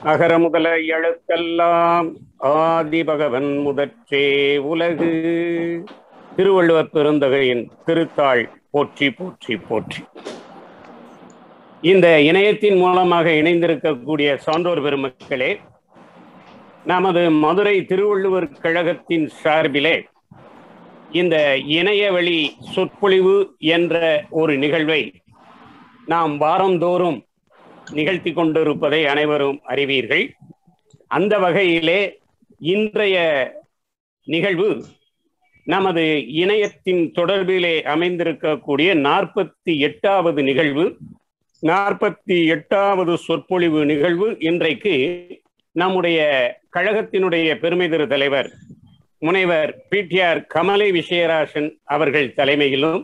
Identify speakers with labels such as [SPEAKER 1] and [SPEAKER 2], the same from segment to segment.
[SPEAKER 1] அகர முதல எழுத்தெல்லாம் ஆதி பகவன் முதற்றே உலகு திருவள்ளுவர் பெருந்தகையின் திருத்தாள் போற்றி போற்றி போற்றி இந்த இணையத்தின் மூலமாக இணைந்திருக்கக்கூடிய சான்றோர் பெருமக்களே நமது மதுரை திருவள்ளுவர் கழகத்தின் சார்பிலே இந்த இணையவழி சொற்பொழிவு என்ற ஒரு நிகழ்வை நாம் வாரந்தோறும் நிகழ்த்தி கொண்டிருப்பதை அனைவரும் அறிவீர்கள் அந்த வகையிலே இன்றைய நிகழ்வு நமது இணையத்தின் தொடர்பிலே அமைந்திருக்கக்கூடிய நாற்பத்தி எட்டாவது நிகழ்வு நாற்பத்தி எட்டாவது சொற்பொழிவு நிகழ்வு இன்றைக்கு நம்முடைய கழகத்தினுடைய பெருமை திரு தலைவர் முனைவர் பிடிஆர் கமலை விஜயராசன் அவர்கள் தலைமையிலும்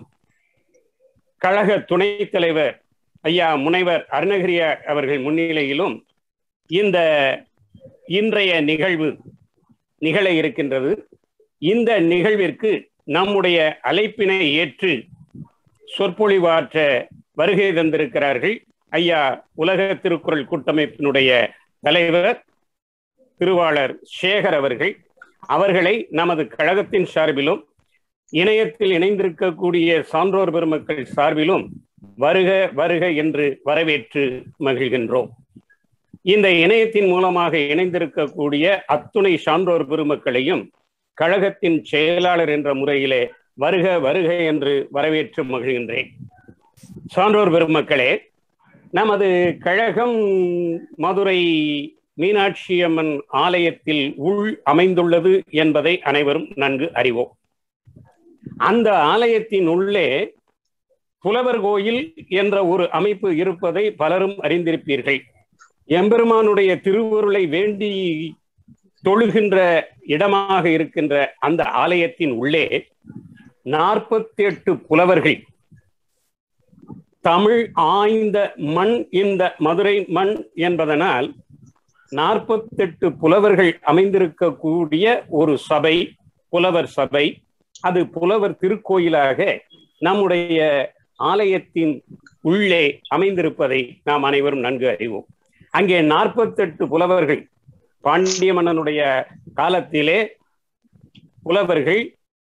[SPEAKER 1] கழக துணைத் தலைவர் ஐயா முனைவர் அருணகிரியா அவர்கள் முன்னிலையிலும் இந்த இன்றைய நிகழ்வு நிகழ இருக்கின்றது இந்த நிகழ்விற்கு நம்முடைய அழைப்பினை ஏற்று சொற்பொழிவாற்ற வருகை தந்திருக்கிறார்கள் ஐயா உலக திருக்குறள் கூட்டமைப்பினுடைய தலைவர் திருவாளர் சேகர் அவர்கள் அவர்களை நமது கழகத்தின் சார்பிலும் இணையத்தில் இணைந்திருக்கக்கூடிய சான்றோர் பெருமக்கள் சார்பிலும் வருக வருக என்று வரவேற்று மகிழ்கின்றோம் இந்த இணையத்தின் மூலமாக இணைந்திருக்கக்கூடிய அத்துணை சான்றோர் பெருமக்களையும் கழகத்தின் செயலாளர் என்ற முறையிலே வருக வருக என்று வரவேற்று மகிழ்கின்றேன் சான்றோர் பெருமக்களே நமது கழகம் மதுரை மீனாட்சி அம்மன் ஆலயத்தில் உள் அமைந்துள்ளது என்பதை அனைவரும் நன்கு அறிவோம் அந்த ஆலயத்தின் உள்ளே புலவர் கோயில் என்ற ஒரு அமைப்பு இருப்பதை பலரும் அறிந்திருப்பீர்கள் எம்பெருமானுடைய திருவருளை வேண்டி தொழுகின்ற இடமாக இருக்கின்ற அந்த ஆலயத்தின் உள்ளே நாற்பத்தி எட்டு புலவர்கள் தமிழ் ஆய்ந்த மண் இந்த மதுரை மண் என்பதனால் நாற்பத்தெட்டு புலவர்கள் அமைந்திருக்கக்கூடிய ஒரு சபை புலவர் சபை அது புலவர் திருக்கோயிலாக நம்முடைய ஆலயத்தின் உள்ளே அமைந்திருப்பதை நாம் அனைவரும் நன்கு அறிவோம் அங்கே நாற்பத்தெட்டு புலவர்கள் பாண்டிய மன்னனுடைய காலத்திலே புலவர்கள்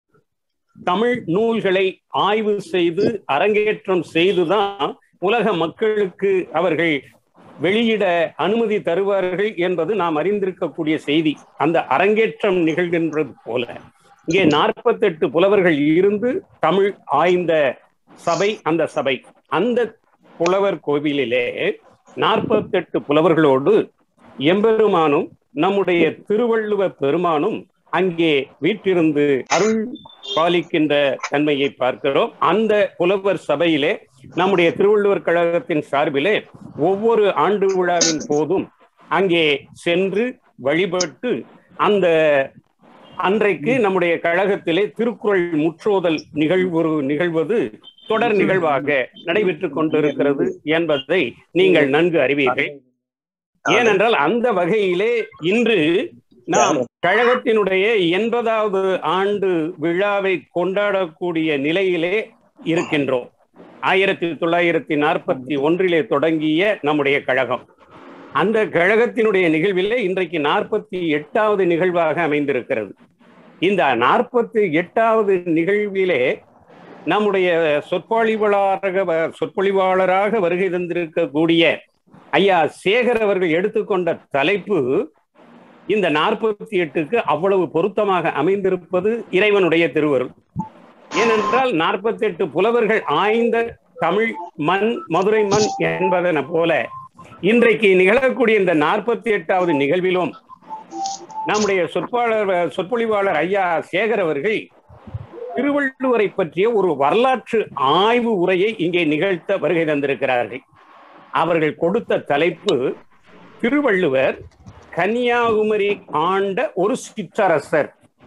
[SPEAKER 1] தமிழ் நூல்களை ஆய்வு செய்து அரங்கேற்றம் செய்துதான் உலக மக்களுக்கு அவர்கள் வெளியிட அனுமதி தருவார்கள் என்பது நாம் அறிந்திருக்கக்கூடிய செய்தி அந்த அரங்கேற்றம் நிகழ்கின்றது போல இங்கே நாற்பத்தெட்டு புலவர்கள் இருந்து தமிழ் ஆய்ந்த சபை அந்த சபை அந்த புலவர் கோவிலிலே நாற்பத்தெட்டு புலவர்களோடு எம்பெருமானும் நம்முடைய திருவள்ளுவ பெருமானும் அங்கே வீட்டிருந்து அருள் பாலிக்கின்ற தன்மையை பார்க்கிறோம் அந்த புலவர் சபையிலே நம்முடைய திருவள்ளுவர் கழகத்தின் சார்பிலே ஒவ்வொரு ஆண்டு விழாவின் போதும் அங்கே சென்று வழிபட்டு அந்த அன்றைக்கு நம்முடைய கழகத்திலே திருக்குறள் முற்றோதல் நிகழ்வு நிகழ்வது தொடர் நிகழ்வாக நடைபெற்றுக் கொண்டிருக்கிறது என்பதை நீங்கள் நன்கு அறிவீர்கள் ஏனென்றால் அந்த வகையிலே இன்று நாம் கழகத்தினுடைய எண்பதாவது ஆண்டு விழாவை கொண்டாடக்கூடிய நிலையிலே இருக்கின்றோம் ஆயிரத்தி தொள்ளாயிரத்தி நாற்பத்தி ஒன்றிலே தொடங்கிய நம்முடைய கழகம் அந்த கழகத்தினுடைய நிகழ்விலே இன்றைக்கு நாற்பத்தி எட்டாவது நிகழ்வாக அமைந்திருக்கிறது இந்த நாற்பத்தி எட்டாவது நிகழ்விலே நம்முடைய சொற்பொழிவாளராக சொற்பொழிவாளராக வருகை தந்திருக்கக்கூடிய ஐயா சேகர் அவர்கள் எடுத்துக்கொண்ட தலைப்பு இந்த நாற்பத்தி எட்டுக்கு அவ்வளவு பொருத்தமாக அமைந்திருப்பது இறைவனுடைய திருவருள் ஏனென்றால் நாற்பத்தி எட்டு புலவர்கள் ஆய்ந்த தமிழ் மண் மதுரை மண் என்பதன போல இன்றைக்கு நிகழக்கூடிய இந்த நாற்பத்தி எட்டாவது நிகழ்விலும் நம்முடைய சொற்பாளர் சொற்பொழிவாளர் ஐயா சேகர் அவர்கள் திருவள்ளுவரை பற்றிய ஒரு வரலாற்று ஆய்வு உரையை இங்கே நிகழ்த்த வருகை தந்திருக்கிறார்கள் அவர்கள் கொடுத்த தலைப்பு திருவள்ளுவர் கன்னியாகுமரி ஆண்ட ஒரு சிற்றரசர்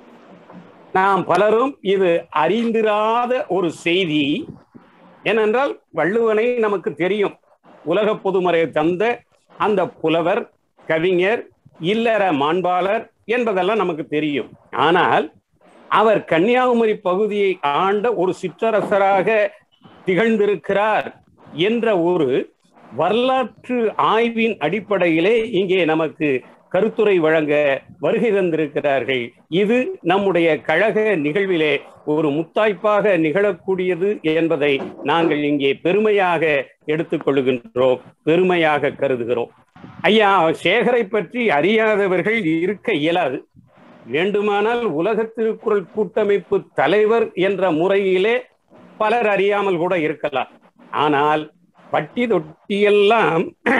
[SPEAKER 1] நாம் பலரும் இது அறிந்திராத ஒரு செய்தி ஏனென்றால் வள்ளுவனை நமக்கு தெரியும் உலக பொதுமறை தந்த அந்த புலவர் கவிஞர் இல்லற மாண்பாளர் என்பதெல்லாம் நமக்கு தெரியும் ஆனால் அவர் கன்னியாகுமரி பகுதியை ஆண்ட ஒரு சிற்றரசராக திகழ்ந்திருக்கிறார் என்ற ஒரு வரலாற்று ஆய்வின் அடிப்படையிலே இங்கே நமக்கு கருத்துரை வழங்க வருகை தந்திருக்கிறார்கள் இது நம்முடைய கழக நிகழ்விலே ஒரு முத்தாய்ப்பாக நிகழக்கூடியது என்பதை நாங்கள் இங்கே பெருமையாக எடுத்துக்கொள்கின்றோம் பெருமையாக கருதுகிறோம் ஐயா சேகரை பற்றி அறியாதவர்கள் இருக்க இயலாது வேண்டுமானால் உலக திருக்குறள் கூட்டமைப்பு தலைவர் என்ற முறையிலே பலர் அறியாமல் கூட இருக்கலாம் ஆனால் பட்டி தொட்டியெல்லாம்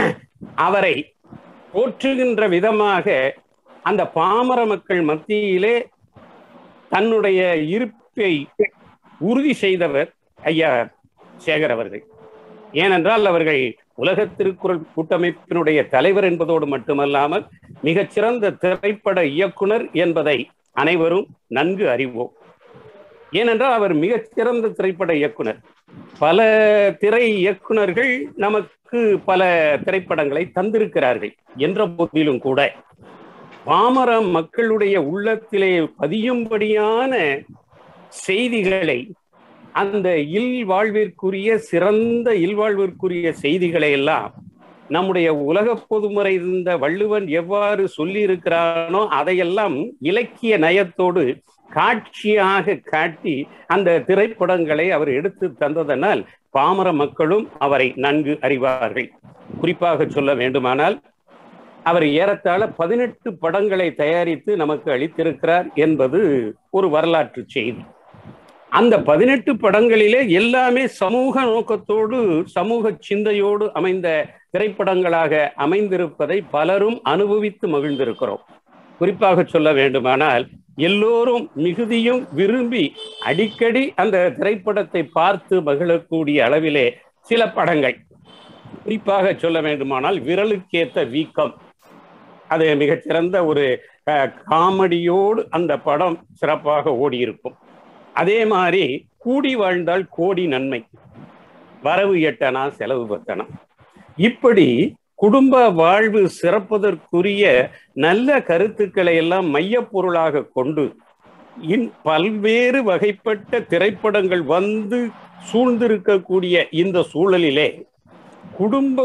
[SPEAKER 1] அவரை போற்றுகின்ற விதமாக அந்த பாமர மக்கள் மத்தியிலே தன்னுடைய இருப்பை உறுதி செய்தவர் ஐயா சேகர் அவர்கள் ஏனென்றால் அவர்கள் உலக திருக்குறள் கூட்டமைப்பினுடைய தலைவர் என்பதோடு மட்டுமல்லாமல் மிகச்சிறந்த திரைப்பட இயக்குனர் என்பதை அனைவரும் நன்கு அறிவோம் ஏனென்றால் அவர் மிகச்சிறந்த திரைப்பட இயக்குனர் பல திரை இயக்குனர்கள் நமக்கு பல திரைப்படங்களை தந்திருக்கிறார்கள் என்ற போதிலும் கூட பாமர மக்களுடைய உள்ளத்திலே பதியும்படியான செய்திகளை அந்த இல் வாழ்விற்குரிய சிறந்த இல்வாழ்விற்குரிய செய்திகளை எல்லாம் நம்முடைய உலக பொதுமுறை இருந்த வள்ளுவன் எவ்வாறு சொல்லி இருக்கிறானோ அதையெல்லாம் இலக்கிய நயத்தோடு காட்சியாக காட்டி அந்த திரைப்படங்களை அவர் எடுத்து தந்ததனால் பாமர மக்களும் அவரை நன்கு அறிவார்கள் குறிப்பாக சொல்ல வேண்டுமானால் அவர் ஏறத்தாழ பதினெட்டு படங்களை தயாரித்து நமக்கு அளித்திருக்கிறார் என்பது ஒரு வரலாற்று செய்தி அந்த பதினெட்டு படங்களிலே எல்லாமே சமூக நோக்கத்தோடு சமூக சிந்தையோடு அமைந்த திரைப்படங்களாக அமைந்திருப்பதை பலரும் அனுபவித்து மகிழ்ந்திருக்கிறோம் குறிப்பாக சொல்ல வேண்டுமானால் எல்லோரும் மிகுதியும் விரும்பி அடிக்கடி அந்த திரைப்படத்தை பார்த்து மகிழக்கூடிய அளவிலே சில படங்கள் குறிப்பாக சொல்ல வேண்டுமானால் விரலுக்கேத்த வீக்கம் அது மிகச்சிறந்த ஒரு காமெடியோடு அந்த படம் சிறப்பாக ஓடி இருக்கும் அதே மாதிரி கூடி வாழ்ந்தால் கோடி நன்மை வரவு எட்டனா செலவு பத்தனா இப்படி குடும்ப வாழ்வு சிறப்பதற்குரிய நல்ல கருத்துக்களை எல்லாம் மையப்பொருளாக கொண்டு இன் பல்வேறு வகைப்பட்ட திரைப்படங்கள் வந்து சூழ்ந்திருக்கக்கூடிய இந்த சூழலிலே குடும்ப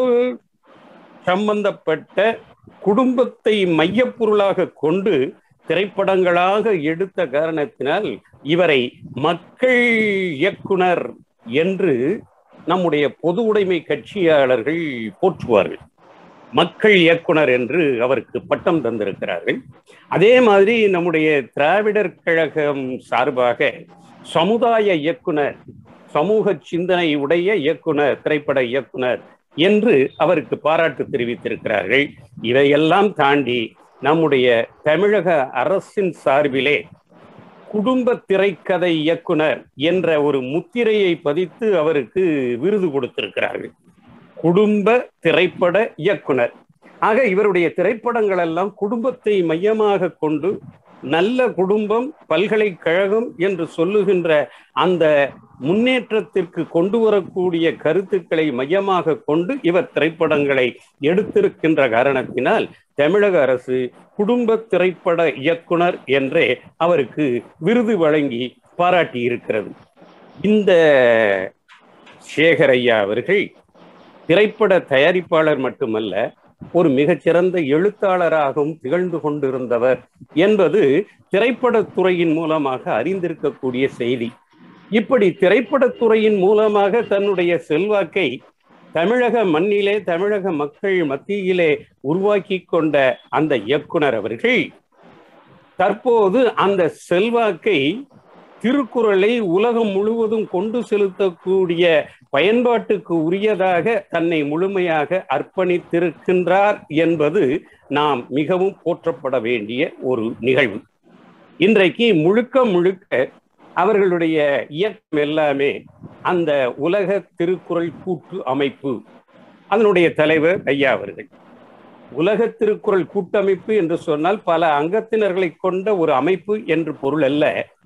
[SPEAKER 1] சம்பந்தப்பட்ட குடும்பத்தை மையப்பொருளாக கொண்டு திரைப்படங்களாக எடுத்த காரணத்தினால் இவரை மக்கள் இயக்குனர் என்று நம்முடைய பொது உடைமை கட்சியாளர்கள் போற்றுவார்கள் மக்கள் இயக்குனர் என்று அவருக்கு பட்டம் தந்திருக்கிறார்கள் அதே மாதிரி நம்முடைய திராவிடர் கழகம் சார்பாக சமுதாய இயக்குனர் சமூக சிந்தனை உடைய இயக்குனர் திரைப்பட இயக்குனர் என்று அவருக்கு பாராட்டு தெரிவித்திருக்கிறார்கள் இதையெல்லாம் தாண்டி நம்முடைய தமிழக அரசின் சார்பிலே குடும்ப திரைக்கதை இயக்குனர் என்ற ஒரு முத்திரையை பதித்து அவருக்கு விருது கொடுத்திருக்கிறார்கள் குடும்ப திரைப்பட இயக்குனர் ஆக இவருடைய திரைப்படங்கள் எல்லாம் குடும்பத்தை மையமாக கொண்டு நல்ல குடும்பம் பல்கலைக்கழகம் என்று சொல்லுகின்ற அந்த முன்னேற்றத்திற்கு கொண்டு வரக்கூடிய கருத்துக்களை மையமாக கொண்டு இவர் திரைப்படங்களை எடுத்திருக்கின்ற காரணத்தினால் தமிழக அரசு குடும்ப திரைப்பட இயக்குனர் என்றே அவருக்கு விருது வழங்கி பாராட்டி இருக்கிறது இந்த சேகரையா அவர்கள் திரைப்பட தயாரிப்பாளர் மட்டுமல்ல ஒரு மிகச்சிறந்த எழுத்தாளராகவும் திகழ்ந்து கொண்டிருந்தவர் என்பது திரைப்படத்துறையின் மூலமாக அறிந்திருக்கக்கூடிய செய்தி இப்படி திரைப்படத்துறையின் மூலமாக தன்னுடைய செல்வாக்கை தமிழக மண்ணிலே தமிழக மக்கள் மத்தியிலே உருவாக்கி கொண்ட அந்த இயக்குனர் அவர்கள் தற்போது அந்த செல்வாக்கை திருக்குறளை உலகம் முழுவதும் கொண்டு செலுத்தக்கூடிய பயன்பாட்டுக்கு உரியதாக தன்னை முழுமையாக அர்ப்பணித்திருக்கின்றார் என்பது நாம் மிகவும் போற்றப்பட வேண்டிய ஒரு நிகழ்வு இன்றைக்கு முழுக்க முழுக்க அவர்களுடைய இயக்கம் எல்லாமே அந்த உலக திருக்குறள் கூட்டு அமைப்பு அதனுடைய தலைவர் ஐயா அவர்கள் உலக திருக்குறள் கூட்டமைப்பு என்று சொன்னால் பல அங்கத்தினர்களை கொண்ட ஒரு அமைப்பு என்று பொருள் அல்ல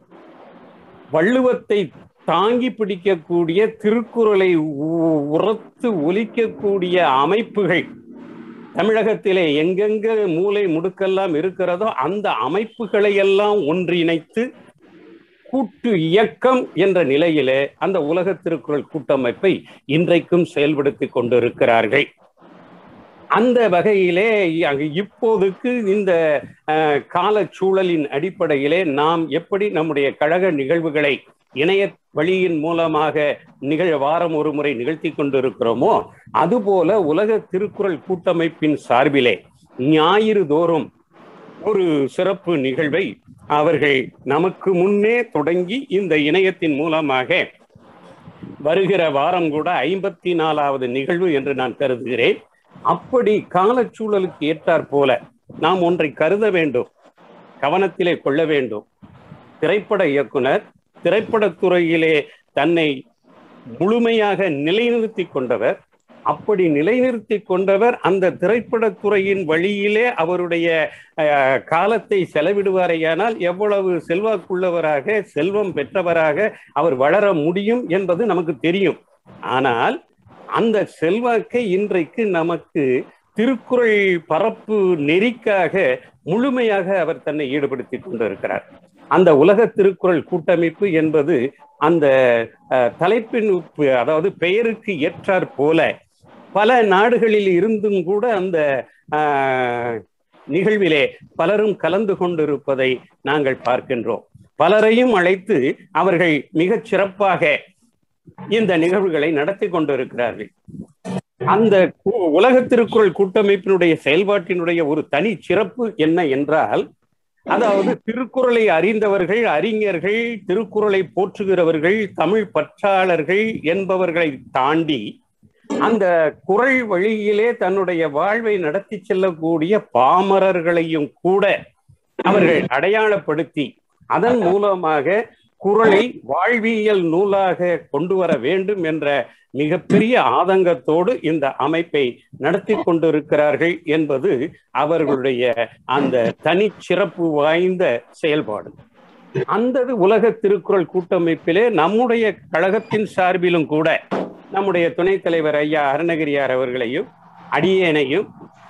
[SPEAKER 1] வள்ளுவத்தை தாங்கி பிடிக்கக்கூடிய திருக்குறளை உரத்து ஒலிக்கக்கூடிய அமைப்புகள் தமிழகத்திலே எங்கெங்க மூளை முடுக்கெல்லாம் இருக்கிறதோ அந்த அமைப்புகளை எல்லாம் ஒன்றிணைத்து கூட்டு இயக்கம் என்ற நிலையிலே அந்த உலக திருக்குறள் கூட்டமைப்பை இன்றைக்கும் செயல்படுத்தி கொண்டிருக்கிறார்கள் அந்த வகையிலே அங்கு இப்போதுக்கு இந்த கால சூழலின் அடிப்படையிலே நாம் எப்படி நம்முடைய கழக நிகழ்வுகளை இணைய வழியின் மூலமாக நிகழ் வாரம் ஒரு முறை நிகழ்த்தி கொண்டிருக்கிறோமோ அதுபோல உலக திருக்குறள் கூட்டமைப்பின் சார்பிலே ஞாயிறு தோறும் ஒரு சிறப்பு நிகழ்வை அவர்கள் நமக்கு முன்னே தொடங்கி இந்த இணையத்தின் மூலமாக வருகிற வாரம் கூட ஐம்பத்தி நாலாவது நிகழ்வு என்று நான் கருதுகிறேன் அப்படி காலச்சூழலுக்கு ஏற்றாற் போல நாம் ஒன்றை கருத வேண்டும் கவனத்திலே கொள்ள வேண்டும் திரைப்பட இயக்குனர் திரைப்படத்துறையிலே தன்னை முழுமையாக நிலைநிறுத்தி கொண்டவர் அப்படி நிலைநிறுத்தி கொண்டவர் அந்த திரைப்படத்துறையின் வழியிலே அவருடைய காலத்தை செலவிடுவாரேயானால் எவ்வளவு செல்வாக்குள்ளவராக செல்வம் பெற்றவராக அவர் வளர முடியும் என்பது நமக்கு தெரியும் ஆனால் அந்த செல்வாக்கை இன்றைக்கு நமக்கு திருக்குறள் பரப்பு நெறிக்காக முழுமையாக அவர் தன்னை ஈடுபடுத்தி கொண்டிருக்கிறார் அந்த உலக திருக்குறள் கூட்டமைப்பு என்பது அந்த தலைப்பின் அதாவது பெயருக்கு ஏற்றாற் போல பல நாடுகளில் இருந்தும் கூட அந்த நிகழ்விலே பலரும் கலந்து கொண்டிருப்பதை நாங்கள் பார்க்கின்றோம் பலரையும் அழைத்து அவர்கள் மிகச் சிறப்பாக இந்த நிகழ்வுகளை நடத்தி கொண்டிருக்கிறார்கள் அந்த உலக திருக்குறள் கூட்டமைப்பினுடைய செயல்பாட்டினுடைய ஒரு தனி சிறப்பு என்ன என்றால் அதாவது திருக்குறளை அறிந்தவர்கள் அறிஞர்கள் திருக்குறளை போற்றுகிறவர்கள் தமிழ் பற்றாளர்கள் என்பவர்களை தாண்டி அந்த குரல் வழியிலே தன்னுடைய வாழ்வை நடத்தி செல்லக்கூடிய பாமரர்களையும் கூட அவர்கள் அடையாளப்படுத்தி அதன் மூலமாக குரலை வாழ்வியல் நூலாக கொண்டு வர வேண்டும் என்ற மிகப்பெரிய ஆதங்கத்தோடு இந்த அமைப்பை நடத்தி கொண்டிருக்கிறார்கள் என்பது அவர்களுடைய அந்த தனி சிறப்பு வாய்ந்த செயல்பாடு அந்த உலக திருக்குறள் கூட்டமைப்பிலே நம்முடைய கழகத்தின் சார்பிலும் கூட நம்முடைய துணைத் தலைவர் ஐயா அருணகிரியார் அவர்களையும் அடியேனையும்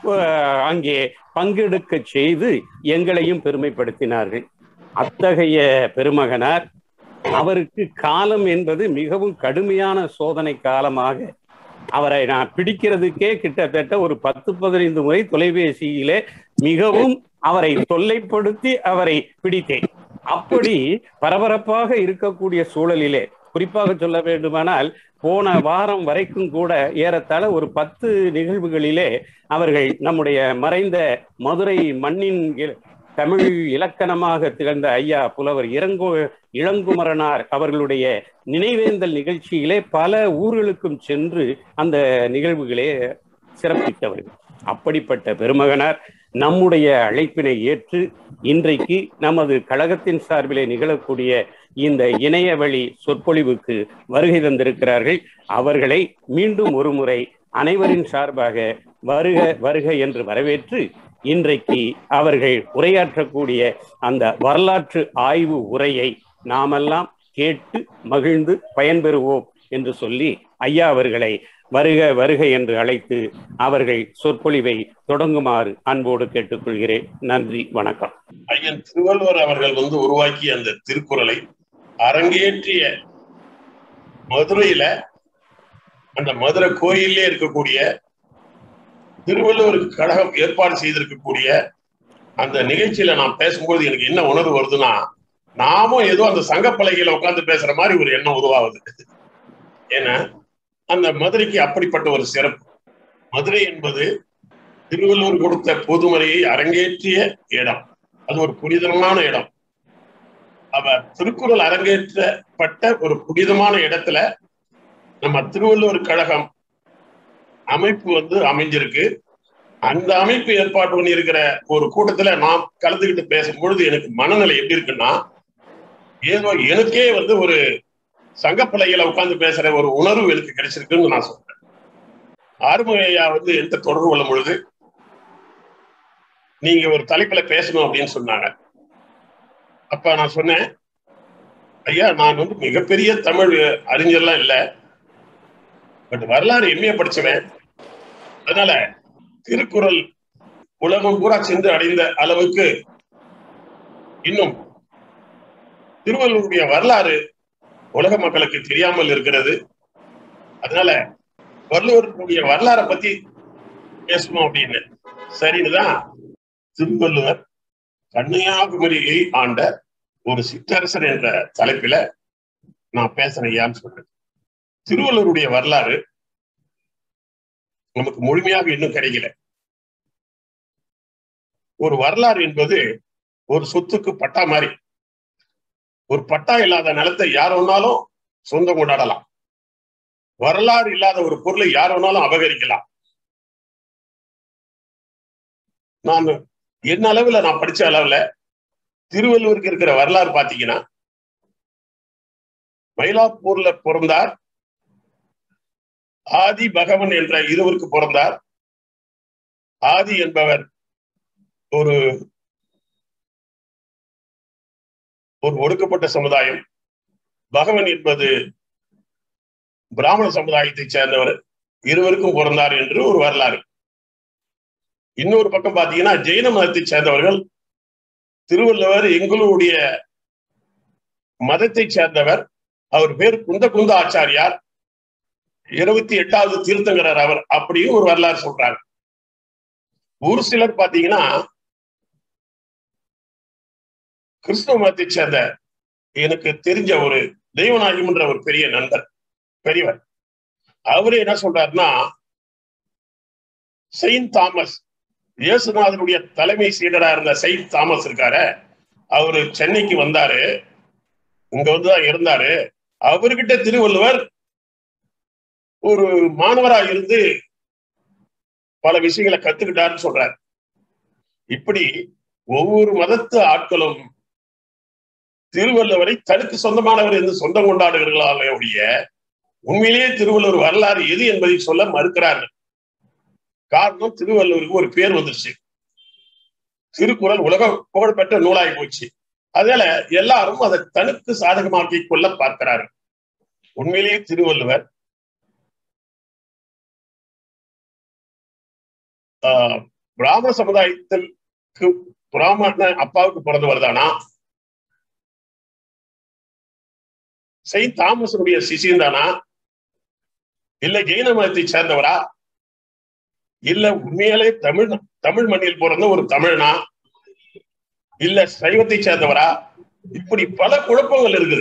[SPEAKER 1] அங்கே பங்கெடுக்க செய்து எங்களையும் பெருமைப்படுத்தினார்கள் அத்தகைய பெருமகனார் அவருக்கு காலம் என்பது மிகவும் கடுமையான சோதனை காலமாக அவரை நான் பிடிக்கிறதுக்கே கிட்டத்தட்ட ஒரு பத்து பதினைந்து முறை தொலைபேசியிலே மிகவும் அவரை தொல்லைப்படுத்தி அவரை பிடித்தேன் அப்படி பரபரப்பாக இருக்கக்கூடிய சூழலிலே குறிப்பாக சொல்ல வேண்டுமானால் போன வாரம் வரைக்கும் கூட ஏறத்தாழ ஒரு பத்து நிகழ்வுகளிலே அவர்கள் நம்முடைய மறைந்த மதுரை மண்ணின் தமிழ் இலக்கணமாக திகழ்ந்த ஐயா புலவர் இளங்கோ இளங்குமரனார் அவர்களுடைய நினைவேந்தல் நிகழ்ச்சியிலே பல ஊர்களுக்கும் சென்று அந்த நிகழ்வுகளே சிறப்பித்தவர்கள் அப்படிப்பட்ட பெருமகனார் நம்முடைய அழைப்பினை ஏற்று இன்றைக்கு நமது கழகத்தின் சார்பிலே நிகழக்கூடிய இந்த இணைய வழி சொற்பொழிவுக்கு வருகை தந்திருக்கிறார்கள் அவர்களை மீண்டும் ஒரு முறை அனைவரின் சார்பாக வருக வருக என்று வரவேற்று இன்றைக்கு அவர்கள் உரையாற்றக்கூடிய அந்த வரலாற்று ஆய்வு உரையை நாமெல்லாம் கேட்டு மகிழ்ந்து பயன்பெறுவோம் என்று சொல்லி ஐயா அவர்களை வருக வருக என்று அழைத்து அவர்கள் சொற்பொழிவை தொடங்குமாறு அன்போடு கேட்டுக்கொள்கிறேன் நன்றி வணக்கம்
[SPEAKER 2] ஐயன் திருவள்ளுவர் அவர்கள் வந்து உருவாக்கிய அந்த திருக்குறளை அரங்கேற்றிய மதுரையில அந்த மதுரை கோயிலே இருக்கக்கூடிய திருவள்ளுவர் கழகம் ஏற்பாடு செய்திருக்கக்கூடிய அந்த நிகழ்ச்சியில நான் பேசும்போது எனக்கு என்ன உணர்வு வருதுன்னா நாமும் ஏதோ அந்த சங்கப்பலகையில உட்கார்ந்து பேசுற மாதிரி ஒரு எண்ணம் உருவாகுது ஏன்னா அந்த மதுரைக்கு அப்படிப்பட்ட ஒரு சிறப்பு மதுரை என்பது திருவள்ளுவர் கொடுத்த பொதுமறையை அரங்கேற்றிய இடம் அது ஒரு புனிதமான இடம் அவர் திருக்குறள் அரங்கேற்றப்பட்ட ஒரு புனிதமான இடத்துல நம்ம திருவள்ளுவர் கழகம் அமைப்பு வந்து அமைஞ்சிருக்கு அந்த அமைப்பு ஏற்பாடு பண்ணி இருக்கிற ஒரு கூட்டத்துல நான் கலந்துக்கிட்டு பேசும்பொழுது எனக்கு மனநிலை எப்படி இருக்குன்னா ஏதோ எனக்கே வந்து ஒரு சங்கப்பலையில உட்கார்ந்து பேசுற ஒரு உணர்வு எனக்கு கிடைச்சிருக்குன்னு நான் சொல்றேன் ஆறுமுகையா வந்து என்கிட்ட தொடர்பு கொள்ளும் பொழுது நீங்க ஒரு தலைப்புல பேசணும் அப்படின்னு சொன்னாங்க அப்ப நான் சொன்னேன் ஐயா நான் வந்து மிகப்பெரிய தமிழ் அறிஞர்லாம் இல்லை பட் வரலாறு எம்ஏ படிச்சவன் அதனால திருக்குறள் உலகம் பூரா சென்று அடைந்த அளவுக்கு இன்னும் திருவள்ளுவருடைய வரலாறு உலக மக்களுக்கு தெரியாமல் இருக்கிறது அதனால வள்ளுவருடைய வரலாறை பத்தி பேசணும் அப்படின்னு சரின்னுதான் திருவள்ளுவர் கன்னியாகுமரியை ஆண்ட ஒரு சிற்றரசர் என்ற தலைப்பில நான் பேசுறேன் சொல்றேன் திருவள்ளுவருடைய வரலாறு நமக்கு முழுமையாக இன்னும் கிடைக்கல ஒரு வரலாறு என்பது ஒரு சொத்துக்கு பட்டா மாதிரி ஒரு பட்டா இல்லாத நிலத்தை யார் வேணாலும் சொந்தம் கொண்டாடலாம் வரலாறு இல்லாத ஒரு பொருளை யார் வேணாலும் அபகரிக்கலாம் நான் என்ன அளவுல நான் படிச்ச அளவுல திருவள்ளுவருக்கு இருக்கிற வரலாறு பாத்தீங்கன்னா மயிலாப்பூர்ல பிறந்தார் ஆதி பகவன் என்ற இருவருக்கு பிறந்தார் ஆதி என்பவர் ஒரு ஒரு ஒடுக்கப்பட்ட சமுதாயம் பகவன் என்பது பிராமண சமுதாயத்தை சேர்ந்தவர் இருவருக்கும் பிறந்தார் என்று ஒரு வரலாறு இன்னொரு பக்கம் பாத்தீங்கன்னா ஜெயின மதத்தை சேர்ந்தவர்கள் திருவள்ளுவர் எங்களுடைய மதத்தை சேர்ந்தவர் அவர் பேர் குந்த குந்த ஆச்சாரியார் இருபத்தி எட்டாவது தீர்த்தங்கரர் அவர் அப்படின்னு ஒரு வரலாறு சொல்றாங்க ஒரு சிலர் பாத்தீங்கன்னா கிறிஸ்தவ மதத்தை சேர்ந்த எனக்கு தெரிஞ்ச ஒரு தெய்வநாயகம்ன்ற ஒரு பெரிய நண்பர் பெரியவர் அவரு என்ன சொல்றாருன்னா செயின்ட் தாமஸ் இயேசுநாதனுடைய தலைமை சீடரா இருந்த செயின்ட் தாமஸ் இருக்காரு அவரு சென்னைக்கு வந்தாரு இங்க வந்துதான் இருந்தாரு அவர்கிட்ட திருவள்ளுவர் ஒரு மாணவரா இருந்து பல விஷயங்களை கத்துக்கிட்டாருன்னு சொல்றாரு இப்படி ஒவ்வொரு மதத்து ஆட்களும் திருவள்ளுவரை தனக்கு சொந்தமானவர் என்று சொந்தம் கொண்டாடுகிறார்களே ஒழிய உண்மையிலேயே திருவள்ளுவர் வரலாறு எது என்பதை சொல்ல மறுக்கிறார்கள் காரணம் திருவள்ளுவருக்கு ஒரு பேர் வந்துருச்சு திருக்குறள் உலக புகழ்பெற்ற நூலாகி போச்சு அதனால எல்லாரும் அதை தனக்கு சாதகமாக்கிக் கொள்ள பார்க்கிறார்கள் உண்மையிலேயே திருவள்ளுவர் ஆஹ் பிராமண சமுதாயத்திற்கு பிராமண அப்பாவுக்கு பிறந்தவர் தானா செயின்ட் தாமஸனுடைய சிசியன் தானா இல்ல ஜெயின மதத்தை சேர்ந்தவரா இல்ல உண்மையாலே தமிழ் தமிழ் மண்ணில் பிறந்த ஒரு தமிழனா இல்ல சைவத்தை சேர்ந்தவரா இப்படி பல குழப்பங்கள் இருக்குது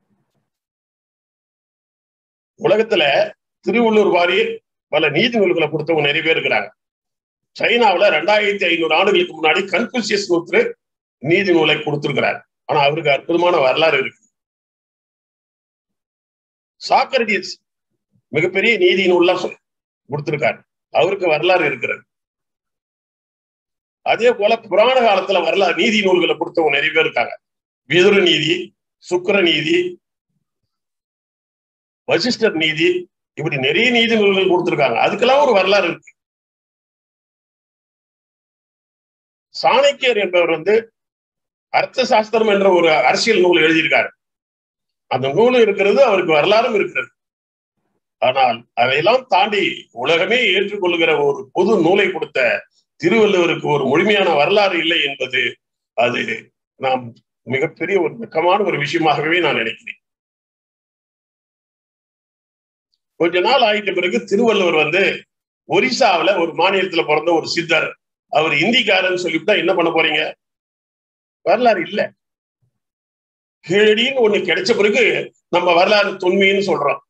[SPEAKER 2] உலகத்துல திருவள்ளூர் வாரி பல நீதி நூல்களை கொடுத்தவங்க நிறைய பேர் இருக்கிறாங்க சைனாவுல ரெண்டாயிரத்தி ஐநூறு ஆண்டுகளுக்கு முன்னாடி கன்ஃபூசியஸ் நூற்று நீதி நூலை கொடுத்திருக்கிறார் ஆனா அவருக்கு அற்புதமான வரலாறு இருக்கு சாக்கரடியஸ் மிகப்பெரிய நீதி நூல்லாம் கொடுத்திருக்காரு அவருக்கு வரலாறு இருக்கிறது அதே போல புராண காலத்துல வரலாறு நீதி நூல்களை கொடுத்தவங்க நிறைய பேர் இருக்காங்க விதுர நீதி சுக்கர நீதி வசிஷ்டர் நீதி இப்படி நிறைய நீதி நூல்கள் கொடுத்திருக்காங்க அதுக்கெல்லாம் ஒரு வரலாறு இருக்கு சாணக்கியர் என்பவர் வந்து அர்த்த சாஸ்திரம் என்ற ஒரு அரசியல் நூல் எழுதியிருக்காரு அந்த நூலும் இருக்கிறது அவருக்கு வரலாறும் இருக்கிறது ஆனால் அதையெல்லாம் தாண்டி உலகமே ஏற்றுக்கொள்கிற ஒரு பொது நூலை கொடுத்த திருவள்ளுவருக்கு ஒரு முழுமையான வரலாறு இல்லை என்பது அது நாம் மிகப்பெரிய ஒரு வெக்கமான ஒரு விஷயமாகவே நான் நினைக்கிறேன் கொஞ்ச நாள் ஆயிட்ட பிறகு திருவள்ளுவர் வந்து ஒரிசாவில ஒரு மாநிலத்துல பிறந்த ஒரு சித்தர் அவர் இந்திக்காரன்னு சொல்லிவிட்டா என்ன பண்ண போறீங்க வரலாறு இல்ல கீழடின்னு ஒண்ணு கிடைச்ச பிறகு நம்ம வரலாறு தொன்மைன்னு சொல்றோம்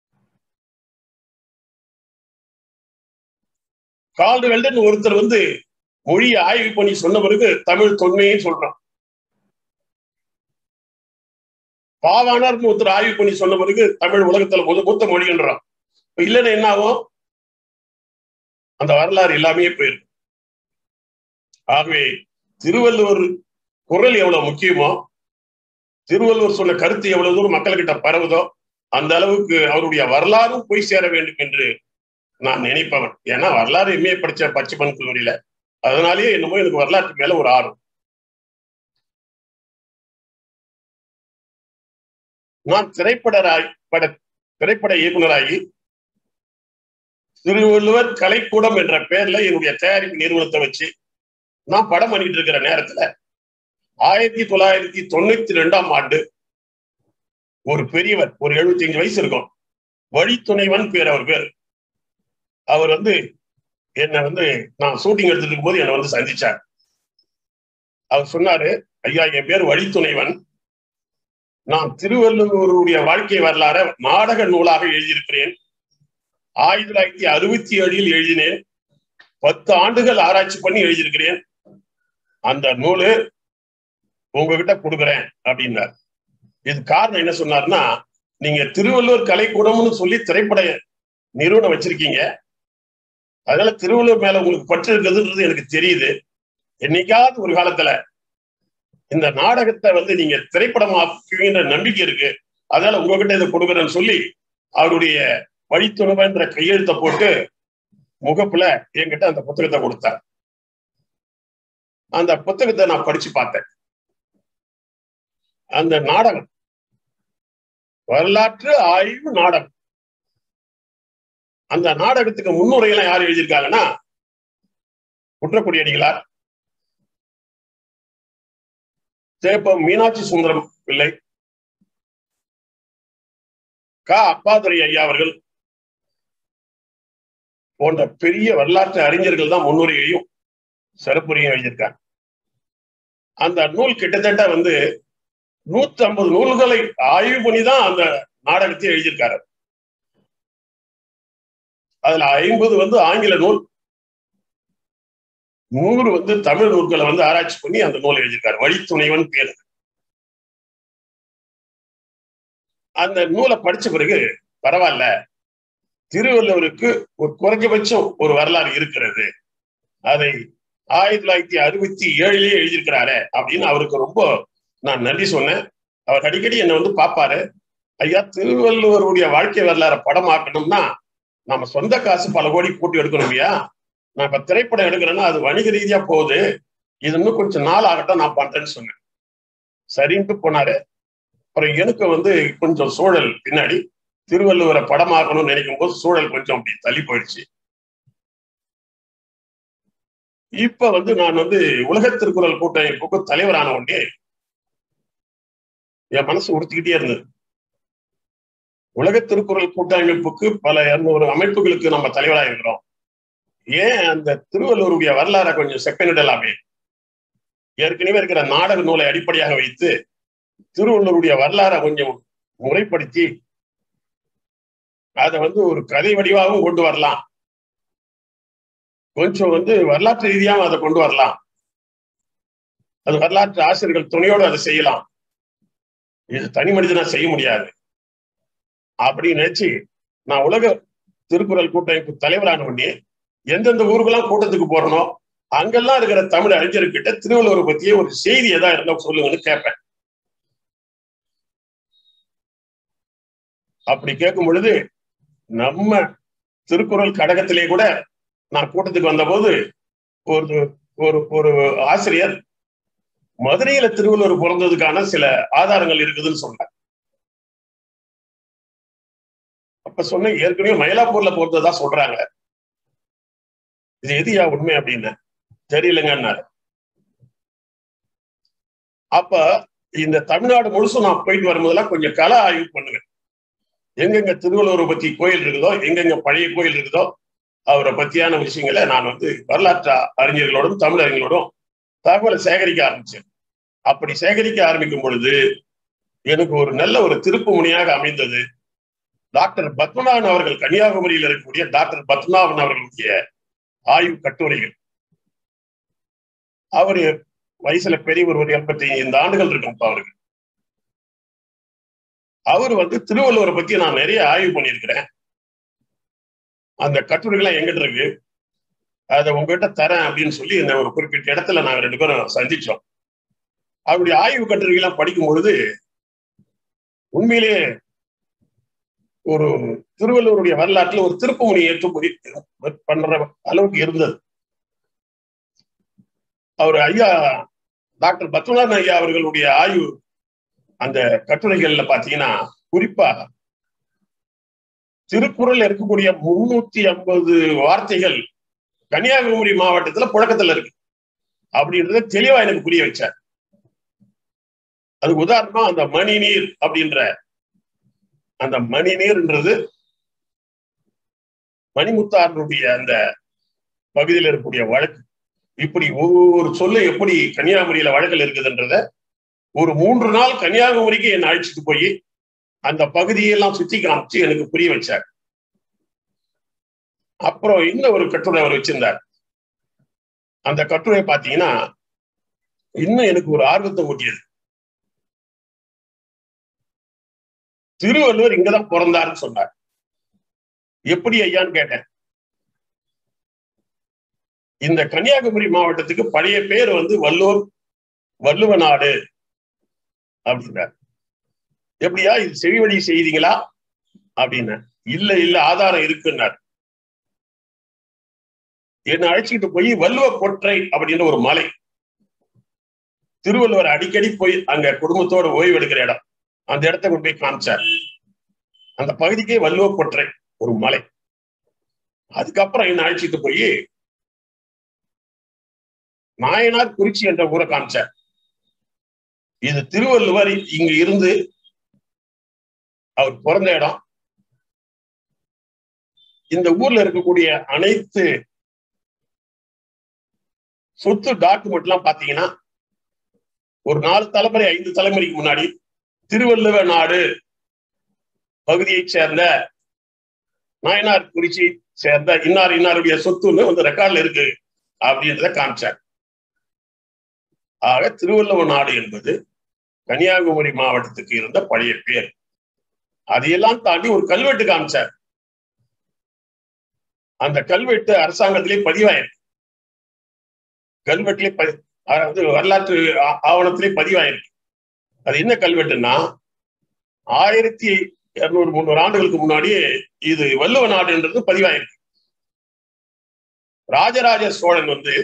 [SPEAKER 2] கால்டு வெல்டன் ஒருத்தர் வந்து மொழியை ஆய்வு பண்ணி சொன்ன பிறகு தமிழ் தொன்மைன்னு சொல்றோம் பாவாணர்னு ஒருத்தர் ஆய்வு பண்ணி சொன்ன பிறகு தமிழ் உலகத்துல முத மூத்த மொழின்றோம் இல்லைன்னா என்ன ஆகும் அந்த வரலாறு எல்லாமே போயிருக்கு ஆகவே திருவள்ளுவர் குரல் எவ்வளவு முக்கியமோ திருவள்ளுவர் சொன்ன கருத்து எவ்வளவு தூரம் மக்கள்கிட்ட பரவுதோ அந்த அளவுக்கு அவருடைய வரலாறும் போய் சேர வேண்டும் என்று நான் நினைப்பவன் ஏன்னா வரலாறு எம்ஏ படிச்ச பச்சைப்பன் கல்லூரியில அதனாலேயே என்னமோ எனக்கு வரலாற்று மேல ஒரு ஆர்வம் நான் திரைப்படராய் பட திரைப்பட இயக்குனராகி திருவள்ளுவர் கலைக்கூடம் என்ற பெயர்ல என்னுடைய தயாரிப்பு நிறுவனத்தை வச்சு நான் படம் பண்ணிட்டு இருக்கிற நேரத்துல ஆயிரத்தி தொள்ளாயிரத்தி தொண்ணூத்தி ரெண்டாம் ஆண்டு ஒரு பெரியவர் ஒரு எழுபத்தி அஞ்சு வயசு இருக்கும் வழித்துணைவன் பேர் அவர் பேர் அவர் வந்து என்னை வந்து நான் ஷூட்டிங் எடுத்துட்டு இருக்கும்போது என்னை வந்து சந்திச்சார் அவர் சொன்னாரு ஐயா என் பேர் வழித்துணைவன் நான் திருவள்ளுவருடைய வாழ்க்கை வரலாற நாடக நூலாக எழுதியிருக்கிறேன் ஆயிரத்தி தொள்ளாயிரத்தி அறுபத்தி ஏழில் எழுதினேன் பத்து ஆண்டுகள் ஆராய்ச்சி பண்ணி எழுதியிருக்கிறேன் அந்த நூலு உங்ககிட்ட கொடுக்குறேன் அப்படின்னார் இது காரணம் என்ன சொன்னார்னா நீங்க திருவள்ளுவர் கலைக்கூடம்னு சொல்லி திரைப்பட நிறுவனம் வச்சிருக்கீங்க அதனால திருவள்ளுவர் மேல உங்களுக்கு பற்று இருக்குதுன்றது எனக்கு தெரியுது என்னைக்காவது ஒரு காலத்துல இந்த நாடகத்தை வந்து நீங்க திரைப்படமாக்குவீங்கன்ற நம்பிக்கை இருக்கு அதனால உங்ககிட்ட இதை கொடுக்குறேன்னு சொல்லி அவருடைய வழித்துணவன்ற கையெழுத்தை போட்டு முகப்புல என்கிட்ட அந்த புத்தகத்தை கொடுத்தார் அந்த புத்தகத்தை நான் படிச்சு பார்த்தேன் அந்த நாடகம் வரலாற்று ஆய்வு நாடகம் அந்த நாடகத்துக்கு முன்னுரையெல்லாம் யார் எழுதியிருக்காங்கன்னா குற்றக்குடி அடிகளார் தேப்பம் மீனாட்சி சுந்தரம் பிள்ளை கா அப்பாதுரை ஐயா அவர்கள் போன்ற பெரிய வரலாற்று அறிஞர்கள் தான் முன்னுரையையும் சிறப்புரையும் எழுதியிருக்காங்க அந்த நூல் கிட்டத்தட்ட வந்து நூத்தி ஐம்பது நூல்களை ஆய்வு பண்ணி தான் அந்த நாடகத்தை எழுதியிருக்காரு அதுல ஐம்பது வந்து ஆங்கில நூல் நூறு வந்து தமிழ் நூல்களை வந்து ஆராய்ச்சி பண்ணி அந்த நூல் எழுதியிருக்காரு வழித்துணைவன் பேர் அந்த நூலை படிச்ச பிறகு பரவாயில்ல திருவள்ளுவருக்கு ஒரு குறைஞ்சபட்சம் ஒரு வரலாறு இருக்கிறது அதை ஆயிரத்தி தொள்ளாயிரத்தி அறுபத்தி ஏழுலயே எழுதியிருக்கிறாரு அப்படின்னு அவருக்கு ரொம்ப நான் நன்றி சொன்னேன் அவர் அடிக்கடி என்னை வந்து பார்ப்பாரு ஐயா திருவள்ளுவருடைய வாழ்க்கை வரலாற படமாக்கணும்னா நம்ம சொந்த காசு பல கோடி போட்டு எடுக்கணும் இல்லையா நான் இப்ப திரைப்படம் எடுக்கிறேன்னா அது வணிக ரீதியா போகுது இது இன்னும் கொஞ்சம் நாள் ஆகட்டும் நான் பண்றேன்னு சொன்னேன் சரின்ட்டு போனாரு அப்புறம் எனக்கு வந்து கொஞ்சம் சூழல் பின்னாடி திருவள்ளுவரை படமாக்கணும்னு நினைக்கும் போது சூழல் கொஞ்சம் அப்படி தள்ளி போயிடுச்சு இப்ப வந்து நான் வந்து உலக திருக்குறள் கூட்டமைப்புக்கு தலைவரான உடனே என் மனசு உறுத்திக்கிட்டே இருந்தது உலக திருக்குறள் கூட்டமைப்புக்கு பல இருநூறு அமைப்புகளுக்கு நம்ம தலைவராக இருக்கிறோம் ஏன் அந்த திருவள்ளுவருடைய வரலாறை கொஞ்சம் செப்பனிடலாமே ஏற்கனவே இருக்கிற நாடக நூலை அடிப்படையாக வைத்து திருவள்ளுவருடைய வரலாறை கொஞ்சம் முறைப்படுத்தி அதை வந்து ஒரு கதை வடிவாகவும் கொண்டு வரலாம் கொஞ்சம் வந்து வரலாற்று ரீதியாகவும் அதை கொண்டு வரலாம் அது வரலாற்று ஆசிரியர்கள் துணையோடு அதை செய்யலாம் இது தனி மனிதனா செய்ய முடியாது அப்படின்னு நினைச்சு நான் உலக திருக்குறள் கூட்டமைப்பு தலைவரான உடனே எந்தெந்த ஊருக்கெல்லாம் கூட்டத்துக்கு போறனோ அங்கெல்லாம் இருக்கிற தமிழ் அறிஞர்கிட்ட திருவள்ளுவர் பத்தியே ஒரு செய்தி எதா இருந்தா சொல்லுங்கன்னு கேட்பேன் அப்படி கேட்கும் பொழுது நம்ம திருக்குறள் கடகத்திலே கூட நான் கூட்டத்துக்கு வந்தபோது ஒரு ஒரு ஒரு ஆசிரியர் மதுரையில திருவள்ளுவர் பிறந்ததுக்கான சில ஆதாரங்கள் இருக்குதுன்னு சொன்னார் அப்ப சொன்ன ஏற்கனவே மயிலாப்பூர்ல பிறந்ததா சொல்றாங்க இது எதுயா உண்மை அப்படின்னு தெரியலங்கன்னாரு அப்ப இந்த தமிழ்நாடு முழுசும் நான் போயிட்டு வரும்போதெல்லாம் கொஞ்சம் கல ஆய்வு பண்ணுவேன் எங்கெங்க திருவள்ளுவரை பத்தி கோயில் இருக்குதோ எங்கெங்க பழைய கோயில் இருக்குதோ அவரை பத்தியான விஷயங்களை நான் வந்து வரலாற்று அறிஞர்களோடும் தமிழ் அறிஞர்களோடும் தகவலை சேகரிக்க ஆரம்பிச்சேன் அப்படி சேகரிக்க ஆரம்பிக்கும் பொழுது எனக்கு ஒரு நல்ல ஒரு திருப்பு முனையாக அமைந்தது டாக்டர் பத்மநாபன் அவர்கள் கன்னியாகுமரியில் இருக்கக்கூடிய டாக்டர் பத்மநாபன் அவர்களுடைய ஆய்வு கட்டுரைகள் அவரு வயசுல பெரிய ஒரு எண்பத்தி ஐந்து ஆண்டுகள் இருக்கும் அவருக்கு அவர் வந்து திருவள்ளுவரை பத்தி நான் நிறைய ஆய்வு பண்ணியிருக்கிறேன் அந்த கட்டுரைகள்லாம் எங்கிட்ட இருக்கு அதை உங்ககிட்ட தரேன் அப்படின்னு சொல்லி இந்த ஒரு குறிப்பிட்ட இடத்துல நாங்க ரெண்டு பேரும் சந்திச்சோம் அவருடைய ஆய்வு கட்டுரைகள்லாம் படிக்கும் பொழுது உண்மையிலேயே ஒரு திருவள்ளுவருடைய வரலாற்றுல ஒரு திருப்புமுனை ஏற்று பண்ற அளவுக்கு இருந்தது அவர் ஐயா டாக்டர் பத்மநாதன் ஐயா அவர்களுடைய ஆய்வு அந்த கட்டுரைகள்ல பாத்தீங்கன்னா குறிப்பா திருக்குறள் இருக்கக்கூடிய முன்னூத்தி ஐம்பது வார்த்தைகள் கன்னியாகுமரி மாவட்டத்துல புழக்கத்துல இருக்கு அப்படின்றத தெளிவா எனக்கு புரிய வச்சார் அதுக்கு உதாரணமா அந்த மணி நீர் அப்படின்ற அந்த மணிநீர்ன்றது மணிமுத்தாரனுடைய அந்த பகுதியில் இருக்கக்கூடிய வழக்கு இப்படி ஒவ்வொரு சொல்ல எப்படி கன்னியாகுமரியில வழக்கில் இருக்குதுன்றத ஒரு மூன்று நாள் கன்னியாகுமரிக்கு என்னை அழைச்சிட்டு போய் அந்த பகுதியெல்லாம் சுத்தி காமிச்சு எனக்கு புரிய வச்சார் அப்புறம் இன்னும் ஒரு கட்டுரை அவர் வச்சிருந்தார் அந்த கட்டுரை பார்த்தீங்கன்னா இன்னும் எனக்கு ஒரு ஆர்வத்தை ஊட்டியது திருவள்ளுவர் இங்கதான் பிறந்தாருன்னு சொன்னார் எப்படி ஐயான்னு கேட்டேன் இந்த கன்னியாகுமரி மாவட்டத்துக்கு பழைய பேர் வந்து வல்லூர் வள்ளுவ நாடு அப்படின்னார் எப்படியா இது செவிவழி செய்தீங்களா அப்படின்னு இல்ல இல்ல ஆதாரம் இருக்குன்னார் என்னை அழைச்சிட்டு போய் வள்ளுவ கொற்றை அப்படின்ற ஒரு மலை திருவள்ளுவர் அடிக்கடி போய் அங்க குடும்பத்தோட ஓய்வு எடுக்கிற இடம் அந்த இடத்த கொண்டு போய் காமிச்சார் அந்த பகுதிக்கே வள்ளுவ கொற்றை ஒரு மலை அதுக்கப்புறம் என்ன அழைச்சிட்டு போய் நாயனார் குறிச்சி என்ற ஊரை காமிச்சார் இது திருவள்ளுவர் இங்க இருந்து அவர் பிறந்த இடம் இந்த ஊர்ல இருக்கக்கூடிய அனைத்து சொத்து டாக்குமெண்ட் எல்லாம் பாத்தீங்கன்னா ஒரு நாலு தலைமுறை ஐந்து தலைமுறைக்கு முன்னாடி திருவள்ளுவ நாடு பகுதியைச் சேர்ந்த நாயனார் குறிச்சி சேர்ந்த இன்னார் இன்னாருடைய சொத்துன்னு வந்து ரெக்கார்ட்ல இருக்கு அப்படின்றத காமிச்சார் ஆக திருவள்ளுவ நாடு என்பது கன்னியாகுமரி மாவட்டத்துக்கு இருந்த பழைய பேர் அதையெல்லாம் தாண்டி ஒரு கல்வெட்டு காமிச்சார் அந்த கல்வெட்டு அரசாங்கத்திலே பதிவாயிருக்கு கல்வெட்டிலே அதாவது வரலாற்று ஆவணத்திலே பதிவாயிருக்கு அது என்ன கல்வெட்டுன்னா ஆயிரத்தி இருநூறு முந்நூறு ஆண்டுகளுக்கு முன்னாடி இது வள்ளுவ நாடுன்றது பதிவாயிருக்கு ராஜராஜ சோழன் வந்து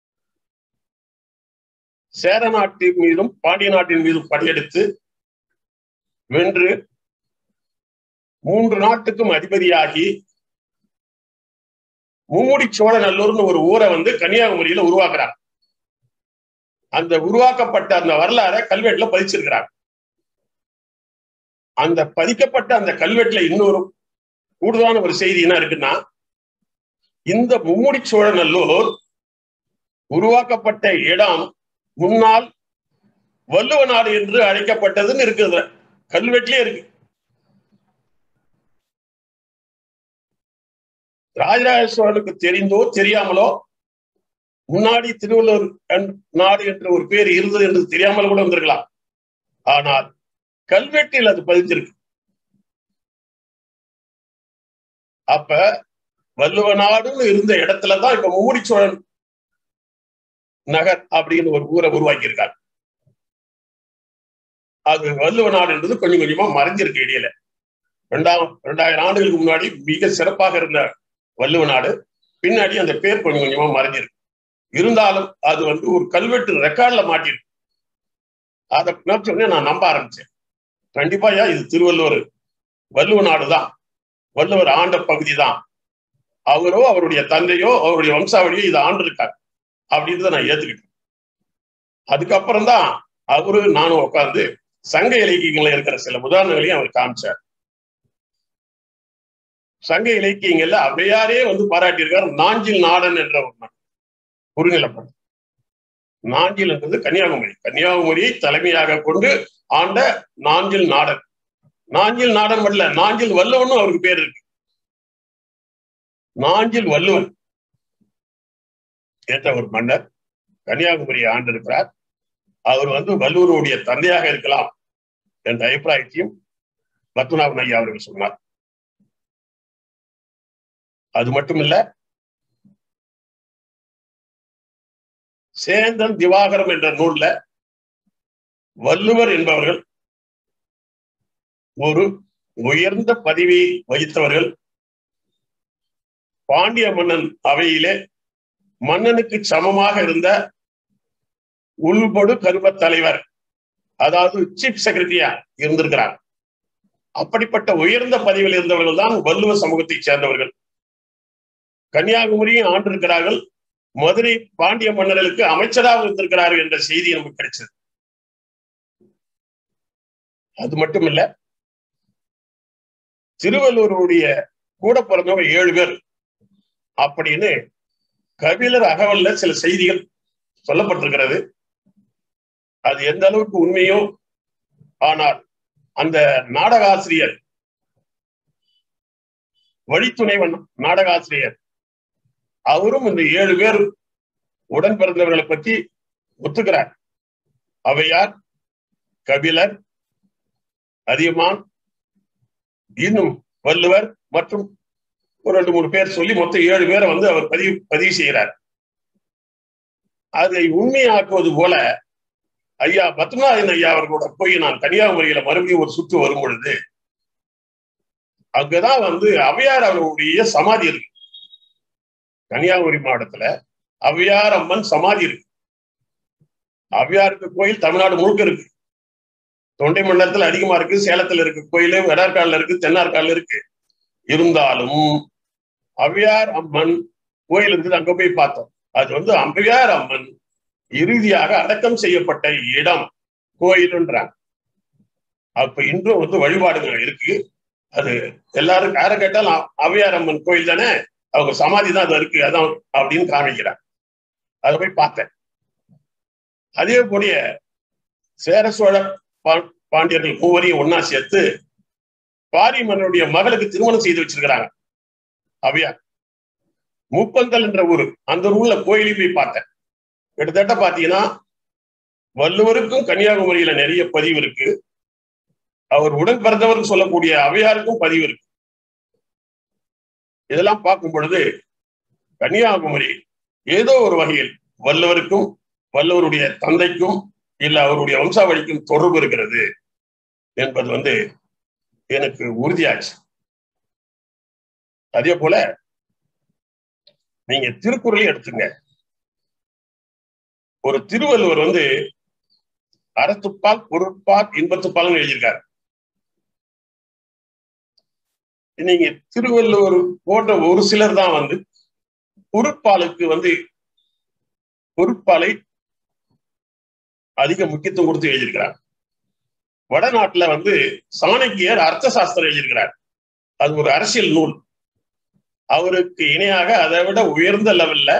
[SPEAKER 2] சேர நாட்டின் மீதும் பாண்டிய நாட்டின் மீதும் படையெடுத்து வென்று மூன்று நாட்டுக்கும் அதிபதியாகி மும்முடி சோழநல்லூர்னு ஒரு ஊரை வந்து கன்னியாகுமரியில உருவாக்குறார் அந்த உருவாக்கப்பட்ட அந்த வரலாறை கல்வெட்டுல பதிச்சிருக்கிறார் அந்த பதிக்கப்பட்ட அந்த கல்வெட்டுல இன்னொரு கூடுதலான ஒரு செய்தி என்ன இருக்குன்னா இந்த மும்முடி சோழநல்லூர் உருவாக்கப்பட்ட இடம் முன்னால் வள்ளுவ நாடு என்று அழைக்கப்பட்டதுன்னு இருக்குது கல்வெட்டிலே இருக்கு ராஜராஜ சோழனுக்கு தெரிந்தோ தெரியாமலோ முன்னாடி திருவள்ளுவர் நாடு என்ற ஒரு பேர் இருந்தது என்று தெரியாமல் கூட வந்திருக்கலாம் ஆனால் கல்வெட்டில் அது பதிஞ்சிருக்கு அப்ப வள்ளுவ நாடுன்னு இருந்த இடத்துலதான் இப்ப மும்முடி சோழன் நகர் அப்படின்னு ஒரு ஊரை உருவாக்கி இருக்காங்க அது வள்ளுவ நாடு என்பது கொஞ்சம் கொஞ்சமா மறைஞ்சிருக்கு இடையில ரெண்டாம் ரெண்டாயிரம் ஆண்டுகளுக்கு முன்னாடி மிக சிறப்பாக இருந்த வள்ளுவ நாடு பின்னாடி அந்த பேர் கொஞ்சம் கொஞ்சமா மறைஞ்சிருக்கு இருந்தாலும் அது வந்து ஒரு கல்வெட்டு ரெக்கார்ட்ல மாட்டிருக்கு அதை உடனே நான் நம்ப ஆரம்பிச்சேன் கண்டிப்பாயா இது திருவள்ளுவர் வள்ளுவ நாடுதான் வள்ளுவர் ஆண்ட பகுதி தான் அவரோ அவருடைய தந்தையோ அவருடைய வம்சாவளியோ இதை ஆண்டிருக்காங்க அப்படின்றத நான் ஏத்துக்கிட்டேன் அதுக்கப்புறம் தான் அவரு நானும் உட்காந்து சங்க இலக்கியங்கள்ல இருக்கிற சில உதாரணங்களையும் அவர் காமிச்சார் சங்க இலக்கியங்கள்ல அவையாரே வந்து பாராட்டியிருக்கார் நாஞ்சில் நாடன் என்ற ஒரு குறுநிலப்படம் நாஞ்சில் என்பது கன்னியாகுமரி கன்னியாகுமரியை தலைமையாக கொண்டு ஆண்ட நாஞ்சில் நாடன் நாஞ்சில் நாடன் மட்டும் நாஞ்சில் வல்லவன் அவருக்கு பேர் இருக்கு நாஞ்சில் வள்ளுவன் என்ற ஒரு மன்னர் கன்னியாகுமரியை ஆண்டிருக்கிறார் அவர் வந்து வல்லூருடைய தந்தையாக இருக்கலாம் என்ற அபிப்பிராயத்தையும் பத்மநாபன் ஐயா அவர்கள் சொன்னார் அது மட்டுமில்ல சேந்தன் திவாகரம் என்ற நூல்ல வள்ளுவர் என்பவர்கள் ஒரு உயர்ந்த பதவியை வகித்தவர்கள் பாண்டிய மன்னன் அவையிலே மன்னனுக்கு சமமாக இருந்த உள்படு கரும தலைவர் அதாவது சீஃப் செக்ரட்டரியா இருந்திருக்கிறார் அப்படிப்பட்ட உயர்ந்த பதவியில் இருந்தவர்கள் தான் வள்ளுவ சமூகத்தை சேர்ந்தவர்கள் கன்னியாகுமரியும் ஆண்டிருக்கிறார்கள் மதுரை பாண்டிய மன்னர்களுக்கு அமைச்சராக இருந்திருக்கிறார்கள் என்ற செய்தி நமக்கு கிடைச்சது அது மட்டுமில்ல திருவள்ளுவருடைய கூட பிறந்தவங்க ஏழு பேர் அப்படின்னு கபிலர் அகவல்ல சில செய்திகள் சொல்லப்பட்டிருக்கிறது அது எந்த அளவுக்கு உண்மையோ ஆனால் அந்த நாடக ஆசிரியர் வழித்துணைவன் நாடக ஆசிரியர் அவரும் இந்த ஏழு பேர் உடன் பிறந்தவர்களை பற்றி ஒத்துக்கிறார் அவையார் கபிலர் அதியமான் இன்னும் வள்ளுவர் மற்றும் ஒரு ரெண்டு மூணு பேர் சொல்லி மொத்தம் ஏழு பேரை வந்து அவர் பதிவு பதிவு செய்கிறார் அதை உண்மையாக்குவது போல ஐயா பத்மநாதன் ஐயா அவர்களோட போய் நான் கன்னியாகுமரியில மறுபடியும் ஒரு சுற்று வரும் பொழுது அங்கதான் வந்து அவையார் அவர்களுடைய சமாதி இருக்கு கன்னியாகுமரி மாவட்டத்துல அவையார் அம்மன் சமாதி இருக்கு அவையாருக்கு கோயில் தமிழ்நாடு முழுக்க இருக்கு தொண்டை மண்டலத்துல அதிகமா இருக்கு சேலத்துல இருக்கு கோயில் வடார்காடுல இருக்கு தென்னார்காடுல இருக்கு இருந்தாலும் அவ்வையார் அம்மன் கோயில் இருக்குது அங்க போய் பார்த்தோம் அது வந்து அவ்வையார் அம்மன் இறுதியாக அடக்கம் செய்யப்பட்ட இடம் கோயில்ன்றாங்க அப்ப இன்றும் வந்து வழிபாடுகள் இருக்கு அது எல்லாரும் யார கேட்டாலும் அவ்வையார் அம்மன் கோயில் தானே அவங்க சமாதி தான் அது இருக்கு அதான் அப்படின்னு காமிக்கிறாங்க அதை போய் பார்த்தேன் அதே போல சேர சோழ பாண்டியர்கள் மூவரையும் ஒன்னா சேர்த்து பாரிமன்னனுடைய மகளுக்கு திருமணம் செய்து வச்சிருக்கிறாங்க அவையார் முப்பந்தல் என்ற ஊரு அந்த ஊர்ல கோயிலையும் போய் பார்த்தேன் கிட்டத்தட்ட பாத்தீங்கன்னா வள்ளுவருக்கும் கன்னியாகுமரியில நிறைய பதிவு இருக்கு அவர் உடன் பிறந்தவருக்கு சொல்லக்கூடிய அவையாருக்கும் பதிவு இருக்கு இதெல்லாம் பார்க்கும் பொழுது கன்னியாகுமரி ஏதோ ஒரு வகையில் வள்ளுவருக்கும் வள்ளுவருடைய தந்தைக்கும் இல்ல அவருடைய வம்சாவளிக்கும் தொடர்பு இருக்கிறது என்பது வந்து எனக்கு உறுதியாச்சு அதே போல நீங்க திருக்குறளை எடுத்துங்க ஒரு திருவள்ளுவர் வந்து அறத்துப்பால் பொருட்பால் இன்பத்துப்பால் எழுதியிருக்காரு நீங்க திருவள்ளுவர் போன்ற ஒரு சிலர் தான் வந்து பொருட்பாலுக்கு வந்து பொருட்பாலை அதிக முக்கியத்துவம் கொடுத்து எழுதியிருக்கிறார் வடநாட்டுல வந்து சாணக்கியர் அர்த்த சாஸ்திரம் எழுதியிருக்கிறார் அது ஒரு அரசியல் நூல் அவருக்கு இணையாக அதை விட உயர்ந்த லெவல்ல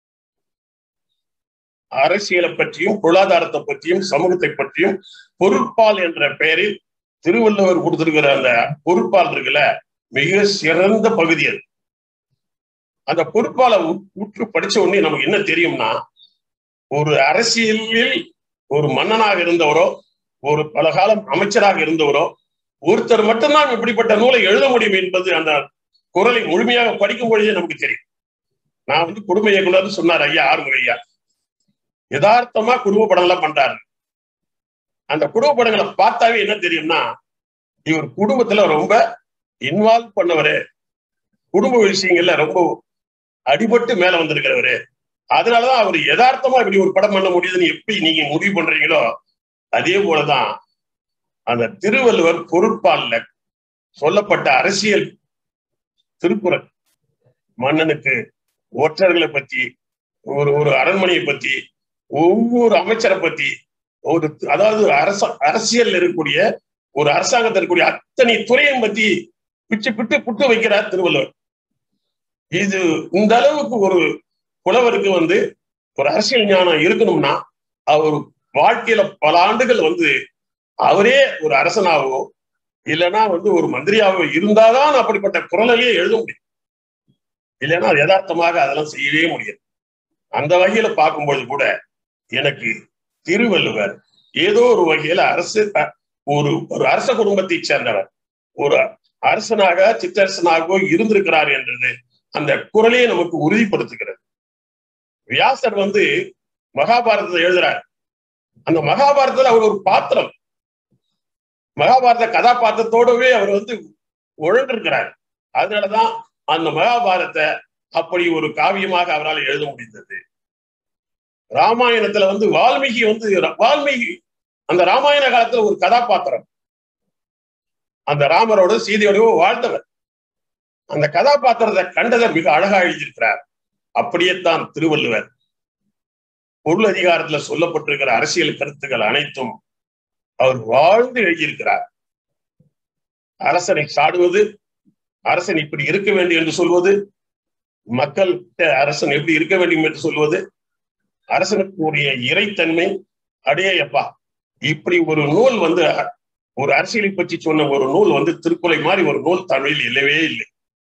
[SPEAKER 2] அரசியலை பற்றியும் பொருளாதாரத்தை பற்றியும் சமூகத்தை பற்றியும் பொருட்பால் என்ற பெயரில் திருவள்ளுவர் கொடுத்திருக்கிற அந்த பொருட்பால் இருக்குல்ல மிக சிறந்த பகுதி அது அந்த பொறுப்பால உற்று படிச்ச உடனே நமக்கு என்ன தெரியும்னா ஒரு அரசியலில் ஒரு மன்னனாக இருந்தவரோ ஒரு பல காலம் அமைச்சராக இருந்தவரோ ஒருத்தர் மட்டும்தான் இப்படிப்பட்ட நூலை எழுத முடியும் என்பது அந்த குரலை முழுமையாக படிக்கும் பொழுதே நமக்கு தெரியும் நான் வந்து குடும்ப இயக்குனர் சொன்னார் ஐயா ஆறுமுக ஐயா யதார்த்தமா குடும்ப படம் எல்லாம் பண்றாரு அந்த குடும்ப படங்களை பார்த்தாவே என்ன தெரியும்னா இவர் குடும்பத்துல ரொம்ப இன்வால்வ் பண்ணவரு குடும்ப விஷயங்கள்ல ரொம்ப அடிபட்டு மேல வந்திருக்கிறவரு அதனாலதான் அவர் யதார்த்தமா இப்படி ஒரு படம் பண்ண முடியுதுன்னு எப்படி நீங்க முடிவு பண்றீங்களோ அதே போலதான் அந்த திருவள்ளுவர் பொருட்பால்ல சொல்லப்பட்ட அரசியல் திருக்குறள் மன்னனுக்கு ஒற்றர்களை பத்தி ஒரு ஒரு அரண்மனையை பத்தி ஒவ்வொரு அமைச்சரை பத்தி ஒரு அதாவது அரச அரசியல் இருக்கக்கூடிய ஒரு அரசாங்கத்தில் இருக்கக்கூடிய அத்தனை துறையும் பத்தி பிச்சு பிட்டு புட்டு வைக்கிறார் திருவள்ளுவர் இது இந்த அளவுக்கு ஒரு புலவருக்கு வந்து ஒரு அரசியல் ஞானம் இருக்கணும்னா அவர் வாழ்க்கையில பல ஆண்டுகள் வந்து அவரே ஒரு அரசனாகவோ இல்லைன்னா வந்து ஒரு மந்திரியாகவோ இருந்தாதான் அப்படிப்பட்ட குரலையே எழுத முடியும் இல்லைன்னா யதார்த்தமாக அதெல்லாம் செய்யவே முடியாது அந்த வகையில பார்க்கும்பொழுது கூட எனக்கு திருவள்ளுவர் ஏதோ ஒரு வகையில அரசு ஒரு ஒரு அரச குடும்பத்தை சேர்ந்தவர் ஒரு அரசனாக சித்தரசனாகவோ இருந்திருக்கிறார் என்றது அந்த குரலையே நமக்கு உறுதிப்படுத்துகிறது வியாசர் வந்து மகாபாரதத்தை எழுதுறார் அந்த மகாபாரதத்துல அவர் ஒரு பாத்திரம் மகாபாரத கதாபாத்திரத்தோடவே அவர் வந்து உழந்திருக்கிறார் அதனாலதான் அந்த மகாபாரத்தை அப்படி ஒரு காவியமாக அவரால் எழுத முடிந்தது ராமாயணத்துல வந்து வால்மீகி வந்து வால்மீகி அந்த ராமாயண காலத்துல ஒரு கதாபாத்திரம் அந்த ராமரோட சீதையோட வாழ்ந்தவர் அந்த கதாபாத்திரத்தை கண்டதை மிக அழகா எழுதியிருக்கிறார் அப்படியேத்தான் திருவள்ளுவர் பொருள் அதிகாரத்துல சொல்லப்பட்டிருக்கிற அரசியல் கருத்துக்கள் அனைத்தும் அவர் வாழ்ந்து எழுதியிருக்கிறார் அரசனை சாடுவது அரசன் இப்படி இருக்க வேண்டும் என்று சொல்வது மக்கள் அரசன் எப்படி இருக்க வேண்டும் என்று சொல்வது அரசனுக்கு உரிய இறைத்தன்மை அடையப்பா இப்படி ஒரு நூல் வந்து ஒரு அரசியலை பற்றி சொன்ன ஒரு நூல் வந்து திருக்குறை மாதிரி ஒரு நூல் தமிழில் இல்லவே இல்லை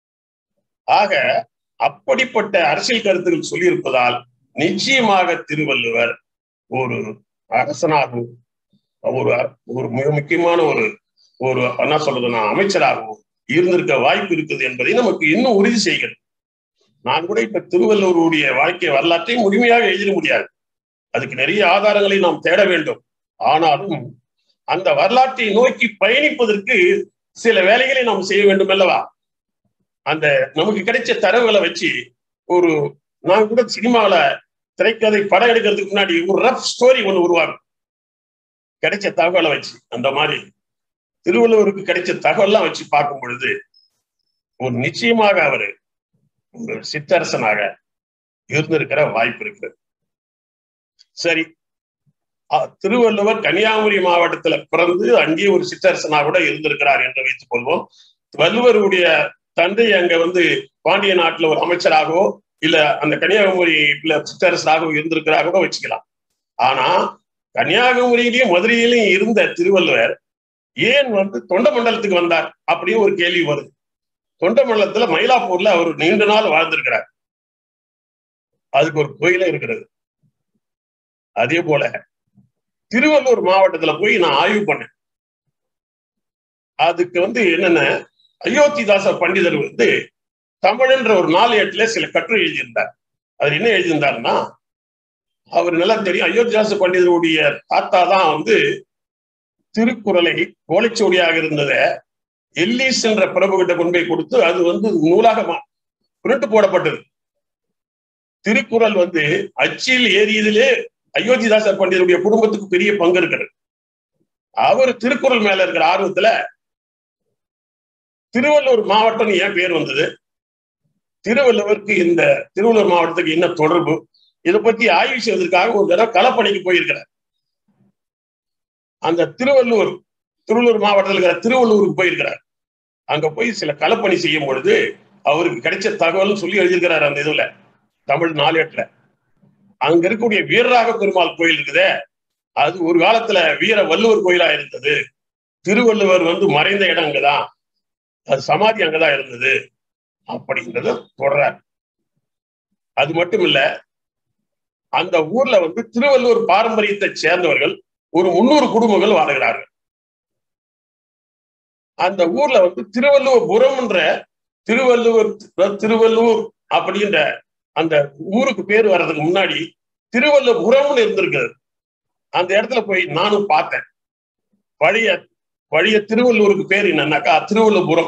[SPEAKER 2] ஆக அப்படிப்பட்ட அரசியல் கருத்துக்கள் சொல்லியிருப்பதால் நிச்சயமாக திருவள்ளுவர் ஒரு அரசனாகவும் ஒரு ஒரு மிக முக்கியமான ஒரு ஒரு என்ன சொல்றதுன்னா அமைச்சராகவும் இருந்திருக்க வாய்ப்பு இருக்குது என்பதை நமக்கு இன்னும் உறுதி செய்கிறது நான் கூட இப்ப திருவள்ளுவருடைய வாழ்க்கை வரலாற்றை முழுமையாக எழுதிட முடியாது அதுக்கு நிறைய ஆதாரங்களை நாம் தேட வேண்டும் ஆனாலும் அந்த வரலாற்றை நோக்கி பயணிப்பதற்கு சில வேலைகளை நாம் செய்ய வேண்டும் அல்லவா அந்த நமக்கு கிடைச்ச தரவுகளை வச்சு ஒரு நான் கூட சினிமாவில திரைக்கதை படம் எடுக்கிறதுக்கு முன்னாடி ஒரு ரஃப் ஸ்டோரி ஒன்று உருவாகும் கிடைச்ச தகவலை வச்சு அந்த மாதிரி திருவள்ளுவருக்கு கிடைச்ச தகவல்லாம் வச்சு பார்க்கும் பொழுது ஒரு நிச்சயமாக அவரு ஒரு சித்தரசனாக இருந்திருக்கிற வாய்ப்பு இருக்கு சரி திருவள்ளுவர் கன்னியாகுமரி மாவட்டத்துல பிறந்து அங்கே ஒரு சித்தரசனாக கூட இருந்திருக்கிறார் என்று வைத்துக் கொள்வோம் வள்ளுவருடைய தந்தை அங்க வந்து பாண்டிய நாட்டுல ஒரு அமைச்சராகவோ இல்ல அந்த கன்னியாகுமரியில சித்தரசராகவோ இருந்திருக்கிறாக கூட வச்சுக்கலாம் ஆனா கன்னியாகுமரியிலையும் மதுரையிலையும் இருந்த திருவள்ளுவர் ஏன் வந்து தொண்ட மண்டலத்துக்கு வந்தார் அப்படின்னு ஒரு கேள்வி வருது தொண்ட மண்டலத்துல மயிலாப்பூர்ல அவர் நீண்ட நாள் வாழ்ந்திருக்கிறார் அதுக்கு ஒரு கோயிலே இருக்கிறது அதே போல திருவள்ளூர் மாவட்டத்துல போய் நான் ஆய்வு பண்ணேன் அதுக்கு வந்து என்னென்ன அயோத்திதாச பண்டிதர் வந்து தமிழ்ன்ற ஒரு நாலு எட்டுல சில கட்டுரை எழுதியிருந்தார் அவர் என்ன எழுதியிருந்தாருன்னா அவர் நல்லா தெரியும் அயோத்திதாச பண்டிதருடைய தாத்தா தான் வந்து திருக்குறளை கோலைச்சோடியாக இருந்தத எல்லீஸ் என்ற பிரபு கிட்ட கொண்டு போய் கொடுத்து அது வந்து நூலாக புரட்டு போடப்பட்டது திருக்குறள் வந்து அச்சில் ஏறியதிலே அயோத்திதாச பண்டிதருடைய குடும்பத்துக்கு பெரிய பங்கு இருக்கிறது அவர் திருக்குறள் மேல இருக்கிற ஆர்வத்துல திருவள்ளூர் மாவட்டம் ஏன் பேர் வந்தது திருவள்ளுவருக்கு இந்த திருவள்ளூர் மாவட்டத்துக்கு என்ன தொடர்பு இதை பத்தி ஆய்வு செய்வதற்காக ஒரு தடவை களப்பணிக்கு போயிருக்கிறார் அந்த திருவள்ளூர் திருவள்ளூர் மாவட்டத்தில் இருக்கிற திருவள்ளூருக்கு போயிருக்கிறார் அங்க போய் சில களப்பணி செய்யும் பொழுது அவருக்கு கிடைச்ச தகவல் சொல்லி எழுதியிருக்கிறார் அந்த இதுல தமிழ் நாளேட்டுல அங்க இருக்கக்கூடிய வீரராக பெருமாள் கோயில் இருக்குதே அது ஒரு காலத்துல வீர வள்ளுவர் கோயிலா இருந்தது திருவள்ளுவர் வந்து மறைந்த இடம் அங்கதான் அது சமாதி அங்கதான் இருந்தது அப்படின்றத தொடர்றார் அது மட்டும் இல்ல அந்த ஊர்ல வந்து திருவள்ளுவர் பாரம்பரியத்தை சேர்ந்தவர்கள் ஒரு முன்னூறு குடும்பங்கள் வாழ்கிறார்கள் அந்த ஊர்ல வந்து திருவள்ளுவர் புறம்ன்ற திருவள்ளுவர் திருவள்ளூர் அப்படின்ற அந்த ஊருக்கு பேர் வர்றதுக்கு முன்னாடி திருவள்ளுவபுரம்னு இருந்திருக்கிறது அந்த இடத்துல போய் நானும் பார்த்தேன் பழைய பழைய திருவள்ளூருக்கு பேர் என்னன்னாக்கா திருவள்ளுவபுரம்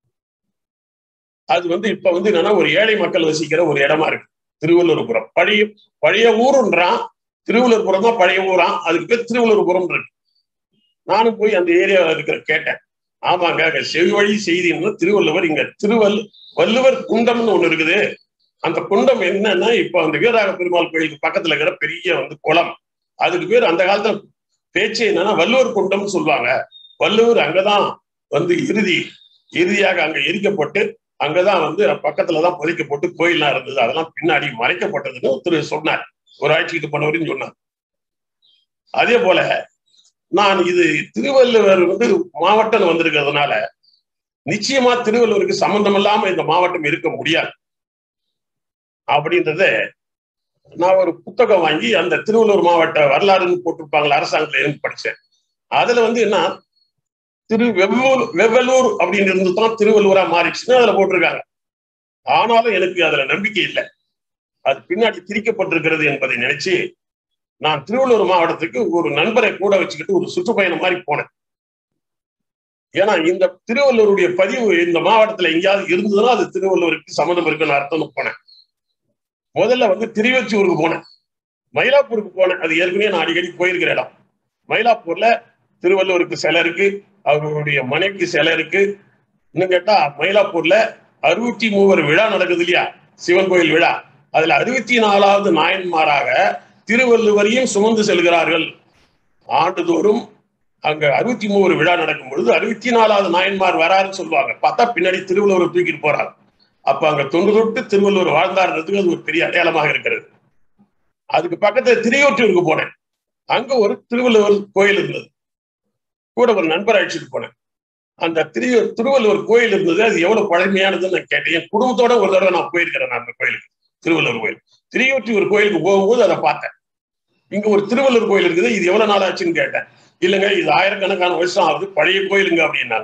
[SPEAKER 2] அது வந்து இப்ப வந்து என்னன்னா ஒரு ஏழை மக்கள் வசிக்கிற ஒரு இடமா இருக்கு திருவள்ளூர்புரம் பழைய பழைய ஊருன்றான் திருவள்ளூர்புரம் தான் பழைய ஊரான் அதுக்கு பேர் திருவள்ளூர்புரம் இருக்கு நானும் போய் அந்த ஏரியாவில் இருக்கிற கேட்டேன் ஆமாங்க அங்க செவிவழி செய்தின்னு திருவள்ளுவர் இங்க திருவள் வள்ளுவர் குண்டம்னு ஒண்ணு இருக்குது அந்த குண்டம் என்னன்னா இப்ப அந்த வீரராக பெருமாள் கோயிலுக்கு பக்கத்துல இருக்கிற பெரிய வந்து குளம் அதுக்கு பேர் அந்த காலத்துல பேச்சு என்னன்னா வள்ளுவர் குண்டம்னு சொல்லுவாங்க வள்ளுவர் அங்கதான் வந்து இறுதி இறுதியாக அங்க எரிக்கப்பட்டு அங்கதான் வந்து பக்கத்துலதான் புதைக்கப்பட்டு கோயில்லாம் இருந்தது அதெல்லாம் பின்னாடி மறைக்கப்பட்டதுன்னு ஒருத்தர் சொன்னார் ஒரு ஆட்சிக்கு போனவரையும் சொன்னார் அதே போல நான் இது திருவள்ளுவர் வந்து மாவட்டம் வந்திருக்கிறதுனால நிச்சயமா திருவள்ளுவருக்கு சம்பந்தம் இல்லாம இந்த மாவட்டம் இருக்க முடியாது அப்படின்றத நான் ஒரு புத்தகம் வாங்கி அந்த திருவள்ளூர் மாவட்ட வரலாறுன்னு போட்டிருப்பாங்களா அரசாங்கத்துல இருந்து படிச்சேன் அதுல வந்து என்ன திரு வெவ்வூர் வெவ்வலூர் அப்படின்னு இருந்து தான் திருவள்ளூரா மாறிடுச்சுன்னு அதுல போட்டிருக்காங்க ஆனாலும் எனக்கு அதுல நம்பிக்கை இல்லை அது பின்னாடி திரிக்கப்பட்டிருக்கிறது என்பதை நினைச்சு நான் திருவள்ளூர் மாவட்டத்துக்கு ஒரு நண்பரை கூட வச்சுக்கிட்டு ஒரு சுற்றுப்பயணம் மாதிரி போனேன் ஏன்னா இந்த திருவள்ளூருடைய பதிவு இந்த மாவட்டத்துல எங்கேயாவது இருந்ததுன்னா அது திருவள்ளூருக்கு சம்மந்தம் இருக்குன்னு அர்த்தம்னு போனேன் முதல்ல வந்து திருவெச்சூருக்கு போனேன் மயிலாப்பூருக்கு போனேன் அது ஏற்கனவே நான் அடிக்கடி போயிருக்கிற இடம் மயிலாப்பூர்ல திருவள்ளுவருக்கு சிலை இருக்கு அவருடைய மனைவிக்கு சிலை இருக்கு இன்னும் கேட்டா மயிலாப்பூர்ல அறுபத்தி மூவர் விழா நடக்குது இல்லையா சிவன் கோயில் விழா அதுல அறுபத்தி நாலாவது நாயன்மாராக திருவள்ளுவரையும் சுமந்து செல்கிறார்கள் ஆண்டுதோறும் அங்க அறுபத்தி மூணு விழா நடக்கும் பொழுது அறுபத்தி நாலாவது நாயன்மார் வராருன்னு சொல்லுவாங்க பார்த்தா பின்னாடி திருவள்ளுவரை தூக்கிட்டு போறாங்க அப்ப அங்க தொன்று தொட்டு திருவள்ளுவர் வாழ்ந்தாருன்றதுக்கு அது ஒரு பெரிய அடையாளமாக இருக்கிறது அதுக்கு பக்கத்துல திரையூற்றூருக்கு போனேன் அங்க ஒரு திருவள்ளுவர் கோயில் இருந்தது கூட ஒரு நண்பர் அழைச்சிட்டு போனேன் அந்த திரு திருவள்ளுவர் கோயில் இருந்தது அது எவ்வளவு பழமையானதுன்னு நான் கேட்டேன் என் குடும்பத்தோட ஒரு தடவை நான் போயிருக்கிறேன் நான் அந்த கோயிலுக்கு திருவள்ளுவர் கோயில் திரையூற்றியூர் கோயிலுக்கு போகும்போது அதை பார்த்தேன் இங்க ஒரு திருவள்ளுவர் கோயில் இருக்குது இது எவ்வளவு நாள் ஆச்சுன்னு கேட்டேன் இல்லைங்க இது ஆயிரக்கணக்கான வருஷம் ஆகுது பழைய கோயிலுங்க அப்படின்னாங்க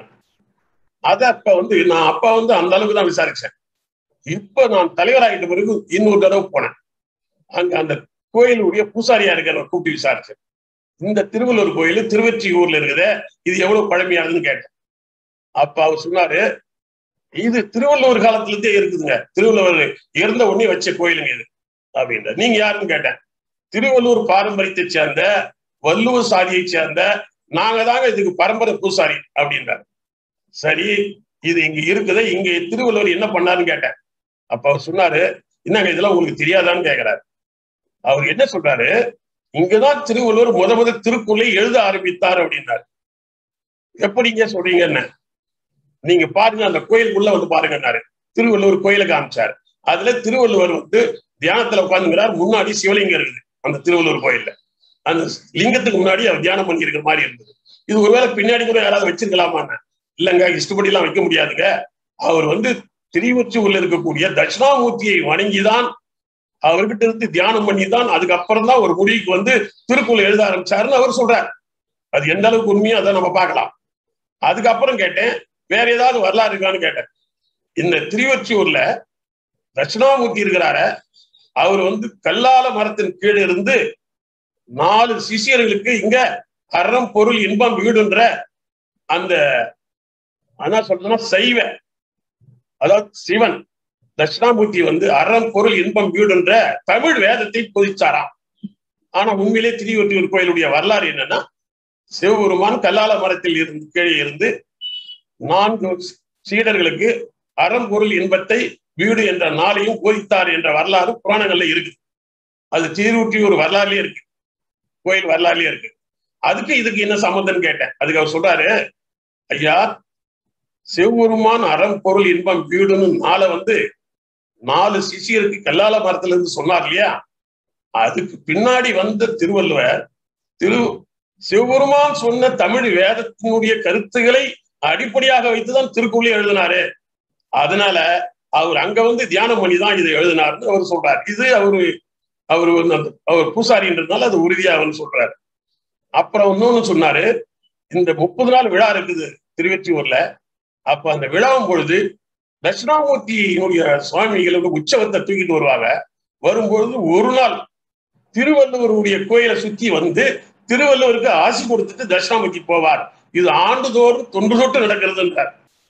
[SPEAKER 2] அத அப்ப வந்து நான் அப்பா வந்து அந்த அளவுக்கு தான் விசாரிச்சேன் இப்ப நான் தலைவராகிட்ட பிறகு இன்னொரு தடவை போனேன் அங்க அந்த கோயிலுடைய பூசாரியா இருக்கிற கூப்பிட்டு விசாரிச்சேன் இந்த திருவள்ளூர் கோயில் திருவெற்றியூர்ல இருக்குது இது எவ்வளவு பழமையானதுன்னு கேட்டேன் அப்ப அவர் சொன்னாரு இது திருவள்ளுவர் காலத்துல இருந்தே இருக்குதுங்க திருவள்ளுவர் இறந்த உடனே வச்ச கோயிலுங்க இது அப்படின்ற நீங்க யாருன்னு கேட்டேன் திருவள்ளூர் பாரம்பரியத்தை சேர்ந்த வள்ளுவர் சாதியை சேர்ந்த நாங்க தாங்க இதுக்கு பரம்பரை பூசாரி அப்படின்றார் சரி இது இங்க இருக்குது இங்க திருவள்ளுவர் என்ன பண்ணாருன்னு கேட்டேன் அப்ப அவர் சொன்னாரு என்னங்க இதெல்லாம் உங்களுக்கு தெரியாதான்னு கேக்குறாரு அவர் என்ன சொல்றாரு இங்கதான் திருவள்ளுவர் முத முத திருக்குறளை எழுத ஆரம்பித்தார் அப்படின்னாரு எப்படிங்க சொல்றீங்க என்ன நீங்க பாருங்க அந்த கோயிலுக்குள்ள வந்து பாருங்கன்னாரு திருவள்ளுவர் கோயிலை காமிச்சார் அதுல திருவள்ளுவர் வந்து தியானத்துல உட்காந்துங்கிறார் முன்னாடி சிவலிங்கம் இருக்குது அந்த திருவள்ளுவர் கோயில்ல அந்த லிங்கத்துக்கு முன்னாடி அவர் தியானம் பண்ணி இருக்கிற மாதிரி இருந்தது இது ஒருவேளை பின்னாடி கூட யாராவது வச்சிருக்கலாமான்னு இல்லைங்க இஷ்டப்படி எல்லாம் வைக்க முடியாதுங்க அவர் வந்து திருவொற்றியூர்ல இருக்கக்கூடிய தட்சிணாமூர்த்தியை வணங்கிதான் அவர்கிட்ட இருந்து தியானம் பண்ணி தான் அதுக்கப்புறம் தான் ஒரு முடிவுக்கு வந்து திருக்குறள் எழுத ஆரம்பிச்சாருன்னு அவர் சொல்றார் அது எந்த அளவுக்கு உண்மையோ அதை நம்ம பார்க்கலாம் அதுக்கப்புறம் கேட்டேன் வேற ஏதாவது வரலாறு இருக்கான்னு கேட்டேன் இந்த திருவொற்றியூர்ல தட்சிணாமூர்த்தி இருக்கிறார அவர் வந்து கல்லால மரத்தின் கீழே இருந்து நாலு சிஷியர்களுக்கு இங்க அறம் பொருள் இன்பம் வீடுன்ற அந்த என்ன சொல்றதுன்னா சைவ அதாவது சிவன் தட்சிணாமூர்த்தி வந்து அறம் பொருள் இன்பம் வீடுன்ற தமிழ் வேதத்தை பொதிச்சாராம் ஆனா உண்மையிலே திருவொற்றியூர் கோயிலுடைய வரலாறு என்னன்னா சிவபெருமான் கல்லால மரத்தில் இருந்து கீழே இருந்து நான்கு சீடர்களுக்கு அறம் பொருள் இன்பத்தை வீடு என்ற நாளையும் போதித்தார் என்ற வரலாறு புராணங்கள்ல இருக்கு அது திருவொற்றியூர் வரலாறுலயே இருக்கு கோயில் வரலாறுலயே இருக்கு அதுக்கு இதுக்கு என்ன சம்மந்தம் கேட்டேன் அதுக்கு அவர் சொல்றாரு ஐயா சிவபெருமான் அறம் பொருள் இன்பம் வீடுன்னு நாளை வந்து நாலு சிஷியருக்கு கல்லால மரத்துல இருந்து சொன்னார் இல்லையா அதுக்கு பின்னாடி வந்த திருவள்ளுவர் திரு சிவபெருமான் சொன்ன தமிழ் வேதத்தினுடைய கருத்துக்களை அடிப்படையாக வைத்துதான் திருக்குறளை எழுதினாரு அதனால அவர் அங்க வந்து தியானம் பண்ணி தான் இதை எழுதினார்னு அவர் சொல்றாரு இது அவரு அவரு அவர் பூசாரின்றதுனால அது உறுதியா அவர் சொல்றாரு அப்புறம் இன்னொன்னு சொன்னாரு இந்த முப்பது நாள் விழா இருக்குது திருவெற்றியூர்ல அப்ப அந்த விழாவும் பொழுது தட்சிணாமூர்த்தியினுடைய சுவாமிகளுக்கு உற்சவத்தை தூக்கிட்டு வருவாங்க வரும்பொழுது ஒரு நாள் திருவள்ளுவருடைய கோயிலை சுத்தி வந்து திருவள்ளுவருக்கு ஆசி கொடுத்துட்டு தட்சிணாமூர்த்தி போவார் இது ஆண்டுதோறும் தொன்று தொட்டு நடக்கிறதுன்றார்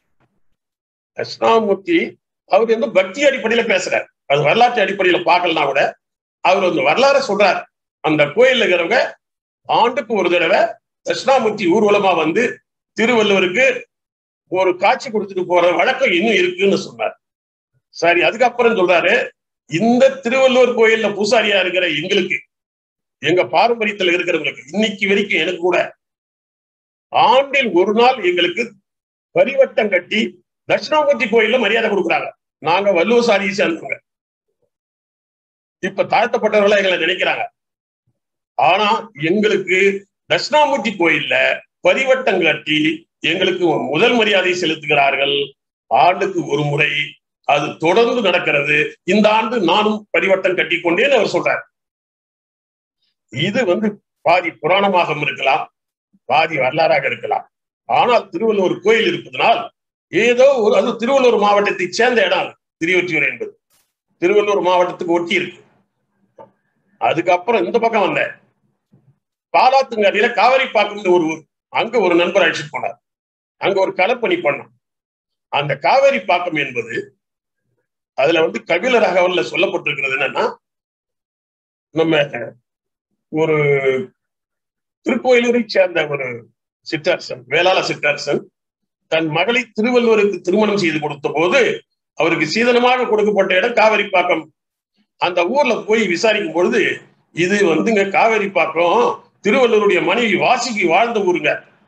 [SPEAKER 2] தட்சிணாமூர்த்தி அவர் வந்து பக்தி அடிப்படையில பேசுறார் அது வரலாற்று அடிப்படையில பார்க்கலனா கூட அவர் அந்த வரலாற சொல்றார் அந்த கோயில்ல இருக்கிறவங்க ஆண்டுக்கு ஒரு தடவை தட்சிணாமூர்த்தி ஊர்வலமா வந்து திருவள்ளுவருக்கு ஒரு காட்சி கொடுத்துட்டு போற வழக்கம் இன்னும் இருக்குன்னு சொன்னார் சரி அதுக்கப்புறம் சொல்றாரு இந்த திருவள்ளுவர் கோயில்ல பூசாரியா இருக்கிற எங்களுக்கு எங்க பாரம்பரியத்துல இருக்கிறவங்களுக்கு இன்னைக்கு வரைக்கும் எனக்கு கூட ஆண்டில் ஒரு நாள் எங்களுக்கு பரிவட்டம் கட்டி தட்சிணாமூர்த்தி கோயில்ல மரியாதை கொடுக்குறாங்க நாங்க வள்ளுவசாரியை சேர்ந்தவங்க இப்ப தாழ்த்தப்பட்டவர்களா எங்களை நினைக்கிறாங்க ஆனா எங்களுக்கு தட்சிணாமூர்த்தி கோயில்ல பரிவட்டம் கட்டி எங்களுக்கு முதல் மரியாதை செலுத்துகிறார்கள் ஆண்டுக்கு ஒரு முறை அது தொடர்ந்து நடக்கிறது இந்த ஆண்டு நானும் பரிவட்டம் கட்டி கொண்டேன்னு அவர் சொல்றார் இது வந்து பாதி புராணமாக இருக்கலாம் பாதி வரலாறாக இருக்கலாம் ஆனால் திருவள்ளுவர் கோயில் இருப்பதனால் ஏதோ ஒரு அது திருவள்ளூர் மாவட்டத்தை சேர்ந்த இடம் திருவொற்றியூர் என்பது திருவள்ளூர் மாவட்டத்துக்கு ஒட்டி இருக்கு அதுக்கப்புறம் இந்த பக்கம் வந்தேன் பாலாத்துங்கரையில காவிரி பாக்கம்னு ஒரு ஊர் அங்க ஒரு நண்பர் அழைச்சிட்டு போனார் அங்க ஒரு களப்பணி பண்ணோம் அந்த காவேரி பாக்கம் என்பது அதுல வந்து கபில ரகவல்ல சொல்லப்பட்டிருக்கிறது என்னன்னா நம்ம ஒரு திருக்கோயிலூரை சேர்ந்த ஒரு சிற்றரசன் வேளாள சிற்றரசன் தன் மகளை திருவள்ளுவருக்கு திருமணம் செய்து கொடுத்த போது அவருக்கு சீதனமாக கொடுக்கப்பட்ட இடம் காவேரி பாக்கம் அந்த ஊர்ல போய் விசாரிக்கும் பொழுது இது வந்துங்க காவேரி பாக்கம் திருவள்ளுவருடைய மனைவி வாசிக்கு வாழ்ந்த ஊருங்க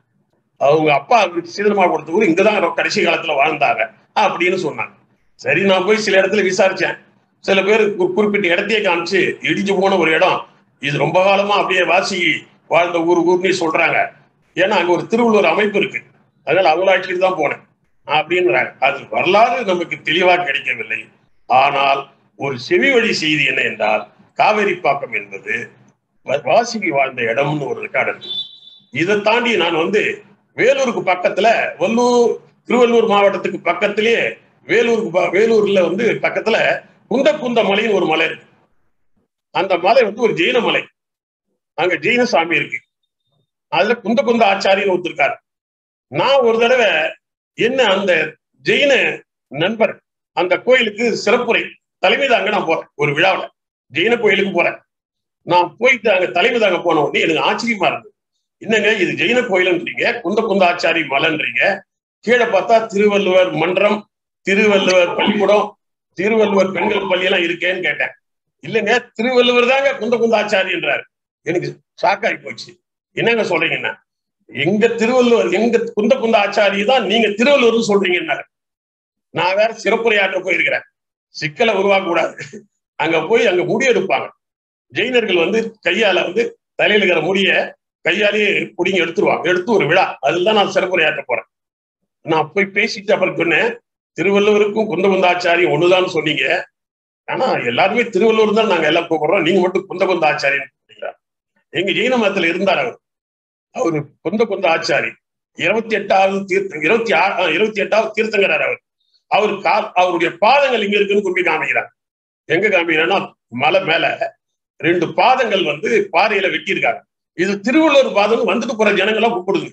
[SPEAKER 2] அவங்க அப்பா சீதனமா கொடுத்த ஊர் இங்கதான் கடைசி காலத்துல வாழ்ந்தாங்க அப்படின்னு சொன்னாங்க சரி நான் போய் சில இடத்துல விசாரிச்சேன் சில பேர் கு- குறிப்பிட்ட இடத்தையே காமிச்சு இடிஞ்சு போன ஒரு இடம் இது ரொம்ப காலமா அப்படியே வாசி வாழ்ந்த ஊர் ஊர்னு சொல்றாங்க ஏன்னா அங்க ஒரு திருவள்ளுவர் அமைப்பு இருக்கு அதனால அவங்களாட்சிக்கு தான் போனேன் அப்படின்றாங்க அது வரலாறு நமக்கு தெளிவாக கிடைக்கவில்லை ஆனால் ஒரு செவி வழி செய்தி என்ன என்றால் காவேரிப்பாக்கம் என்பது வ- வாசுகி வாழ்ந்த இடம்னு ஒரு ரெக்கார்டு இருக்கு இதை தாண்டி நான் வந்து வேலூருக்கு பக்கத்துல வல்லூர் திருவள்ளூர் மாவட்டத்துக்கு பக்கத்திலேயே வேலூருக்கு ப- வேலூர்ல வந்து பக்கத்துல குந்த குந்த மலைன்னு ஒரு மலை இருக்கு அந்த மலை வந்து ஒரு ஜெயின மலை அங்க ஜெயின சாமி இருக்கு அதுல குந்த குந்த ஆச்சாரின்னு ஒருத்தருக்காரு நான் ஒரு தடவை என்ன அந்த ஜெயின நண்பர் அந்த கோயிலுக்கு சிறப்புரை தலைமை தாங்க நான் போறேன் ஒரு விழாவில் ஜெயின கோயிலுக்கு போறேன் நான் போயிட்டு அங்க தலைமை தாங்க போன உடனே எனக்கு ஆச்சரியமா இருந்தது என்னங்க இது ஜெயின கோயிலுன்றீங்க குந்த குந்த ஆச்சாரி மலைன்றீங்க கீழே பார்த்தா திருவள்ளுவர் மன்றம் திருவள்ளுவர் பள்ளிக்கூடம் திருவள்ளுவர் பெண்கள் பள்ளி எல்லாம் இருக்கேன்னு கேட்டேன் இல்லைங்க திருவள்ளுவர் தாங்க குந்த குந்த ஆச்சாரின்றாரு எனக்கு ஷாக் ஆகி போச்சு என்னங்க சொல்றீங்கன்னா எங்க திருவள்ளுவர் எங்க குந்த குந்த ஆச்சாரி தான் நீங்க திருவள்ளுவர்னு சொல்றீங்கன்னாரு நான் வேற சிறப்புரையாற்ற போயிருக்கிறேன் சிக்கலை உருவாக்க கூடாது அங்க போய் அங்க முடி எடுப்பாங்க ஜெயினர்கள் வந்து கையால வந்து தலையில இருக்கிற முடிய கையாலேயே பிடிங்கி எடுத்துருவாங்க எடுத்து ஒரு விழா அதில் தான் நான் சிறப்புரையாற்ற போறேன் நான் போய் பேசிட்டு அப்புறம் சொன்னேன் திருவள்ளுவருக்கும் குந்த குந்தாச்சாரி ஒண்ணுதான் சொன்னீங்க ஆனா எல்லாருமே திருவள்ளுவர் தான் நாங்க எல்லாம் கூப்பிடுறோம் நீங்க மட்டும் குந்த குந்த ஆச்சாரின்னு சொல்றீங்களா எங்க ஜெயின மதத்துல இருந்தார் அவர் அவரு குந்த குந்த ஆச்சாரி இருபத்தி எட்டாவது தீர்த்தம் இருபத்தி ஆறு இருபத்தி எட்டாவது தீர்த்தங்கரார் அவர் அவர் கால் அவருடைய பாதங்கள் இங்க இருக்குன்னு குறிப்பி காமிக்கிறார் எங்க காமிக்கிறான்னா மலை மேல ரெண்டு பாதங்கள் வந்து பாறையில வெட்டியிருக்காங்க இது திருவள்ளுவர் பாதம் வந்துட்டு போற ஜனங்களா கூப்பிடுது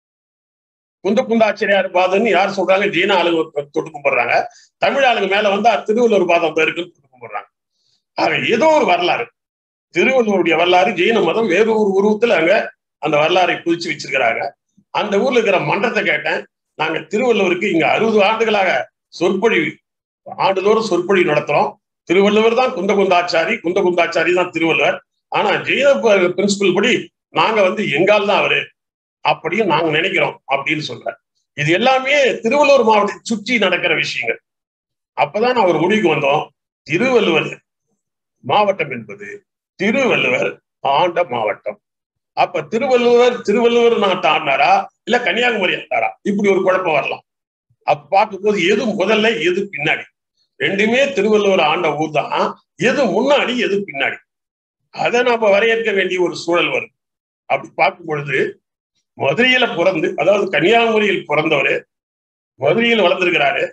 [SPEAKER 2] குந்த குந்தாச்சாரியார் பாதம்னு யார் சொல்றாங்க ஜீன ஆளுங்க தொட்டு கும்பிடுறாங்க தமிழ் ஆளுங்க மேல வந்து திருவள்ளுவர் பாதம் இருக்குன்னு தொட்டு கும்பிடுறாங்க ஆக ஏதோ ஒரு வரலாறு திருவள்ளுவருடைய வரலாறு ஜெயின மதம் வேறு ஒரு உருவத்துல அங்க அந்த வரலாறை புதிச்சு வச்சிருக்கிறாங்க அந்த ஊர்ல இருக்கிற மன்றத்தை கேட்டேன் நாங்க திருவள்ளுவருக்கு இங்க அறுபது ஆண்டுகளாக சொற்பொழிவு ஆண்டுதோறும் சொற்பொழிவு நடத்துறோம் திருவள்ளுவர் தான் குந்த குந்தாச்சாரி குந்த குந்தாச்சாரி தான் திருவள்ளுவர் ஆனா ஜெயின பிரின்சிபல் படி நாங்க வந்து எங்கால் தான் அவரு அப்படின்னு நாங்க நினைக்கிறோம் அப்படின்னு சொல்றாரு இது எல்லாமே திருவள்ளூர் மாவட்டத்தை சுற்றி நடக்கிற விஷயங்கள் அப்பதான் நான் ஒரு முடிவுக்கு வந்தோம் திருவள்ளுவர் மாவட்டம் என்பது திருவள்ளுவர் ஆண்ட மாவட்டம் அப்ப திருவள்ளுவர் திருவள்ளுவர் நாட்டை ஆண்டாரா இல்ல கன்னியாகுமரி ஆண்டாரா இப்படி ஒரு குழப்பம் வரலாம் அப்ப பார்க்கும்போது எது முதல்ல எது பின்னாடி ரெண்டுமே திருவள்ளுவர் ஆண்ட ஊர் தான் எது முன்னாடி எது பின்னாடி அதை நாம வரையறுக்க வேண்டிய ஒரு சூழல் வரும் அப்படி பார்க்கும் பொழுது மதுரையில பிறந்து அதாவது கன்னியாகுமரியில் பிறந்தவர் மதுரையில் வளர்ந்திருக்கிறாரு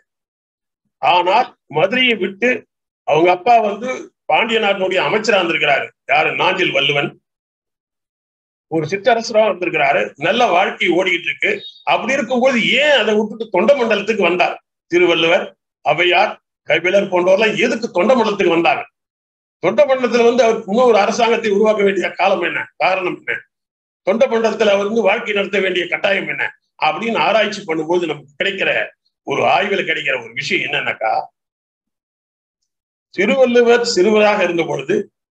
[SPEAKER 2] ஆனால் மதுரையை விட்டு அவங்க அப்பா வந்து பாண்டிய நாட்டினுடைய அமைச்சரா இருந்திருக்கிறாரு யாரு நாஞ்சில் வள்ளுவன் ஒரு சிற்றரசரா இருந்திருக்கிறாரு நல்ல வாழ்க்கை ஓடிக்கிட்டு இருக்கு அப்படி இருக்கும்போது ஏன் அதை விட்டுட்டு தொண்ட மண்டலத்துக்கு வந்தார் திருவள்ளுவர் அவையார் கைவிலர் போன்றவர்லாம் எதுக்கு தொண்ட மண்டலத்துக்கு வந்தாங்க தொண்ட மண்டலத்துல வந்து அவருக்கு இன்னும் ஒரு அரசாங்கத்தை உருவாக்க வேண்டிய காலம் என்ன காரணம் என்ன தொண்ட மண்டலத்துல அவர் வந்து வாழ்க்கை நடத்த வேண்டிய கட்டாயம் என்ன அப்படின்னு ஆராய்ச்சி பண்ணும்போது நமக்கு கிடைக்கிற ஒரு ஆய்வுல கிடைக்கிற ஒரு விஷயம் என்னன்னாக்கா திருவள்ளுவர் சிறுவராக இருந்த பொழுது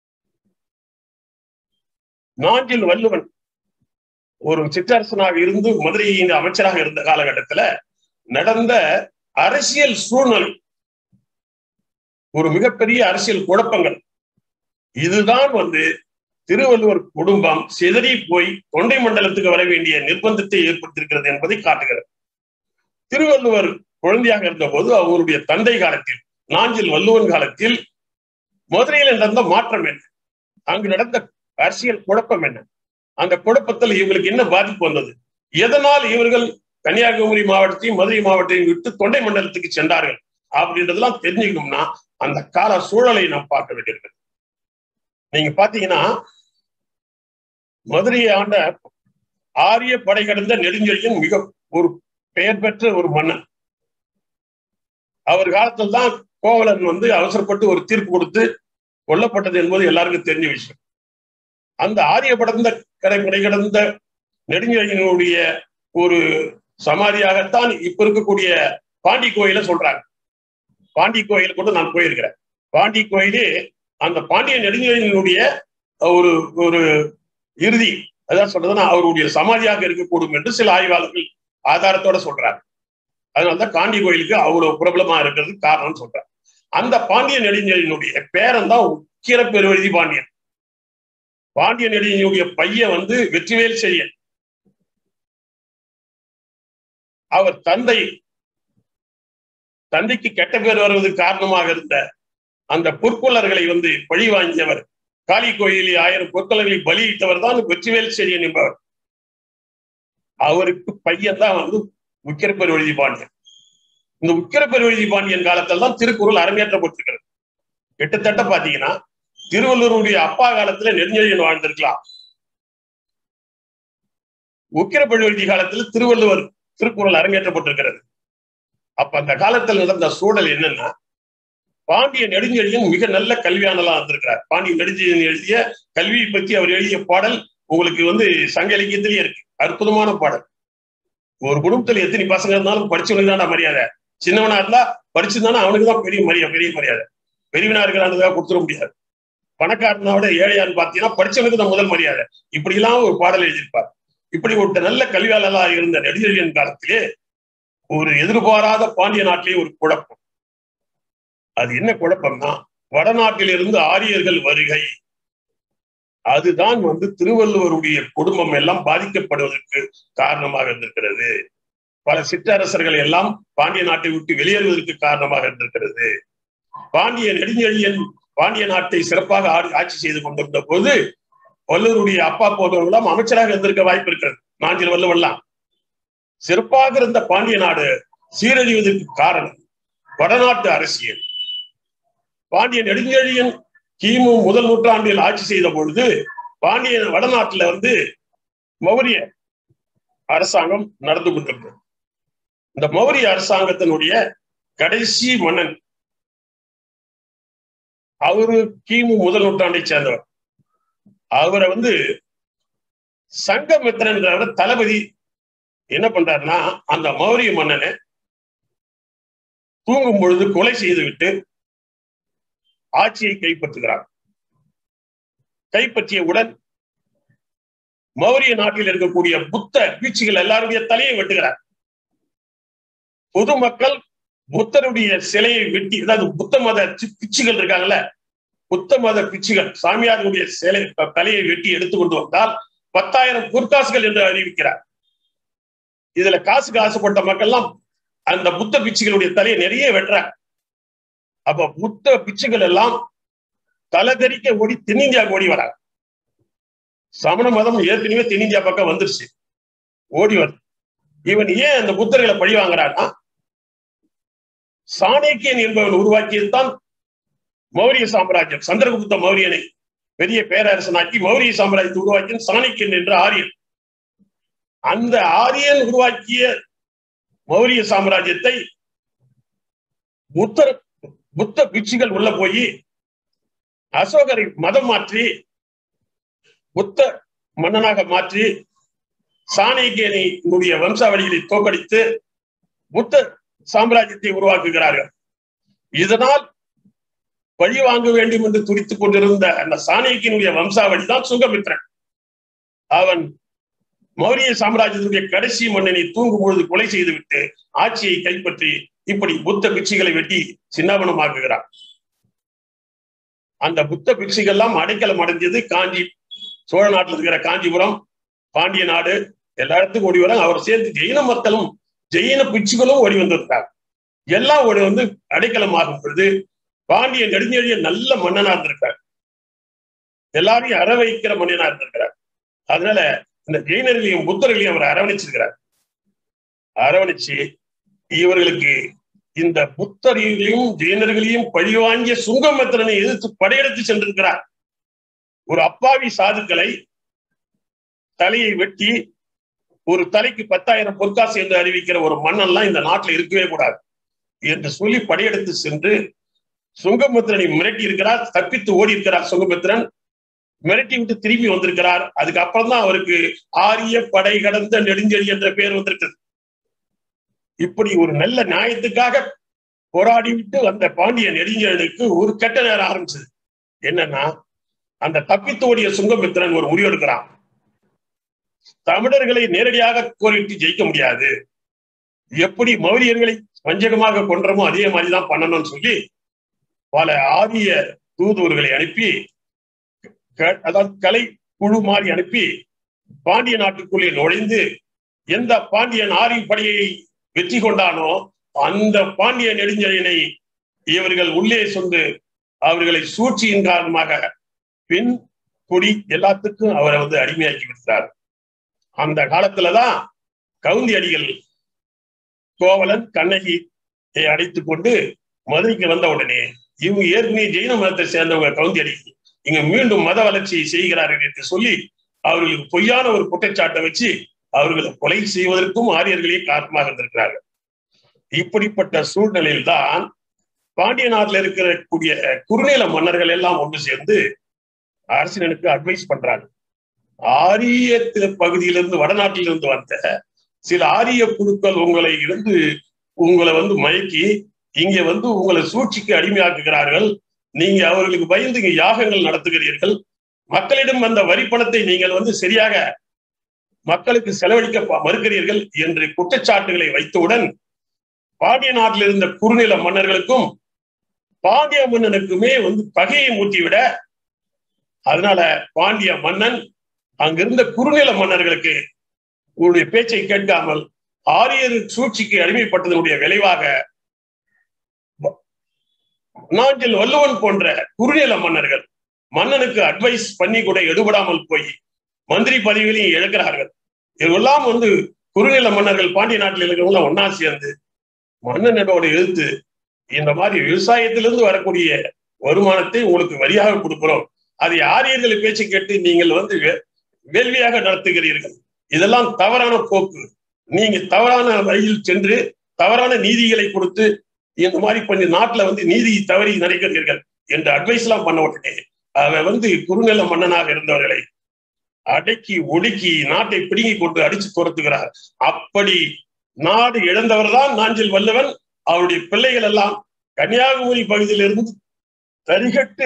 [SPEAKER 2] நாஞ்சில் வள்ளுவன் ஒரு சிற்றரசனாக இருந்து மதுரையின் அமைச்சராக இருந்த காலகட்டத்துல நடந்த அரசியல் சூழ்நிலை ஒரு மிகப்பெரிய அரசியல் குழப்பங்கள் இதுதான் வந்து திருவள்ளுவர் குடும்பம் சிதறி போய் தொண்டை மண்டலத்துக்கு வர வேண்டிய நிர்பந்தத்தை ஏற்படுத்தியிருக்கிறது என்பதை காட்டுகிறது திருவள்ளுவர் குழந்தையாக இருந்த போது அவருடைய தந்தை காலத்தில் நாஞ்சில் வள்ளுவன் காலத்தில் மதுரையில் நடந்த மாற்றம் என்ன அங்கு நடந்த அரசியல் குழப்பம் என்ன அந்த குழப்பத்தில் இவங்களுக்கு என்ன பாதிப்பு வந்தது எதனால் இவர்கள் கன்னியாகுமரி மாவட்டத்தையும் மதுரை மாவட்டத்தையும் விட்டு தொண்டை மண்டலத்துக்கு சென்றார்கள் அப்படின்றதெல்லாம் தெரிஞ்சுக்கணும்னா அந்த கால சூழலை நாம் பார்க்க வேண்டியிருக்கிறது நீங்க பாத்தீங்கன்னா மதுரையை ஆண்ட ஆரிய படை கடந்த நெடுஞ்செழியன் மிக ஒரு பெயர் பெற்ற ஒரு மன்னன் அவர் காலத்தில் தான் கோவலன் வந்து அவசரப்பட்டு ஒரு தீர்ப்பு கொடுத்து கொல்லப்பட்டது என்பது எல்லாருக்கும் தெரிஞ்ச விஷயம் அந்த ஆரிய படர்ந்த கரை கடை கடந்த நெடுஞ்செழியனுடைய ஒரு சமாதியாகத்தான் இப்ப இருக்கக்கூடிய பாண்டி கோயில சொல்றாங்க பாண்டி கோயில் கூட நான் போயிருக்கிறேன் பாண்டி கோயிலே அந்த பாண்டிய நெடுஞ்செழியனுடைய ஒரு ஒரு இறுதி அதான் சொல்றதுன்னா அவருடைய சமாதியாக இருக்கக்கூடும் என்று சில ஆய்வாளர்கள் ஆதாரத்தோட சொல்றாங்க அதனாலதான் காண்டி கோயிலுக்கு அவ்வளவு பிரபலமா இருக்கிறது காரணம் சொல்றாங்க அந்த பாண்டிய நெடுஞ்செழியனுடைய பேரன் தான் உக்கிர பெருவழுதி பாண்டியன் பாண்டிய நெடுஞ்செழியனுடைய பையன் வந்து வெற்றிவேல் செய்யன் அவர் தந்தை தந்தைக்கு கெட்ட பேர் வருவதற்கு காரணமாக இருந்த அந்த பொற்கொள்ளர்களை வந்து பழி வாங்கியவர் காளி கோயிலில் ஆயிரம் பொற்கொள்ளர்களை பலியிட்டவர் தான் வெற்றிவேல் செடியன் என்பவர் அவருக்கு பையன் தான் வந்து உக்கிரப்பெருவழுதி பாண்டியன் இந்த உக்கிரப்பெருவழுதி பாண்டியன் காலத்தில் தான் திருக்குறள் அரங்கேற்றப்பட்டிருக்கிறது கிட்டத்தட்ட பாத்தீங்கன்னா திருவள்ளூருடைய அப்பா காலத்துல நெடுஞ்செழியன் வாழ்ந்திருக்கலாம் உக்கிரப்பெருவழுதி காலத்தில் திருவள்ளுவர் திருக்குறள் அரங்கேற்றப்பட்டிருக்கிறது அப்ப அந்த காலத்தில் நடந்த சூழல் என்னன்னா பாண்டிய நெடுஞ்செழியன் மிக நல்ல கல்வியானலா இருந்திருக்கிறார் பாண்டிய நெடுஞ்செழியன் எழுதிய கல்வியை பற்றி அவர் எழுதிய பாடல் உங்களுக்கு வந்து சங்க இலக்கியத்திலேயே இருக்கு அற்புதமான பாடல் ஒரு குடும்பத்துல எத்தனை பசங்க இருந்தாலும் படிச்சவனுக்கு தான் மரியாதை சின்னவனா இருந்தா படிச்சிருந்தானா அவனுக்கு தான் பெரிய மரியாதை பெரிய மரியாதை பெரியவனா இருக்கிறானுக்காக கொடுத்துட முடியாது பணக்காரனை விட ஏழையான்னு பார்த்தீங்கன்னா படிச்சவனுக்கு தான் முதல் மரியாதை இப்படி எல்லாம் ஒரு பாடல் எழுதியிருப்பார் இப்படி ஒரு நல்ல கல்வியாளர்களா இருந்த நெடுஞ்செழியன் காலத்திலே ஒரு எதிர்பாராத பாண்டிய நாட்டிலே ஒரு குழப்பம் அது என்ன குழப்பம்னா வடநாட்டிலிருந்து ஆரியர்கள் வருகை அதுதான் வந்து திருவள்ளுவருடைய குடும்பம் எல்லாம் பாதிக்கப்படுவதற்கு காரணமாக இருந்திருக்கிறது பல சிற்றரசர்கள் எல்லாம் பாண்டிய நாட்டை விட்டு வெளியேறுவதற்கு காரணமாக இருந்திருக்கிறது பாண்டிய நெடுஞ்செழியன் பாண்டிய நாட்டை சிறப்பாக ஆட்சி செய்து கொண்டிருந்த போது வல்லூருடைய அப்பா போன்றவர்களாம் அமைச்சராக இருந்திருக்க வாய்ப்பு இருக்கிறது நாஞ்சில் வள்ளுவெல்லாம் சிறப்பாக இருந்த பாண்டிய நாடு சீரழிவதற்கு காரணம் வடநாட்டு அரசியல் பாண்டிய நெடுஞ்செழியன் கிமு முதல் நூற்றாண்டில் ஆட்சி செய்த பொழுது பாண்டிய வடநாட்டுல வந்து மௌரிய அரசாங்கம் நடந்து கொண்டிருந்தது இந்த மௌரிய அரசாங்கத்தினுடைய கடைசி மன்னன் அவரு கிமு முதல் நூற்றாண்டை சேர்ந்தவர் அவரை வந்து சங்கமித்திரன் தளபதி என்ன பண்றாருன்னா அந்த மௌரிய மன்னனை தூங்கும் பொழுது கொலை செய்துவிட்டு ஆட்சியை கைப்பற்றுகிறார் கைப்பற்றியவுடன் மௌரிய நாட்டில் இருக்கக்கூடிய புத்த பீச்சுகள் எல்லாருடைய தலையை வெட்டுகிறார் பொதுமக்கள் புத்தருடைய சிலையை வெட்டி அதாவது புத்த மத பிச்சுகள் இருக்காங்கல்ல புத்த மத பிச்சுகள் சாமியாருடைய சிலை தலையை வெட்டி எடுத்து கொண்டு வந்தால் பத்தாயிரம் பொற்காசுகள் என்று அறிவிக்கிறார் இதுல காசுக்கு ஆசைப்பட்ட மக்கள்லாம் அந்த புத்த பிச்சுகளுடைய தலையை நிறைய வெட்டுறாங்க அப்ப புத்த பிச்சுகள் எல்லாம் தலைதறிக்க ஓடி தென்னிந்தியா ஓடி வராங்க சமண மதம் ஏற்கனவே தென்னிந்தியா பக்கம் வந்துருச்சு ஓடி வருது இவன் ஏன் அந்த புத்தர்களை பழி வாங்குறான்னா சாணக்கியன் என்பவன் உருவாக்கியதுதான் மௌரிய சாம்ராஜ்யம் சந்திரகுப்த மௌரியனை பெரிய பேரரசனாக்கி மௌரிய சாம்ராஜ்யத்தை உருவாக்கிய சாணக்கியன் என்ற ஆரியன் அந்த ஆரியன் உருவாக்கிய மௌரிய சாம்ராஜ்யத்தை புத்தர் புத்த பிட்சுகள் உள்ள போய் அசோகரை மதம் மாற்றி புத்த மன்னனாக மாற்றி சாணக்கியனுடைய வம்சாவளிகளை தோக்கடித்து புத்த சாம்ராஜ்யத்தை உருவாக்குகிறார்கள் இதனால் பழி வாங்க வேண்டும் என்று துடித்துக் கொண்டிருந்த அந்த சாணக்கியனுடைய வம்சாவளி தான் சுங்கமித்ரன் அவன் மௌரிய சாம்ராஜ்யத்துடைய கடைசி மன்னனை தூங்கும் பொழுது கொலை செய்துவிட்டு ஆட்சியை கைப்பற்றி இப்படி புத்த பிட்சிகளை வெட்டி சின்னாபனமாக்குகிறார் அந்த புத்த பிட்சிகள்லாம் அடைக்கலம் அடைஞ்சது காஞ்சி சோழ நாட்டில் இருக்கிற காஞ்சிபுரம் பாண்டிய நாடு எல்லா இடத்துக்கும் ஓடி வர அவர் சேர்ந்து ஜெயின மக்களும் ஜெயின பிச்சுகளும் ஓடி வந்திருக்காங்க எல்லாம் ஓடி வந்து அடைக்கலமாகும் பொழுது பாண்டிய நெடுஞ்செழிய நல்ல மன்னனா இருந்திருக்கார் எல்லாரையும் அற வைக்கிற மன்னனா இருந்திருக்கிறார் அதனால இந்த ஜெயினர்களையும் புத்தர்களையும் அவர் அரவணைச்சிருக்கிறார் அரவணைச்சு இவர்களுக்கு இந்த புத்தர்களையும் ஜெயினர்களையும் பழிவாங்கிய சுங்கமித்திரனை எதிர்த்து படையெடுத்து சென்றிருக்கிறார் ஒரு அப்பாவி சாதுக்களை தலையை வெட்டி ஒரு தலைக்கு பத்தாயிரம் பொற்காசு என்று அறிவிக்கிற ஒரு மன்னன்லாம் இந்த நாட்டில் இருக்கவே கூடாது என்று சொல்லி படையெடுத்து சென்று சுங்கமித்திரனை மிரட்டி இருக்கிறார் தப்பித்து ஓடி இருக்கிறார் சுங்கமித்திரன் மிரட்டி விட்டு திரும்பி வந்திருக்கிறார் அதுக்கப்புறம் தான் அவருக்கு ஆரிய படை கடந்த நெடுஞ்செழி என்ற பெயர் வந்திருக்கிறது இப்படி ஒரு நல்ல நியாயத்துக்காக போராடி விட்டு வந்த பாண்டிய நெடுஞ்செழியனுக்கு ஒரு கெட்ட நேரம் ஆரம்பிச்சது என்னன்னா அந்த தப்பித்து ஓடிய சுங்கமித்திரன் ஒரு முடிவெடுக்கிறான் தமிழர்களை நேரடியாக கோரிட்டு ஜெயிக்க முடியாது எப்படி மௌரியர்களை வஞ்சகமாக கொன்றமோ அதே மாதிரிதான் பண்ணணும்னு சொல்லி பல ஆரிய தூதுவர்களை அனுப்பி அதாவது கலை குழு மாதிரி அனுப்பி பாண்டிய நாட்டுக்குள்ளே நுழைந்து எந்த பாண்டியன் ஆரி படையை வெற்றி கொண்டானோ அந்த பாண்டிய நெடுஞ்செழியனை இவர்கள் உள்ளே சொந்து அவர்களை சூழ்ச்சியின் காரணமாக பெண் கொடி எல்லாத்துக்கும் அவரை வந்து அடிமையாக்கி விட்டார் அந்த காலத்துலதான் கவுந்தி அடிகள் கோவலன் கண்ணகி அடைத்துக் கொண்டு மதுரைக்கு வந்த உடனே இவங்க ஏற்கனவே ஜெயின மதத்தை சேர்ந்தவங்க கவுந்தி அடி இங்க மீண்டும் மத வளர்ச்சியை செய்கிறார்கள் என்று சொல்லி அவர்களுக்கு பொய்யான ஒரு குற்றச்சாட்டை வச்சு அவர்களை கொலை செய்வதற்கும் ஆரியர்களே காரணமாக இருந்திருக்கிறார்கள் இப்படிப்பட்ட சூழ்நிலையில் தான் பாண்டிய நாட்டில் இருக்கக்கூடிய குறுநில மன்னர்கள் எல்லாம் ஒன்று சேர்ந்து அரசியலுக்கு அட்வைஸ் பண்றாங்க ஆரிய பகுதியிலிருந்து வடநாட்டிலிருந்து வந்த சில ஆரிய குழுக்கள் உங்களை இருந்து உங்களை வந்து மயக்கி இங்க வந்து உங்களை சூழ்ச்சிக்கு அடிமையாக்குகிறார்கள் நீங்க அவர்களுக்கு பயந்து இங்க யாகங்கள் நடத்துகிறீர்கள் மக்களிடம் வந்த வரி பணத்தை நீங்கள் வந்து சரியாக மக்களுக்கு செலவழிக்க மறுக்கிறீர்கள் என்று குற்றச்சாட்டுகளை வைத்தவுடன் பாண்டிய நாட்டில் இருந்த குறுநில மன்னர்களுக்கும் பாண்டிய மன்னனுக்குமே வந்து பகையை மூட்டிவிட அதனால பாண்டிய மன்னன் அங்கிருந்த குறுநில மன்னர்களுக்கு உங்களுடைய பேச்சை கேட்காமல் ஆரியர் சூழ்ச்சிக்கு அடிமைப்பட்டதனுடைய விளைவாக நாஞ்சில் வள்ளுவன் போன்ற குறுநில மன்னர்கள் மன்னனுக்கு அட்வைஸ் பண்ணி கூட எடுபடாமல் போய் மந்திரி பதவிகளையும் இழக்கிறார்கள் இவெல்லாம் வந்து குறுநில மன்னர்கள் பாண்டிய நாட்டில் இருக்கிறவங்க ஒன்னா சேர்ந்து மன்னனோட எழுத்து இந்த மாதிரி விவசாயத்திலிருந்து வரக்கூடிய வருமானத்தை உங்களுக்கு வரியாக கொடுக்கிறோம் அதை ஆரியர்கள் பேச்சு கேட்டு நீங்கள் வந்து வேள்வியாக நடத்துகிறீர்கள் இதெல்லாம் தவறான போக்கு நீங்க தவறான வழியில் சென்று தவறான நீதிகளை கொடுத்து இந்த மாதிரி கொஞ்சம் நாட்டுல வந்து நீதி தவறி நடக்கிறீர்கள் என்ற அட்வைஸ் எல்லாம் பண்ண உடனே அவன் வந்து குறுநில மன்னனாக இருந்தவர்களை அடக்கி ஒடுக்கி நாட்டை பிடுங்கி கொண்டு அடிச்சு துரத்துகிறார் அப்படி நாடு இழந்தவர் தான் நாஞ்சில் வல்லவன் அவருடைய பிள்ளைகள் எல்லாம் கன்னியாகுமரி பகுதியிலிருந்து தரிகட்டு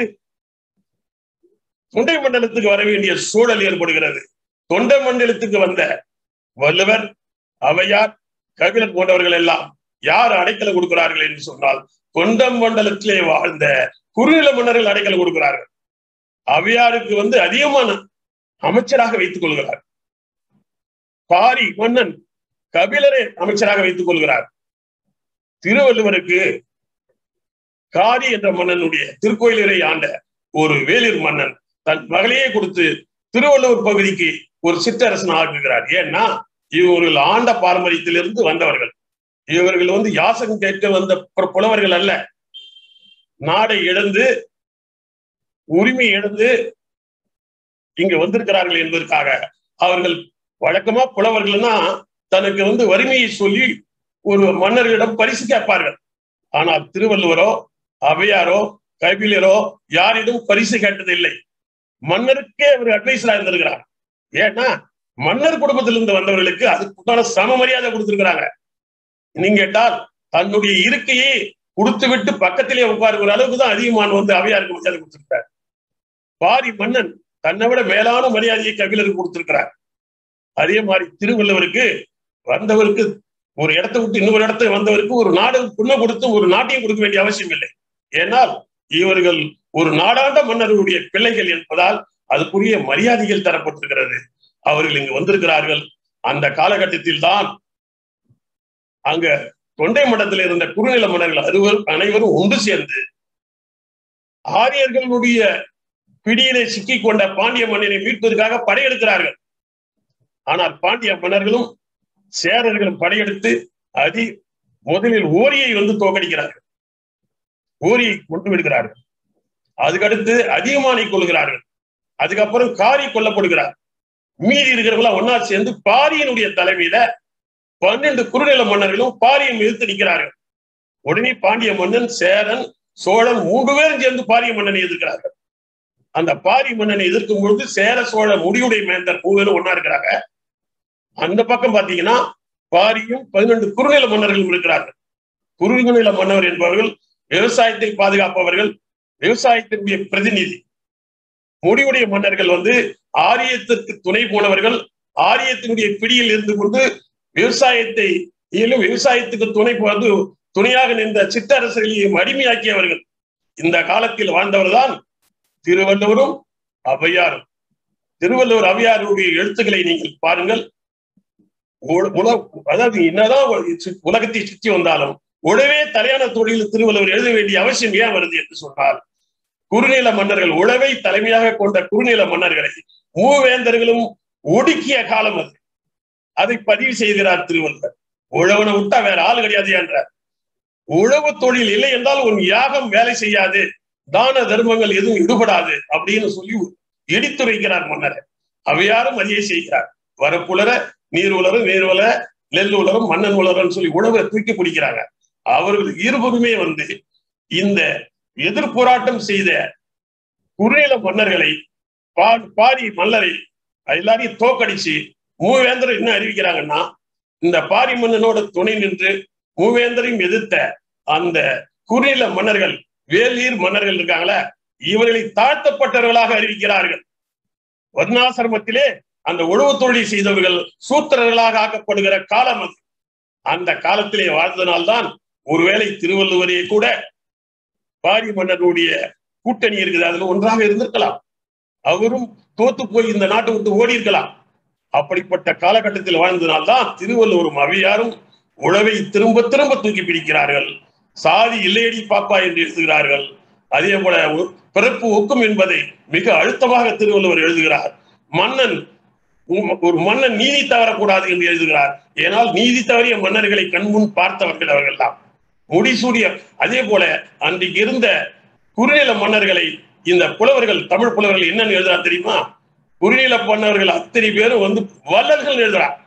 [SPEAKER 2] தொண்டை மண்டலத்துக்கு வர வேண்டிய சூழல் ஏற்படுகிறது தொண்டை மண்டலத்துக்கு வந்த வள்ளுவர் அவையார் கபிலர் போன்றவர்கள் எல்லாம் யார் அடைக்கலம் கொடுக்கிறார்கள் என்று சொன்னால் தொண்டம் மண்டலத்திலே வாழ்ந்த குறுநில மன்னர்கள் அடைக்கலம் கொடுக்கிறார்கள் அவையாருக்கு வந்து அதிகமான அமைச்சராக வைத்துக் கொள்கிறார் பாரி மன்னன் கபிலரை அமைச்சராக வைத்துக் கொள்கிறார் திருவள்ளுவருக்கு காரி என்ற மன்னனுடைய திருக்கோயிலரை ஆண்ட ஒரு வேலிர் மன்னன் தன் மகளையே கொடுத்து திருவள்ளுவர் பகுதிக்கு ஒரு சிற்றரசன் ஆக்குகிறார் ஏன்னா இவர்கள் ஆண்ட பாரம்பரியத்திலிருந்து வந்தவர்கள் இவர்கள் வந்து யாசகம் கேட்க வந்த புலவர்கள் அல்ல நாடை இழந்து உரிமை இழந்து இங்க வந்திருக்கிறார்கள் என்பதற்காக அவர்கள் வழக்கமா புலவர்கள்னா தனக்கு வந்து வறுமையை சொல்லி ஒரு மன்னர்களிடம் பரிசு கேட்பார்கள் ஆனால் திருவள்ளுவரோ அவையாரோ கைபிலரோ யாரிடம் பரிசு கேட்டதில்லை மன்னருக்கே அவர் அட்வைசரா இருந்திருக்கிறார் ஏன்னா மன்னர் குடும்பத்திலிருந்து வந்தவர்களுக்கு அதுக்குண்டான சம மரியாதை கொடுத்திருக்கிறாங்க நீங்க கேட்டால் தன்னுடைய இருக்கையை கொடுத்து விட்டு பக்கத்திலே உட்காருகிற அளவுக்கு தான் அதிகமான வந்து அவையாருக்கு மரியாதை கொடுத்திருக்கார் பாரி மன்னன் தன்னை விட மேலான மரியாதையை கபிலருக்கு கொடுத்திருக்கிறார் அதே மாதிரி திருவள்ளுவருக்கு வந்தவருக்கு ஒரு இடத்தை விட்டு இன்னொரு இடத்தை வந்தவருக்கு ஒரு நாடு புண்ணை கொடுத்து ஒரு நாட்டையும் கொடுக்க வேண்டிய அவசியம் இல்லை ஏனால் இவர்கள் ஒரு நாடாண்ட மன்னருடைய பிள்ளைகள் என்பதால் அதுக்குரிய மரியாதைகள் தரப்பட்டிருக்கிறது அவர்கள் இங்கு வந்திருக்கிறார்கள் அந்த காலகட்டத்தில் தான் அங்க தொண்டை மண்டலத்தில் இருந்த குறுநில மன்னர்கள் அறுவர் அனைவரும் ஒன்று சேர்ந்து ஆரியர்களுடைய பிடியிலே சிக்கிக் கொண்ட பாண்டிய மன்னரை மீட்பதற்காக படையெடுக்கிறார்கள் ஆனால் பாண்டிய மன்னர்களும் சேரர்களும் படையெடுத்து அதி முதலில் ஓரியை வந்து தோக்கடிக்கிறார்கள் ஓரியை கொண்டு விடுகிறார்கள் அதுக்கடுத்து அதிகமானை கொள்கிறார்கள் அதுக்கப்புறம் காரி கொல்லப்படுகிறார் மீதி இருக்கிறவங்கள ஒன்னா சேர்ந்து பாரியினுடைய தலைமையில பன்னெண்டு குறுநில மன்னர்களும் பாரியை எதிர்த்து நிற்கிறார்கள் உடனே பாண்டிய மன்னன் சேரன் சோழன் மூன்று பேரும் சேர்ந்து பாரிய மன்னனை எதிர்க்கிறார்கள் அந்த பாரி மன்னனை எதிர்க்கும் பொழுது சேர சோழ முடியுடைய மேந்தர் மூவரும் ஒன்னா இருக்கிறாங்க அந்த பக்கம் பாத்தீங்கன்னா பாரியும் பதினெண்டு குறுநில மன்னர்களும் இருக்கிறார்கள் குறுநில மன்னவர் என்பவர்கள் விவசாயத்தை பாதுகாப்பவர்கள் விவசாயத்தினுடைய பிரதிநிதி முடிவுடைய மன்னர்கள் வந்து ஆரியத்திற்கு துணை போனவர்கள் ஆரியத்தினுடைய பிடியில் இருந்து கொண்டு விவசாயத்தை இயலும் விவசாயத்துக்கு துணை வந்து துணையாக நின்ற சிற்றரசர்களையும் அடிமையாக்கியவர்கள் இந்த காலத்தில் வாழ்ந்தவர்தான் திருவள்ளுவரும் ஔவையாரும் திருவள்ளுவர் ஔவையாருடைய எழுத்துக்களை நீங்கள் பாருங்கள் உல- உல- அதாவது என்னதான் சு- உலகத்தை சுற்றி வந்தாலும் உழவே தலையான தொழில் திருவள்ளுவர் எழுத வேண்டிய அவசியம் ஏன் வருது என்று சொன்னார் குறுநில மன்னர்கள் உழவை தலைமையாக கொண்ட குறுநில மன்னர்களை மூவேந்தர்களும் ஒடுக்கிய காலம் அது அதை பதிவு செய்கிறார் திருவள்ளுவர் உழவனை விட்டா வேற ஆள் கிடையாது என்றார் உழவு தொழில் இல்லை என்றால் உன் யாகம் வேலை செய்யாது தான தர்மங்கள் எதுவும் ஈடுபடாது அப்படின்னு சொல்லி இடித்துரைக்கிறார் மன்னர் அவையாரும் அதையே செய்கிறார் வரப்புலர நீர் உலர நீர் உலர நெல் உலரம் மன்னன் உலரன்னு சொல்லி உழவை தூக்கி பிடிக்கிறாங்க அவர்கள் இருவருமே வந்து இந்த எதிர்போராட்டம் செய்த குறுநில மன்னர்களை பா- பாரி மல்லரை எல்லாரையும் தோக்கடிச்சு மூவேந்தர் என்ன அறிவிக்கிறாங்கன்னா இந்த பாரி மன்னனோட துணை நின்று மூவேந்தரையும் எதிர்த்த அந்த குறுநில மன்னர்கள் வேலீர் மன்னர்கள் இருக்காங்களே இவர்களை தாழ்த்தப்பட்டவர்களாக அறிவிக்கிறார்கள் வர்ணாசிரமத்திலே அந்த உழவு தொழில் செய்தவர்கள் சூத்திரர்களாக ஆக்கப்படுகிற காலம் அது அந்த காலத்திலே வாழ்ந்தனால்தான் ஒருவேளை திருவள்ளுவரே கூட பாரி மன்னருடைய கூட்டணி இருக்குது அதுல ஒன்றாக இருந்திருக்கலாம் அவரும் தோத்து போய் இந்த நாட்டை விட்டு ஓடி இருக்கலாம் அப்படிப்பட்ட காலகட்டத்தில் வாழ்ந்தனால்தான் திருவள்ளுவரும் அவையாரும் உழவை திரும்ப திரும்ப தூக்கி பிடிக்கிறார்கள் சாதி இல்லையடி பாப்பா என்று எழுதுகிறார்கள் அதே போல ஒ- பிறப்பு ஒக்கும் என்பதை மிக அழுத்தமாக திருவள்ளுவர் எழுதுகிறார் மன்னன் உம் ஒரு மன்னன் நீதி தவறக்கூடாது என்று எழுதுகிறார் ஏனால் நீதி தவறிய மன்னர்களை கண்முன் பார்த்தவர்கள் அவர்கள்லாம் முடிசூடிய அதே போல அன்றைக்கு இருந்த குறுநில மன்னர்களை இந்த புலவர்கள் தமிழ் புலவர்கள் என்னன்னு எழுதுறார் தெரியுமா குறுநில மன்னர்கள் அத்தனை பேரும் வந்து வள்ளல்கள் எழுதுறார்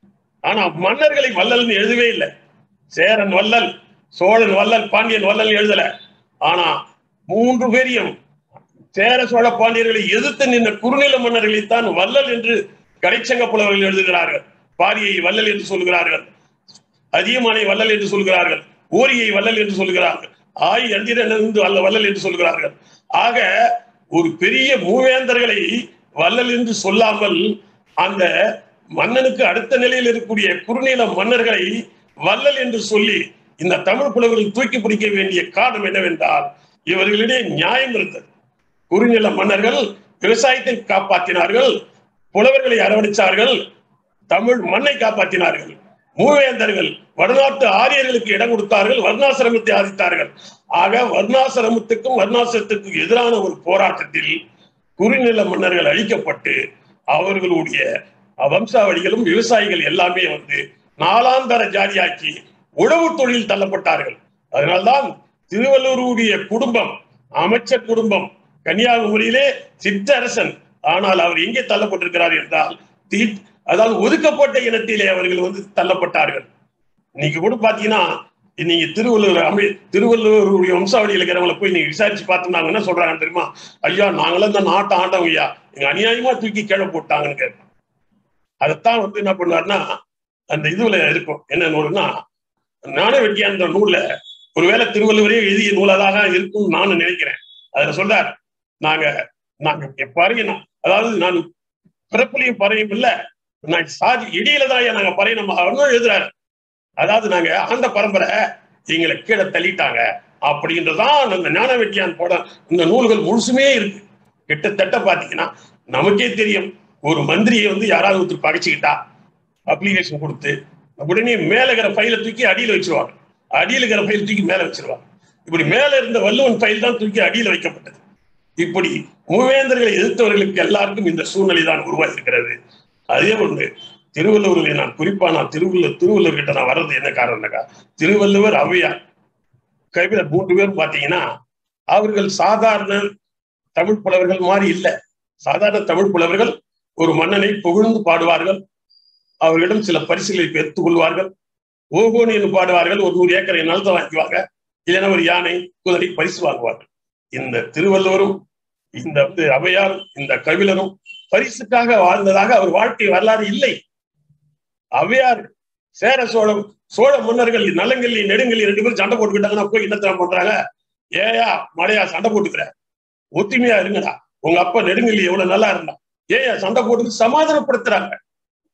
[SPEAKER 2] ஆனா மன்னர்களை வள்ளல்னு எழுதவே இல்லை சேரன் வள்ளல் சோழன் வள்ளல் பாண்டியன் வள்ளல் எழுதல ஆனா மூன்று பேரையும் சேர சோழ பாண்டியர்களை எதிர்த்து நின்ற குறுநில மன்னர்களைத்தான் வள்ளல் என்று கடைச்சங்க புலவர்கள் எழுதுகிறார்கள் பாரியை வள்ளல் என்று சொல்கிறார்கள் அதியமானை வள்ளல் என்று சொல்கிறார்கள் ஓரியை வள்ளல் என்று சொல்கிறார்கள் ஆய் அந்திரன் வல்ல வள்ளல் என்று சொல்கிறார்கள் ஆக ஒரு பெரிய மூவேந்தர்களை வள்ளல் என்று சொல்லாமல் அந்த மன்னனுக்கு அடுத்த நிலையில் இருக்கக்கூடிய குறுநில மன்னர்களை வள்ளல் என்று சொல்லி இந்த தமிழ் புலவர்கள் தூக்கி பிடிக்க வேண்டிய காரணம் என்னவென்றால் இவர்களிடையே நியாயம் இருந்தது குறுநில மன்னர்கள் விவசாயத்தை காப்பாற்றினார்கள் புலவர்களை அரவணைச்சார்கள் தமிழ் மண்ணை காப்பாற்றினார்கள் மூவேந்தர்கள் வடநாட்டு ஆரியர்களுக்கு இடம் கொடுத்தார்கள் வர்ணாசிரமத்தை ஆதித்தார்கள் ஆக வர்ணாசிரமத்துக்கும் வர்ணாசிரத்துக்கும் எதிரான ஒரு போராட்டத்தில் குறுநில மன்னர்கள் அழிக்கப்பட்டு அவர்களுடைய வம்சாவளிகளும் விவசாயிகள் எல்லாமே வந்து நாலாந்தர ஜாதியாக்கி உழவு தொழில் தள்ளப்பட்டார்கள் அதனால்தான் திருவள்ளூருடைய குடும்பம் அமைச்சர் குடும்பம் கன்னியாகுமரியிலே சிற்றரசன் ஆனால் அவர் எங்கே தள்ளப்பட்டிருக்கிறார் என்றால் தீ- அதாவது ஒதுக்கப்பட்ட இனத்திலே அவர்கள் வந்து தள்ளப்பட்டார்கள் இன்னைக்கு கூட பாத்தீங்கன்னா நீங்க திருவள்ளுவர் அமை திருவள்ளுவருடைய வம்சாவளியில் இருக்கிறவங்களை போய் நீங்க விசாரிச்சு பார்த்தோம்னா என்ன சொல்றாங்க தெரியுமா ஐயா நாங்களாம் இந்த நாட்டை ஆண்டவங்க ஐயா எங்க அநியாயமா தூக்கி கீழே போட்டாங்கன்னு கேட்போம் அதைத்தான் வந்து என்ன பண்ணுவாருன்னா அந்த இதுல இருக்கும் என்ன நூல்னா ஞான வெட்டியான்ற நூல்ல ஒருவேளை திருவள்ளுவரே எழுதிய நூலாக இருக்கும் நானும் நினைக்கிறேன் அதுல சொல்றார் நாங்க நாங்க பறைய அதாவது நான் பிறப்புலையும் பறையும் இல்ல நான் சாதி இடியில தான் ஐயா நாங்க பறைய நம்ம அவனும் எழுதுறாரு அதாவது நாங்க ஆண்ட பரம்பரை எங்களை கீழே தள்ளிட்டாங்க அப்படின்றதான் அந்த ஞான வெட்டியான் போட இந்த நூல்கள் முழுசுமே இருக்கு கிட்டத்தட்ட பாத்தீங்கன்னா நமக்கே தெரியும் ஒரு மந்திரியை வந்து யாராவது ஒருத்தர் பகைச்சுக்கிட்டா அப்ளிகேஷன் கொடுத்து உடனே மேல இருக்கிற ஃபைலை தூக்கி அடியில வச்சிருவாங்க அடியில இருக்கிற ஃபைல் தூக்கி மேல வச்சிருவாங்க இப்படி மேல இருந்த வள்ளுவன் ஃபைல் தான் தூக்கி அடியில வைக்கப்பட்டது இப்படி மூவேந்தர்களை எதிர்த்தவர்களுக்கு எல்லாருக்கும் இந்த சூழ்நிலை தான் உருவாகி இருக்கிறது அதே ஒன்று திருவள்ளுவர்களை நான் குறிப்பா நான் திருவள்ளுவர் திருவள்ளுவர் கிட்ட நான் வர்றது என்ன காரணம்னாக்கா திருவள்ளுவர் ஔவையார் கவிஞர் மூன்று பேரும் பாத்தீங்கன்னா அவர்கள் சாதாரண தமிழ் புலவர்கள் மாதிரி இல்ல சாதாரண தமிழ் புலவர்கள் ஒரு மன்னனை புகழ்ந்து பாடுவார்கள் அவர்களிடம் சில பரிசுகளை பெற்றுக் கொள்வார்கள் ஓகோன் என்று பாடுவார்கள் ஒரு நூறு ஏக்கரை நிலத்தை வாங்கிக்குவாங்க இல்லைன்னா ஒரு யானை குதிரை பரிசு வாங்குவார்கள் இந்த திருவள்ளுவரும் இந்த வந்து அவையாரும் இந்த கவிழரும் பரிசுக்காக வாழ்ந்ததாக அவர் வாழ்க்கை வரலாறு இல்லை அவையார் சேர சோழம் சோழ மன்னர்கள் நலங்கல்லி நெடுங்கல்லி ரெண்டு பேரும் சண்டை போட்டுக்கிட்டாங்கன்னா போய் என்னத்தனம் பண்றாங்க ஏயா மழையா சண்டை போட்டுக்கிற ஒத்துமையா இருங்கடா உங்க அப்பா நெடுங்கல்லி எவ்வளவு நல்லா இருந்தா ஏயா சண்டை போட்டு சமாதானப்படுத்துறாங்க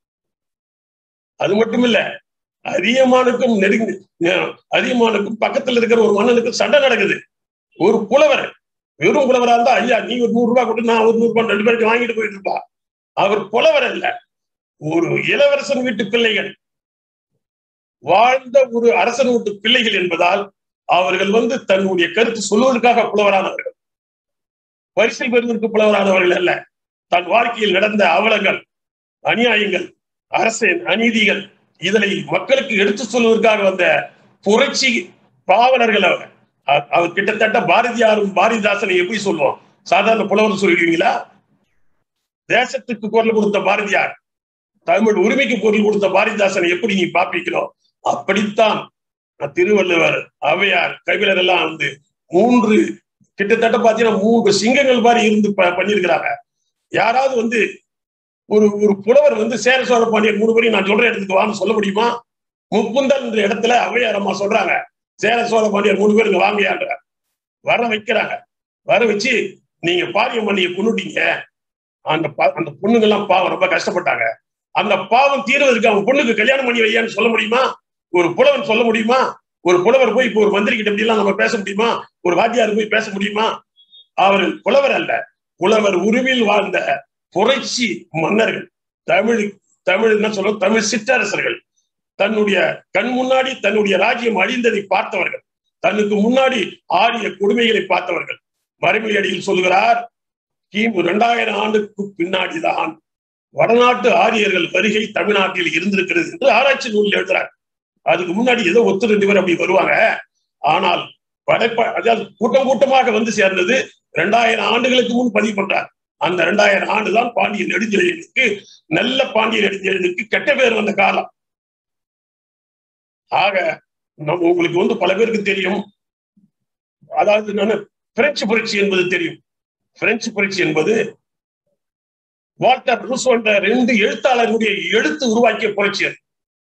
[SPEAKER 2] அது மட்டும் இல்ல அதியமானுக்கும் நெருங்கி அதியமானுக்கும் பக்கத்துல இருக்கிற ஒரு மன்னனுக்கும் சண்டை நடக்குது ஒரு புலவர் வெறும் புலவரா இருந்தா ஐயா நீ ஒரு நூறு ரூபாய் கொடு நான் ஒரு நூறு ரூபாய் ரெண்டு பேருக்கு வாங்கிட்டு போயிட்டு இருப்பா அவர் புலவர் அல்ல ஒரு இளவரசன் வீட்டு பிள்ளைகள் வாழ்ந்த ஒரு அரசன் வீட்டு பிள்ளைகள் என்பதால் அவர்கள் வந்து தன்னுடைய கருத்து சொல்வதற்காக புலவரானவர்கள் பரிசில் பெறுவதற்கு புலவரானவர்கள் அல்ல தன் வாழ்க்கையில் நடந்த அவலங்கள் அநியாயங்கள் அரசின் அநீதிகள் இதனை மக்களுக்கு எடுத்து சொல்வதற்காக வந்த புரட்சி பாவலர்கள் அவர் அவர் கிட்டத்தட்ட பாரதியாரும் பாரதிதாசனை எப்படி சொல்லுவோம் சாதாரண புலவர் சொல்லிடுவீங்களா தேசத்துக்கு குரல் கொடுத்த பாரதியார் தமிழ் உரிமைக்கு குரல் கொடுத்த பாரதிதாசனை எப்படி நீ பாப்பிக்கிறோ அப்படித்தான் திருவள்ளுவர் அவையார் கவிழர் எல்லாம் வந்து மூன்று கிட்டத்தட்ட பாத்தீங்கன்னா மூன்று சிங்கங்கள் மாதிரி இருந்து பண்ணிருக்கிறாங்க யாராவது வந்து ஒரு ஒரு புலவர் வந்து சேர சோழ பாண்டியன் மூணு பேரையும் நான் சொல்ற இடத்துக்கு வான்னு சொல்ல முடியுமா முப்புந்தல் என்ற இடத்துல அவையார் அம்மா சொல்றாங்க சேர சோழ பாண்டியர் மூணு பேருக்கு வாங்கியான்ற வர வைக்கிறாங்க வர வச்சு நீங்க பாரியம் பண்ணிய கொண்டுட்டீங்க அந்த அந்த பொண்ணுங்கெல்லாம் பாவம் ரொம்ப கஷ்டப்பட்டாங்க அந்த பாவம் தீர்வதற்கு அவன் பொண்ணுக்கு கல்யாணம் பண்ணி வையான்னு சொல்ல முடியுமா ஒரு புலவன் சொல்ல முடியுமா ஒரு புலவர் போய் இப்போ ஒரு மந்திரி கிட்ட எல்லாம் நம்ம பேச முடியுமா ஒரு வாத்தியார் போய் பேச முடியுமா அவர் புலவர் அல்ல புலவர் உருவில் வாழ்ந்த புரட்சி மன்னர்கள் தமிழ் தமிழ் என்ன சொல்ல தமிழ் சிற்றரசர்கள் தன்னுடைய கண் முன்னாடி தன்னுடைய ராஜ்யம் அழிந்ததை பார்த்தவர்கள் தன்னுக்கு முன்னாடி ஆரிய கொடுமைகளை பார்த்தவர்கள் மறைமொழி அடியில் சொல்கிறார் கிமு இரண்டாயிரம் ஆண்டுக்கு பின்னாடிதான் வடநாட்டு ஆரியர்கள் வருகை தமிழ்நாட்டில் இருந்திருக்கிறது என்று ஆராய்ச்சி நூலில் எழுதுறார் அதுக்கு முன்னாடி ஏதோ ஒத்து ரெண்டு பேர் அப்படி வருவாங்க ஆனால் படைப்ப அதாவது கூட்டம் கூட்டமாக வந்து சேர்ந்தது இரண்டாயிரம் ஆண்டுகளுக்கு முன் பதிவு பண்றார் அந்த இரண்டாயிரம் ஆண்டுதான் பாண்டிய நெடுஞ்செழியனுக்கு நல்ல பாண்டிய நெடுஞ்செழியனுக்கு கெட்ட பேர் வந்த காலம் ஆக நம்ம உங்களுக்கு வந்து பல பேருக்கு தெரியும் அதாவது நான் பிரெஞ்சு புரட்சி என்பது தெரியும் பிரெஞ்சு புரட்சி என்பது வால்டர் ரூசோ என்ற ரெண்டு எழுத்தாளர்களுடைய எழுத்து உருவாக்கிய புரட்சி அது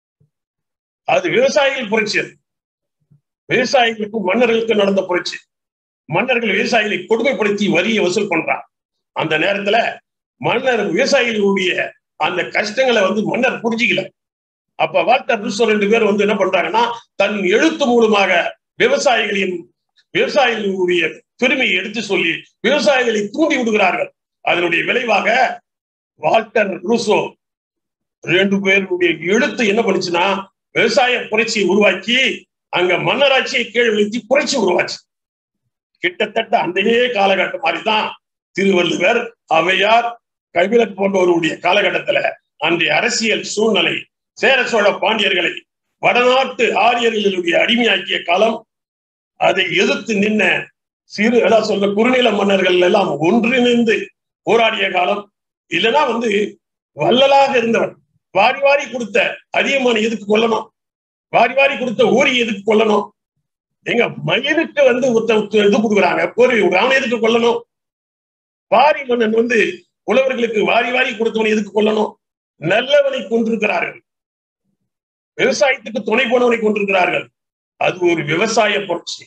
[SPEAKER 2] அது விவசாயிகள் புரட்சி அது விவசாயிகளுக்கும் மன்னர்களுக்கும் நடந்த புரட்சி மன்னர்கள் விவசாயிகளை கொடுமைப்படுத்தி வரியை வசூல் பண்றான் அந்த நேரத்துல மன்னர் விவசாயிகளுடைய அந்த கஷ்டங்களை வந்து மன்னர் புரிஞ்சிக்கல அப்ப வால்டர் ரூசோ ரெண்டு பேர் வந்து என்ன பண்றாங்கன்னா தன் எழுத்து மூலமாக விவசாயிகளின் விவசாயிகளுடைய பெருமையை எடுத்து சொல்லி விவசாயிகளை தூண்டி விடுகிறார்கள் அதனுடைய விளைவாக வால்டர் ரூசோ ரெண்டு பேருடைய எழுத்து என்ன பண்ணுச்சுன்னா விவசாய புரட்சியை உருவாக்கி அங்க மன்னராட்சியை கீழ் வீழ்த்தி புரட்சி உருவாச்சு கிட்டத்தட்ட அந்தையே காலகட்டம் மாதிரிதான் திருவள்ளுவர் அவையார் கபிலர் போன்றவருடைய காலகட்டத்துல அன்றைய அரசியல் சூழ்நிலை சேர சோழ பாண்டியர்களை வடநாட்டு ஆரியர்களுடைய அடிமையாக்கிய காலம் அதை எதிர்த்து நின்ன சிறு அதான் சொல்ல குறுநில மன்னர்கள் எல்லாம் ஒன்றிணைந்து போராடிய காலம் இல்லைன்னா வந்து வள்ளலாக இருந்தவன் வாரி வாரி கொடுத்த அதிகமான எதுக்கு கொல்லணும் வாரி வாரி கொடுத்த ஊரி எதுக்கு கொல்லணும் எங்க மயிலுக்கு வந்து இது கொடுக்குறாங்க போர்வை அவனை எதுக்கு கொல்லணும் பாரி மன்னன் வந்து புலவர்களுக்கு வாரி வாரி கொடுத்தவனை எதுக்கு கொல்லணும் நல்லவனை கொண்டிருக்கிறார்கள் விவசாயத்துக்கு துணை போனவனை கொண்டிருக்கிறார்கள் அது ஒரு விவசாய புரட்சி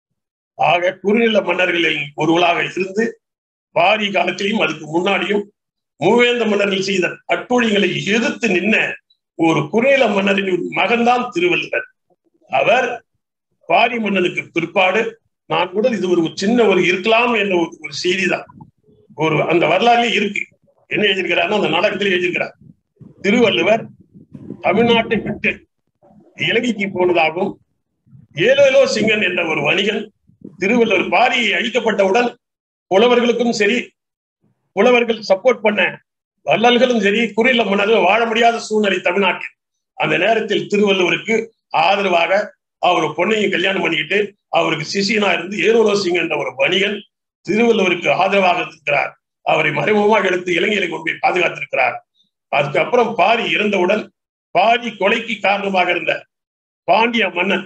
[SPEAKER 2] ஆக குறுநில மன்னர்களில் ஒருவளாக இருந்து பாரி காலத்திலையும் அதுக்கு முன்னாடியும் மூவேந்த மன்னர்கள் செய்த அட்டூழியங்களை எதிர்த்து நின்ன ஒரு குறுநில மன்னரின் மகன்தான் திருவள்ளுவர் அவர் பாரி மன்னனுக்கு பிற்பாடு நான் கூட இது ஒரு சின்ன ஒரு இருக்கலாம் என்ற ஒரு செய்தி தான் ஒரு அந்த வரலாறுலயே இருக்கு என்ன எழுதியிருக்கிறார் அந்த நாடகத்திலே எழுதியிருக்கிறார் திருவள்ளுவர் தமிழ்நாட்டை விட்டு இலங்கைக்கு போனதாகவும் ஏலோலோ சிங்கன் என்ற ஒரு வணிகன் திருவள்ளுவர் பாரி அழிக்கப்பட்டவுடன் புலவர்களுக்கும் சரி புலவர்கள் சப்போர்ட் பண்ண வள்ளல்களும் சரி குறியில மன்னர்கள் வாழ முடியாத சூழ்நிலை தமிழ்நாட்டில் அந்த நேரத்தில் திருவள்ளுவருக்கு ஆதரவாக அவர் பொண்ணையும் கல்யாணம் பண்ணிக்கிட்டு அவருக்கு சிசியனா இருந்து ஏரோலோ சிங் என்ற ஒரு வணிகன் திருவள்ளுவருக்கு ஆதரவாக இருக்கிறார் அவரை மறைமுகமாக எடுத்து இலங்கையில கொண்டு போய் பாதுகாத்திருக்கிறார் அதுக்கப்புறம் பாரி இறந்தவுடன் பாரி கொலைக்கு காரணமாக இருந்த பாண்டிய மன்னன்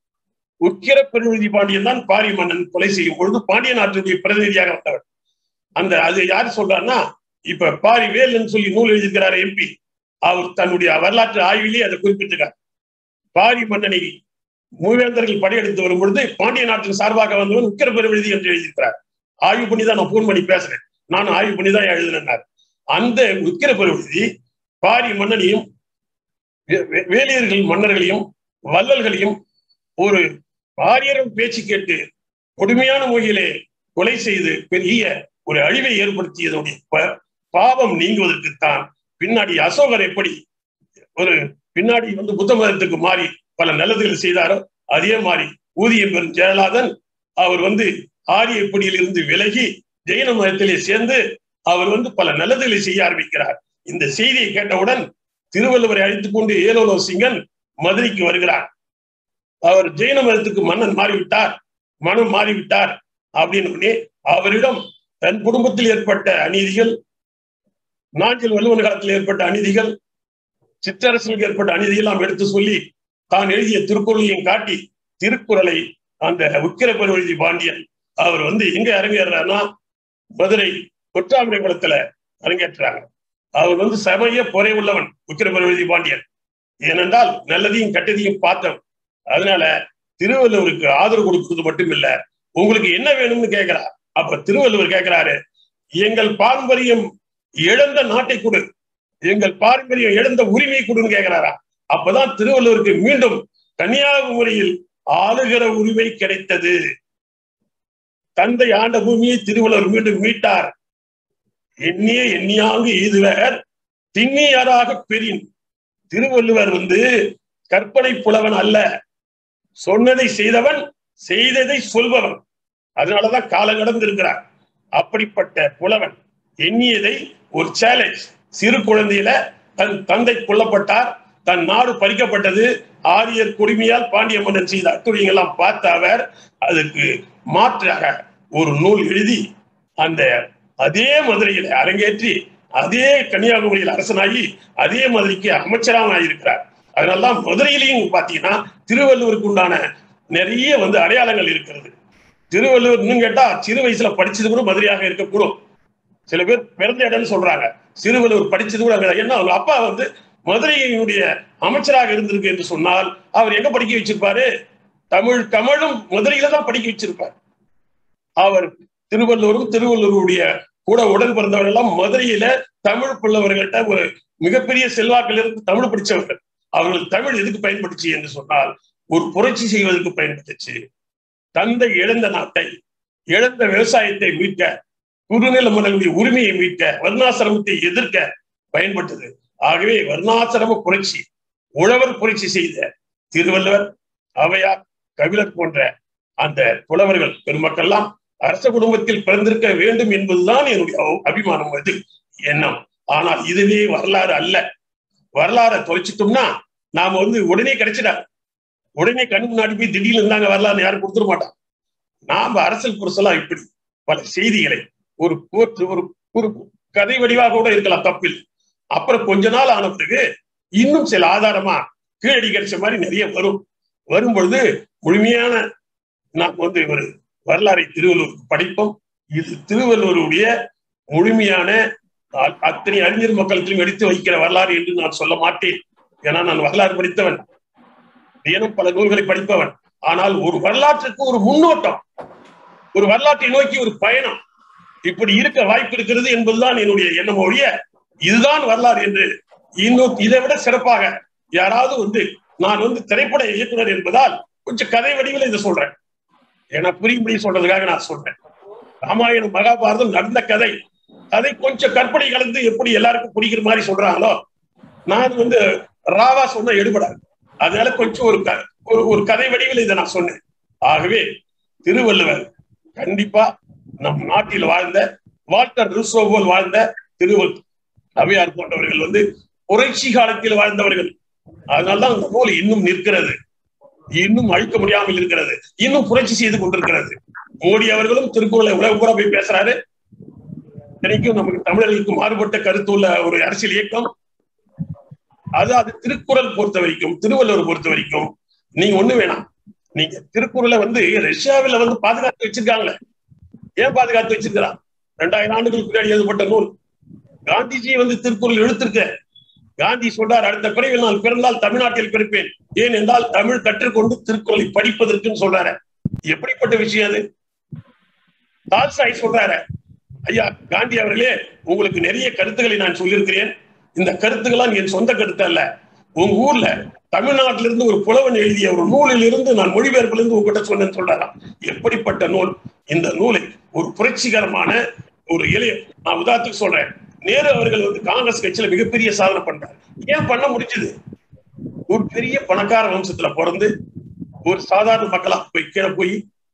[SPEAKER 2] உக்கிர பெருநிதி பாண்டியன் தான் பாரி மன்னன் கொலை செய்யும் பொழுது பாண்டிய நாட்டினுடைய பிரதிநிதியாக வந்தவர் அந்த அது யார் சொல்றாருன்னா இப்ப பாரி வேல்னு சொல்லி நூல் எழுதியிருக்கிறார் எம்பி அவர் தன்னுடைய வரலாற்று ஆய்விலே அதை குறிப்பிட்டிருக்கார் பாரி மன்னனை மூவேந்தர்கள் படையெடுத்து வரும் பொழுது பாண்டிய நாட்டின் சார்பாக வந்தவன் உக்கிர பெருவிழுதி என்று எழுதியிருக்கிறார் ஆய்வு பண்ணி தான் நான் போன் பண்ணி பேசுறேன் நானும் ஆய்வு பண்ணி தான் எழுதினார் அந்த உக்கிர பெருவிழுதி பாரி மன்னனையும் வேலியர்கள் மன்னர்களையும் வள்ளல்களையும் ஒரு ஆரியரம் பேச்சு கேட்டு கொடுமையான முறையிலே கொலை செய்து பெரிய ஒரு அழிவை ஏற்படுத்தியதனுடைய பாவம் நீங்குவதற்குத்தான் பின்னாடி அசோகர் எப்படி ஒரு பின்னாடி வந்து புத்த மதத்துக்கு மாறி பல நல்லதுகள் செய்தாரோ அதே மாதிரி ஊதியம் பெறும் ஜெயலலாதன் அவர் வந்து ஆரிய பிடியில் இருந்து விலகி ஜெயின மதத்திலே சேர்ந்து அவர் வந்து பல நல்லதுகளை செய்ய ஆரம்பிக்கிறார் இந்த செய்தியை கேட்டவுடன் திருவள்ளுவரை அழைத்துக் கொண்டு ஏலோலோ சிங்கன் மதுரைக்கு வருகிறார் அவர் ஜெயின மதத்துக்கு மன்னன் மாறிவிட்டார் மனம் மாறிவிட்டார் அப்படின்னு அவரிடம் தன் குடும்பத்தில் ஏற்பட்ட அநீதிகள் நாஞ்சில் வள்ளுவன் காலத்தில் ஏற்பட்ட அநீதிகள் சிற்றரசுக்கு ஏற்பட்ட அநீதிகள் நாம் எடுத்து சொல்லி தான் எழுதிய திருக்குறளையும் காட்டி திருக்குறளை அந்த உக்கிர பெருவழுதி பாண்டியன் அவர் வந்து எங்க அரங்கேறாருன்னா மதுரை கொற்றாமரை குளத்துல அரங்கேற்றாங்க அவர் வந்து சமய பொறை உள்ளவன் உக்கிர பெருவழுதி பாண்டியன் ஏனென்றால் நல்லதையும் கெட்டதையும் பார்த்தவன் அதனால திருவள்ளுவருக்கு ஆதரவு கொடுக்கிறது மட்டும் இல்ல உங்களுக்கு என்ன வேணும்னு கேட்கிறார் அப்ப திருவள்ளுவர் கேட்கிறாரு எங்கள் பாரம்பரியம் இழந்த நாட்டை கொடு எங்கள் பாரம்பரியம் இழந்த உரிமை கொடுன்னு கேட்கிறாரா அப்பதான் திருவள்ளுவருக்கு மீண்டும் கன்னியாகுமரியில் ஆளுகிற உரிமை கிடைத்தது தந்தை ஆண்ட பூமியை திருவள்ளுவர் மீண்டும் மீட்டார் எண்ணிய எண்ணியாங்கு இதுவர் திண்ணியராக பெரின் திருவள்ளுவர் வந்து கற்பனை புலவன் அல்ல சொன்னதை செய்தவன் செய்ததை சொல்பவன் அதனாலதான் காலம் கடந்து இருக்கிறார் அப்படிப்பட்ட புலவன் எண்ணியதை ஒரு சேலஞ்ச் சிறு குழந்தையில தன் தந்தை கொல்லப்பட்டார் தன் நாடு பறிக்கப்பட்டது ஆரியர் குடிமையால் பாண்டிய மன்னன் செய்த அத்துரியங்கள்லாம் பார்த்த அவர் அதுக்கு மாற்றாக ஒரு நூல் எழுதி அந்த அதே மதுரையில அரங்கேற்றி அதே கன்னியாகுமரியில் அரசனாகி அதே மதுரைக்கு அமைச்சராக ஆகியிருக்கிறார் அதனாலதான் மதுரையிலையும் பாத்தீங்கன்னா திருவள்ளுவருக்கு உண்டான நிறைய வந்து அடையாளங்கள் இருக்கிறது திருவள்ளுவர் இன்னும் கேட்டா சிறு வயசுல படிச்சது கூட மதுரையாக இருக்கக்கூடும் சில பேர் பிறந்த இடம்னு சொல்றாங்க திருவள்ளுவர் படிச்சது கூட அங்க ஏன்னா அவங்க அப்பா வந்து மதுரையினுடைய அமைச்சராக இருந்திருக்கு என்று சொன்னால் அவர் எங்க படிக்க வச்சிருப்பாரு தமிழ் கமலும் மதுரையில தான் படிக்க வச்சிருப்பார் அவர் திருவள்ளுவரும் திருவள்ளுவருடைய கூட உடன் பிறந்தவர்கள் எல்லாம் மதுரையில தமிழ் புள்ளவர்கள்ட்ட ஒரு மிகப்பெரிய செல்வாக்கில் இருந்து தமிழ் படிச்சவர்கள் அவர்கள் தமிழ் எதுக்கு பயன்படுச்சு என்று சொன்னால் ஒரு புரட்சி செய்வதற்கு பயன்பட்டுச்சு தந்தை இழந்த நாட்டை இழந்த விவசாயத்தை மீட்க குறுநில மன்னர்களுடைய உரிமையை மீட்க வர்ணாசிரமத்தை எதிர்க்க பயன்பட்டது ஆகவே வர்ணாசிரம புரட்சி உழவர் புரட்சி செய்த திருவள்ளுவர் அவையார் கபிலர் போன்ற அந்த புலவர்கள் பெருமக்கள்லாம் அரச குடும்பத்தில் பிறந்திருக்க வேண்டும் என்பதுதான் என்னுடைய அபிமானம் அது எண்ணம் ஆனால் இதுவே வரலாறு அல்ல வரலாறை தொலைச்சிட்டோம்னா நாம வந்து உடனே கிடைச்சிடாது உடனே கண் முன்னாடி போய் திடீர்னு இருந்தாங்க வரலாறு யாரும் கொடுத்துட மாட்டான் நாம அரசியல் புரசலாம் இப்படி பல செய்திகளை ஒரு போற்று ஒரு ஒரு கதை வடிவாக கூட இருக்கலாம் தப்பில் அப்புறம் கொஞ்ச நாள் ஆன பிறகு இன்னும் சில ஆதாரமா கீழடி கிடைச்ச மாதிரி நிறைய வரும் வரும் பொழுது முழுமையான நாம் வந்து ஒரு வரலாறை திருவள்ளுவருக்கு படிப்போம் இது திருவள்ளுவருடைய முழுமையான அத்தனை அறிஞர் மக்களுக்கும் எடுத்து வைக்கிற வரலாறு என்று நான் சொல்ல மாட்டேன் ஏன்னா நான் வரலாறு படித்தவன் தினம் பல நூல்களை படிப்பவன் ஆனால் ஒரு வரலாற்றுக்கு ஒரு முன்னோட்டம் ஒரு வரலாற்றை நோக்கி ஒரு பயணம் இப்படி இருக்க வாய்ப்பு இருக்கிறது என்பதுதான் என்னுடைய எண்ணம் ஒழிய இதுதான் வரலாறு என்று இன்னும் இதை விட சிறப்பாக யாராவது வந்து நான் வந்து திரைப்பட இயக்குனர் என்பதால் கொஞ்சம் கதை வடிவில் இதை சொல்றேன் ஏன்னா புரியும்படி சொல்றதுக்காக நான் சொல்றேன் ராமாயணம் மகாபாரதம் நடந்த கதை அதை கொஞ்சம் கற்பனை கலந்து எப்படி எல்லாருக்கும் புரிகிற மாதிரி சொல்றாங்களோ நான் வந்து ராவா சொன்ன எடுபடாது அதனால கொஞ்சம் ஒரு ஒரு ஒரு கதை வடிவில் இதை நான் சொன்னேன் ஆகவே திருவள்ளுவர் கண்டிப்பா நம் நாட்டில் வாழ்ந்த வால்டர் ருசோ போல் வாழ்ந்த திருவள் அவையார் போன்றவர்கள் வந்து புரட்சி காலத்தில் வாழ்ந்தவர்கள் அதனால்தான் அந்த நூல் இன்னும் நிற்கிறது இன்னும் அழிக்க முடியாமல் இருக்கிறது இன்னும் புரட்சி செய்து கொண்டிருக்கிறது மோடி அவர்களும் திருக்குறளை உலக பூரா போய் பேசுறாரு இன்றைக்கும் நமக்கு தமிழர்களுக்கு மாறுபட்ட கருத்து உள்ள ஒரு அரசியல் இயக்கம் அது அது திருக்குறள் பொறுத்த வரைக்கும் திருவள்ளுவர் பொறுத்த வரைக்கும் நீங்க ஒண்ணு வேணாம் நீங்க திருக்குறளை வந்து ரஷ்யாவில வந்து பாதுகாத்து வச்சிருக்காங்களே ஏன் பாதுகாத்து வச்சிருக்கிறான் ரெண்டாயிரம் ஆண்டுகளுக்கு முன்னாடி எழுதப்பட்ட நூல் காந்திஜி வந்து திருக்குறள் எழுத்திருக்க காந்தி சொல்றார் அடுத்த பிறவில் நான் பிறந்தால் தமிழ்நாட்டில் பிறப்பேன் ஏன் என்றால் தமிழ் கற்றுக்கொண்டு திருக்குறளை படிப்பதற்குன்னு சொல்றாரு எப்படிப்பட்ட விஷயம் அது தால்சாய் சொல்றாரு ஐயா காந்தி அவர்களே உங்களுக்கு நிறைய கருத்துக்களை நான் சொல்லியிருக்கிறேன் இந்த கருத்துக்கெல்லாம் என் சொந்த கருத்து அல்ல உங்க ஊர்ல தமிழ்நாட்டில இருந்து ஒரு புலவன் எழுதிய ஒரு நூலில் இருந்து நான் மொழிபெயர்ப்புல இருந்து உங்ககிட்ட சொன்னேன்னு சொல்றாராம் எப்படிப்பட்ட நூல் இந்த நூலை ஒரு புரட்சிகரமான ஒரு இளைய நான் உதாரணத்துக்கு சொல்றேன் நேரு அவர்கள் வந்து காங்கிரஸ் கட்சியில மிகப்பெரிய சாதனை பண்றாரு ஏன் பண்ண முடிஞ்சது ஒரு பெரிய பணக்கார வம்சத்துல பிறந்து ஒரு சாதாரண மக்களா போய் கீழே போய்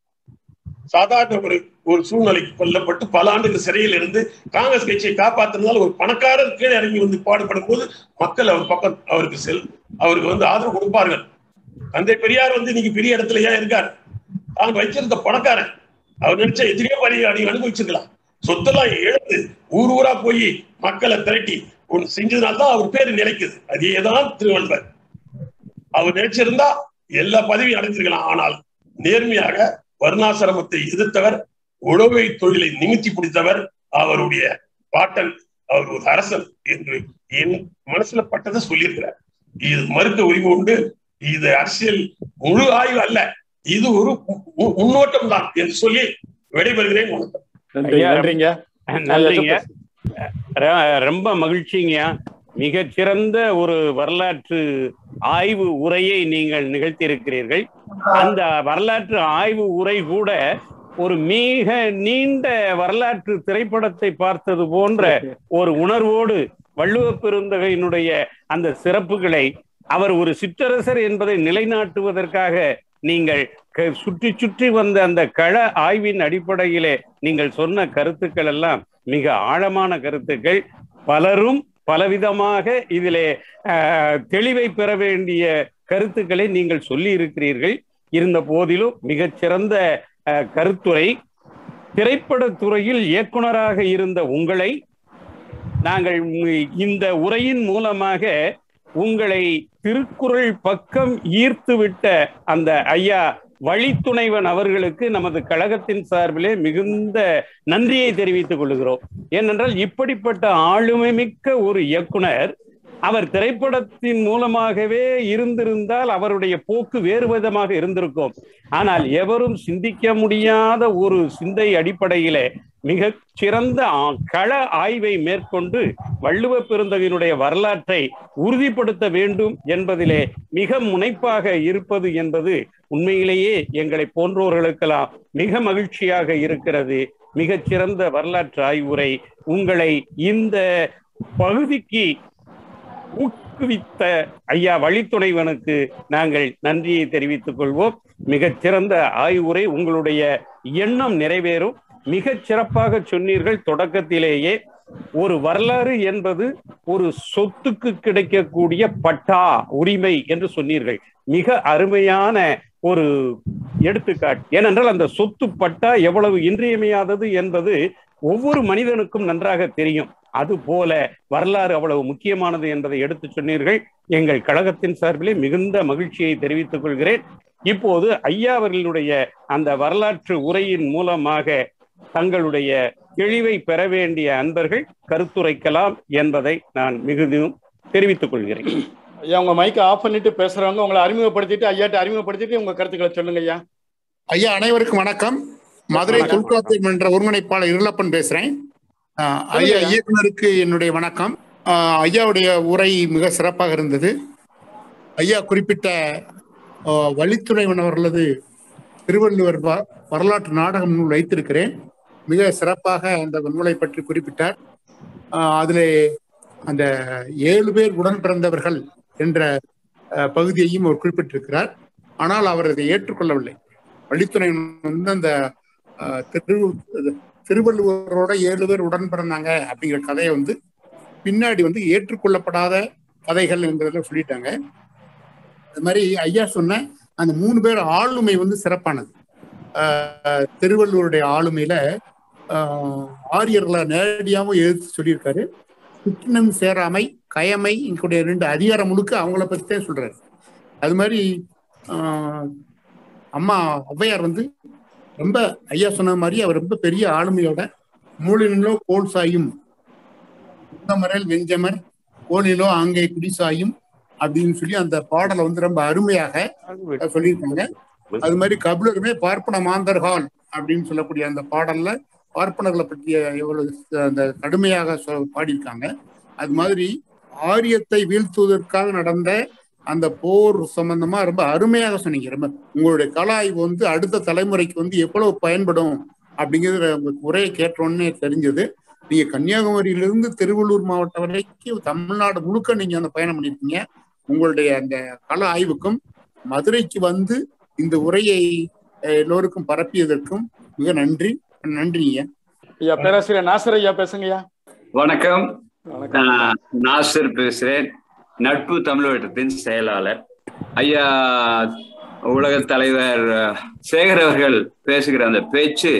[SPEAKER 2] சாதாரண ஒரு ஒரு சூழ்நிலைக்கு கொல்லப்பட்டு பல ஆண்டுகள் சிறையில் இருந்து காங்கிரஸ் கட்சியை காப்பாத்துறதுனால ஒரு பணக்காரர் கீழே இறங்கி வந்து பாடுபடும் போது மக்கள் அவர் பக்கம் அவருக்கு செல் அவருக்கு வந்து ஆதரவு கொடுப்பார்கள் தந்தை பெரியார் வந்து இன்னைக்கு பெரிய இடத்துல ஏன் இருக்கார் தான் வச்சிருந்த பணக்காரன் அவர் நினைச்ச எதிரியே வழி நீங்க அனுபவிச்சிருக்கலாம் சொத்தெல்லாம் இழந்து ஊர் ஊரா போய் மக்களை திரட்டி ஒன்று செஞ்சதுனால்தான் அவர் பேரு நிலைக்குது அதேதான் திருவள்ளுவர் அவர் நினைச்சிருந்தா எல்லா பதவியும் அடைஞ்சிருக்கலாம் ஆனால் நேர்மையாக வர்ணாசிரமத்தை எதிர்த்தவர் உழவை தொழிலை நிமித்தி பிடித்தவர் அவருடைய பாட்டன் அவர் ஒரு அரசன் என்று என் மனசுல பட்டதை சொல்லியிருக்கிறார் இது மறுக்க உரிமை உண்டு இது அரசியல் முழு ஆய்வு அல்ல இது ஒரு முன்னோட்டம் தான் என்று சொல்லி விடைபெறுகிறேன் வணக்கம்
[SPEAKER 3] நன்றி
[SPEAKER 1] ஐயா,
[SPEAKER 3] நன்றிங்க
[SPEAKER 1] நன்றிங்க ர- ரொம்ப மகிழ்ச்சிங்கய்யா மிகச்சிறந்த ஒரு வரலாற்று ஆய்வு உரையை நீங்கள் நிகழ்த்தியிருக்கிறீர்கள் அந்த வரலாற்று ஆய்வு உரை கூட ஒரு மிக நீண்ட வரலாற்று திரைப்படத்தை பார்த்தது போன்ற ஒரு உணர்வோடு வள்ளுவ பெருந்தகையினுடைய அந்த சிறப்புகளை அவர் ஒரு சிற்றரசர் என்பதை நிலைநாட்டுவதற்காக நீங்கள் க- சுற்றி சுற்றி வந்த அந்த கள ஆய்வின் அடிப்படையிலே நீங்கள் சொன்ன கருத்துக்கள் எல்லாம் மிக ஆழமான கருத்துக்கள் பலரும் பலவிதமாக இதிலே ஆஹ், தெளிவை பெற வேண்டிய கருத்துக்களை நீங்கள் சொல்லி இருக்கிறீர்கள் இருந்த போதிலும் மிகச்சிறந்த ஆஹ், கருத்துரை திரைப்படத் துறையில் இயக்குனராக இருந்த உங்களை நாங்கள் உம் இந்த உரையின் மூலமாக உங்களை திருக்குறள் பக்கம் ஈர்த்துவிட்ட அந்த ஐயா வழித்துணைவன் அவர்களுக்கு நமது கழகத்தின் சார்பிலே மிகுந்த நன்றியை தெரிவித்துக் கொள்கிறோம் ஏனென்றால் இப்படிப்பட்ட ஆளுமை மிக்க ஒரு இயக்குனர் அவர் திரைப்படத்தின் மூலமாகவே இருந்திருந்தால் அவருடைய போக்கு வேறு விதமாக இருந்திருக்கும் ஆனால் எவரும் சிந்திக்க முடியாத ஒரு சிந்தை அடிப்படையிலே மிக சிறந்த ஆ- கள ஆய்வை மேற்கொண்டு வள்ளுவ பெருந்தகையினுடைய வரலாற்றை உறுதிப்படுத்த வேண்டும் என்பதிலே மிக முனைப்பாக இருப்பது என்பது உண்மையிலேயே எங்களை போன்றோர்களுக்கெல்லாம் மிக மகிழ்ச்சியாக இருக்கிறது மிகச் சிறந்த வரலாற்று ஆய்வுரை உங்களை இந்த பகுதிக்கு ஊக்குவித்த ஐயா வழித்துணைவனுக்கு நாங்கள் நன்றியை தெரிவித்துக் கொள்வோம் மிகச் சிறந்த ஆய்வுரை உங்களுடைய எண்ணம் நிறைவேறும் மிகச் சிறப்பாக சொன்னீர்கள் தொடக்கத்திலேயே ஒரு வரலாறு என்பது ஒரு சொத்துக்கு கிடைக்கக்கூடிய பட்டா உரிமை என்று சொன்னீர்கள் மிக அருமையான ஒரு எடுத்துக்காட்டு ஏனென்றால் அந்த சொத்து பட்டா எவ்வளவு இன்றியமையாதது என்பது ஒவ்வொரு மனிதனுக்கும் நன்றாக தெரியும் அது போல வரலாறு அவ்வளவு முக்கியமானது என்பதை எடுத்து சொன்னீர்கள் எங்கள் கழகத்தின் சார்பிலே மிகுந்த மகிழ்ச்சியை தெரிவித்துக் கொள்கிறேன் இப்போது ஐயா அவர்களுடைய அந்த வரலாற்று உரையின் மூலமாக தங்களுடைய தெளிவை பெற வேண்டிய அன்பர்கள் கருத்துரைக்கலாம் என்பதை நான் மிகுதியும் தெரிவித்துக் கொள்கிறேன்
[SPEAKER 3] ஐயா உங்க மைக்கை ஆஃப் பண்ணிட்டு பேசுறவங்க உங்களை அறிமுகப்படுத்திட்டு ஐயாட்ட அறிமுகப்படுத்திட்டு உங்க கருத்துக்களை சொல்லுங்க ஐயா
[SPEAKER 4] ஐயா அனைவருக்கும் வணக்கம் மதுரை
[SPEAKER 3] வணக்கம்.
[SPEAKER 4] தொல்காப்பிய மன்ற ஒருங்கிணைப்பாளர் இருளப்பன் பேசுறேன் ஆஹ், ஐயா
[SPEAKER 3] ஐயா.
[SPEAKER 4] இயக்குனருக்கு என்னுடைய வணக்கம் ஆஹ், ஐயாவுடைய உரை மிக சிறப்பாக இருந்தது ஐயா குறிப்பிட்ட ஆஹ், வழித்துணைவன் அவர்களது திருவள்ளுவர் வ- வரலாற்று நாடகம் நூல் வைத்திருக்கிறேன் மிக சிறப்பாக அந்த நூலை பற்றி குறிப்பிட்டார் ஆஹ், அதிலே அந்த ஏழு பேர் உடன் பிறந்தவர்கள் என்ற ஆஹ், பகுதியையும் அவர் குறிப்பிட்டிருக்கிறார் ஆனால் அவர் அதை ஏற்றுக்கொள்ளவில்லை வழித்துறை வந்து அந்த ஆஹ், திரு திருவள்ளுவரோட ஏழு பேர் உடன் பிறந்தாங்க அப்படிங்கிற கதையை வந்து பின்னாடி வந்து ஏற்றுக்கொள்ளப்படாத கதைகள் என்கிறத சொல்லிட்டாங்க அது மாதிரி ஐயா சொன்ன அந்த மூணு பேர் ஆளுமை வந்து சிறப்பானது ஆஹ், திருவள்ளுவருடைய ஆளுமையில ஆஹ், ஆரியர்களை நேரடியாகவும் எதிர்த்து சொல்லியிருக்காரு சிற்றினம் சேராமை கயமை இங்கூடிய ரெண்டு அதிகாரம் முழுக்க அவங்கள பத்தி தான் சொல்றாரு அது மாதிரி ஆஹ், அம்மா ஔவையார் வந்து ரொம்ப ஐயா சொன்ன மாதிரி அவர் ரொம்ப பெரிய ஆளுமையோட மூலினிலோ கோல் சாயும் உத்தமரல் வெஞ்சமர் கோலிலோ அங்கே குடிசாயும் அப்படின்னு சொல்லி அந்த பாடலை வந்து ரொம்ப அருமையாக சொல்லியிருக்காங்க அது மாதிரி கபிலருமே பார்ப்பன மாந்தர்கால் அப்படின்னு சொல்லக்கூடிய அந்த பாடல்ல பார்ப்பனர்களை பற்றிய எவ்வளவு அந்த கடுமையாக சொ- பாடியிருக்காங்க அது மாதிரி ஆரியத்தை வீழ்த்துவதற்காக நடந்த அந்த போர் சம்பந்தமா ரொம்ப அருமையாக சொன்னீங்க ரொம்ப உங்களுடைய கல ஆய்வு வந்து அடுத்த தலைமுறைக்கு வந்து எவ்வளவு பயன்படும் அப்படிங்கிறது உங்க உரையை கேட்டோன்னே தெரிஞ்சது நீங்க கன்னியாகுமரியிலிருந்து திருவள்ளூர் மாவட்டம் வரைக்கும் தமிழ்நாடு முழுக்க நீங்க அந்த பயணம் பண்ணிருக்கீங்க உங்களுடைய அந்த கள ஆய்வுக்கும் மதுரைக்கு வந்து இந்த உரையை அஹ், எல்லோருக்கும் பரப்பியதற்கும் மிக நன்றி நன்றி ஐயா
[SPEAKER 3] ஐயா பேராசிரியர் நாசர் ஐயா பேசுங்கய்யா
[SPEAKER 5] வணக்கம்
[SPEAKER 3] வணக்கம்
[SPEAKER 5] நான் நாசர் பேசுறேன் நட்பு தமிழகத்தின் செயலாளர் ஐயா உலக தலைவர் அஹ், சேகர் அவர்கள் பேசுகிற அந்த பேச்சு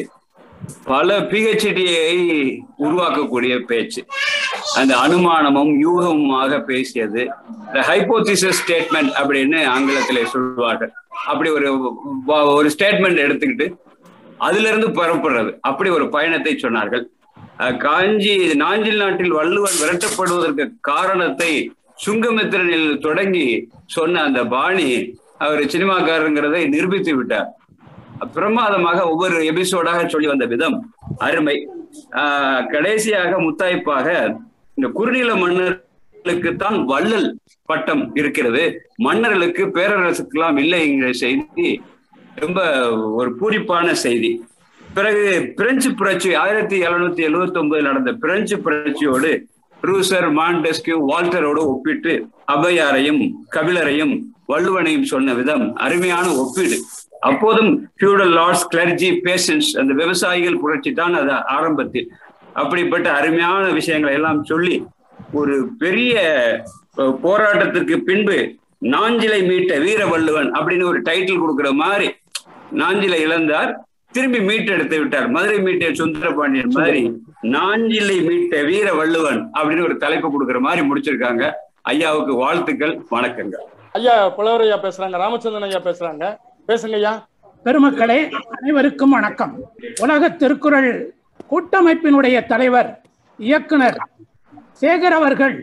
[SPEAKER 5] பல பிஹெச்டியை உருவாக்கக்கூடிய பேச்சு அந்த அனுமானமும் யூகமுமாக பேசியது ஹைப்போதிசஸ் ஸ்டேட்மெண்ட் அப்படின்னு ஆங்கிலத்திலே சொல்வார்கள் அப்படி ஒரு வ- ஒரு ஸ்டேட்மெண்ட் எடுத்துக்கிட்டு அதுல இருந்து புறப்படுறது அப்படி ஒரு பயணத்தை சொன்னார்கள் அஹ் காஞ்சி நாஞ்சில் நாட்டில் வள்ளுவன் விரட்டப்படுவதற்கு காரணத்தை சுங்கமித்திரனில் தொடங்கி சொன்ன அந்த பாணி அவர் சினிமாக்காரங்கிறதை நிரூபித்து விட்டார் பிரமாதமாக ஒவ்வொரு எபிசோடாக சொல்லி வந்த விதம் அருமை ஆஹ் கடைசியாக முத்தாய்ப்பாக இந்த குறுநில மன்னர்களுக்கு தான் வள்ளல் பட்டம் இருக்கிறது மன்னர்களுக்கு பேரரசுக்கெல்லாம் இல்லைங்கிற செய்தி ரொம்ப ஒரு பூரிப்பான செய்தி பிறகு பிரெஞ்சு புரட்சி ஆயிரத்தி எழுநூத்தி எழுவத்தி ஒன்பதுல நடந்த பிரெஞ்சு புரட்சியோடு ரூசர் மாண்டெஸ்கியூ வால்டரோடு ஒப்பிட்டு அபையாரையும் கபிலரையும் வள்ளுவனையும் சொன்ன விதம் அருமையான ஒப்பீடு அப்போதும் ஃபியூடல் லார்ட்ஸ் கிளர்ஜி பேஷன்ஸ் அந்த விவசாயிகள் புரட்சி தான் அது ஆரம்பத்தில் அப்படிப்பட்ட அருமையான விஷயங்களை எல்லாம் சொல்லி ஒரு பெரிய அஹ், போராட்டத்திற்கு பின்பு நாஞ்சிலை மீட்ட வீர வள்ளுவன் அப்படின்னு ஒரு டைட்டில் கொடுக்கிற மாதிரி நாஞ்சிலை இழந்தார் திரும்பி மீட்டெடுத்து விட்டார் மதுரை மீட்ட சுந்தரபாண்டியன் மாதிரி நாஞ்சிலை மீட்ட வீர வள்ளுவன் அப்படின்னு ஒரு தலைப்பு கொடுக்கிற மாதிரி முடிச்சிருக்காங்க ஐயாவுக்கு வாழ்த்துக்கள் வணக்கங்கள்
[SPEAKER 3] ஐயா புலவர் ஐயா பேசுறாங்க ராமச்சந்திரன் ஐயா பேசுறாங்க பேசுங்க ஐயா
[SPEAKER 6] பெருமக்களே அனைவருக்கும் வணக்கம் உலக திருக்குறள் கூட்டமைப்பினுடைய தலைவர் இயக்குனர் சேகர் அவர்கள்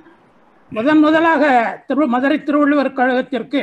[SPEAKER 6] முதன் முதலாக திரு மதுரை திருவள்ளுவர் கழகத்திற்கு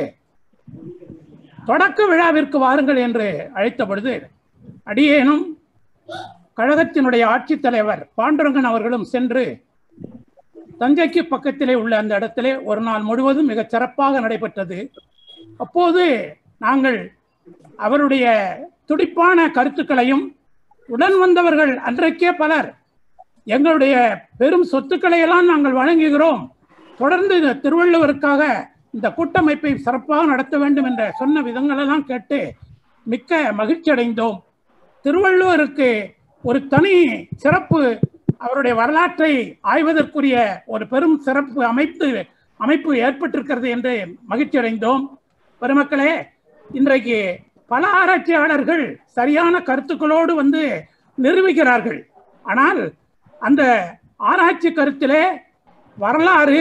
[SPEAKER 6] தொடக்க விழாவிற்கு வாருங்கள் என்று அழைத்த பொழுது அடியேனும் கழகத்தினுடைய ஆட்சித் தலைவர் பாண்டுரங்கன் அவர்களும் சென்று தஞ்சைக்கு பக்கத்திலே உள்ள அந்த இடத்திலே ஒரு நாள் முழுவதும் மிகச் சிறப்பாக நடைபெற்றது அப்போது நாங்கள் அவருடைய துடிப்பான கருத்துக்களையும் உடன் வந்தவர்கள் அன்றைக்கே பலர் எங்களுடைய பெரும் சொத்துக்களை எல்லாம் நாங்கள் வழங்குகிறோம் தொடர்ந்து இந்த திருவள்ளுவருக்காக இந்த கூட்டமைப்பை சிறப்பாக நடத்த வேண்டும் என்ற சொன்ன விதங்களெல்லாம் கேட்டு மிக்க மகிழ்ச்சி அடைந்தோம் திருவள்ளுவருக்கு ஒரு தனி சிறப்பு அவருடைய வரலாற்றை ஆய்வதற்குரிய ஒரு பெரும் சிறப்பு அமைப்பு அமைப்பு ஏற்பட்டிருக்கிறது என்று மகிழ்ச்சி அடைந்தோம் பெருமக்களே இன்றைக்கு பல ஆராய்ச்சியாளர்கள் சரியான கருத்துக்களோடு வந்து நிரூபிக்கிறார்கள் ஆனால் அந்த ஆராய்ச்சி கருத்திலே வரலாறு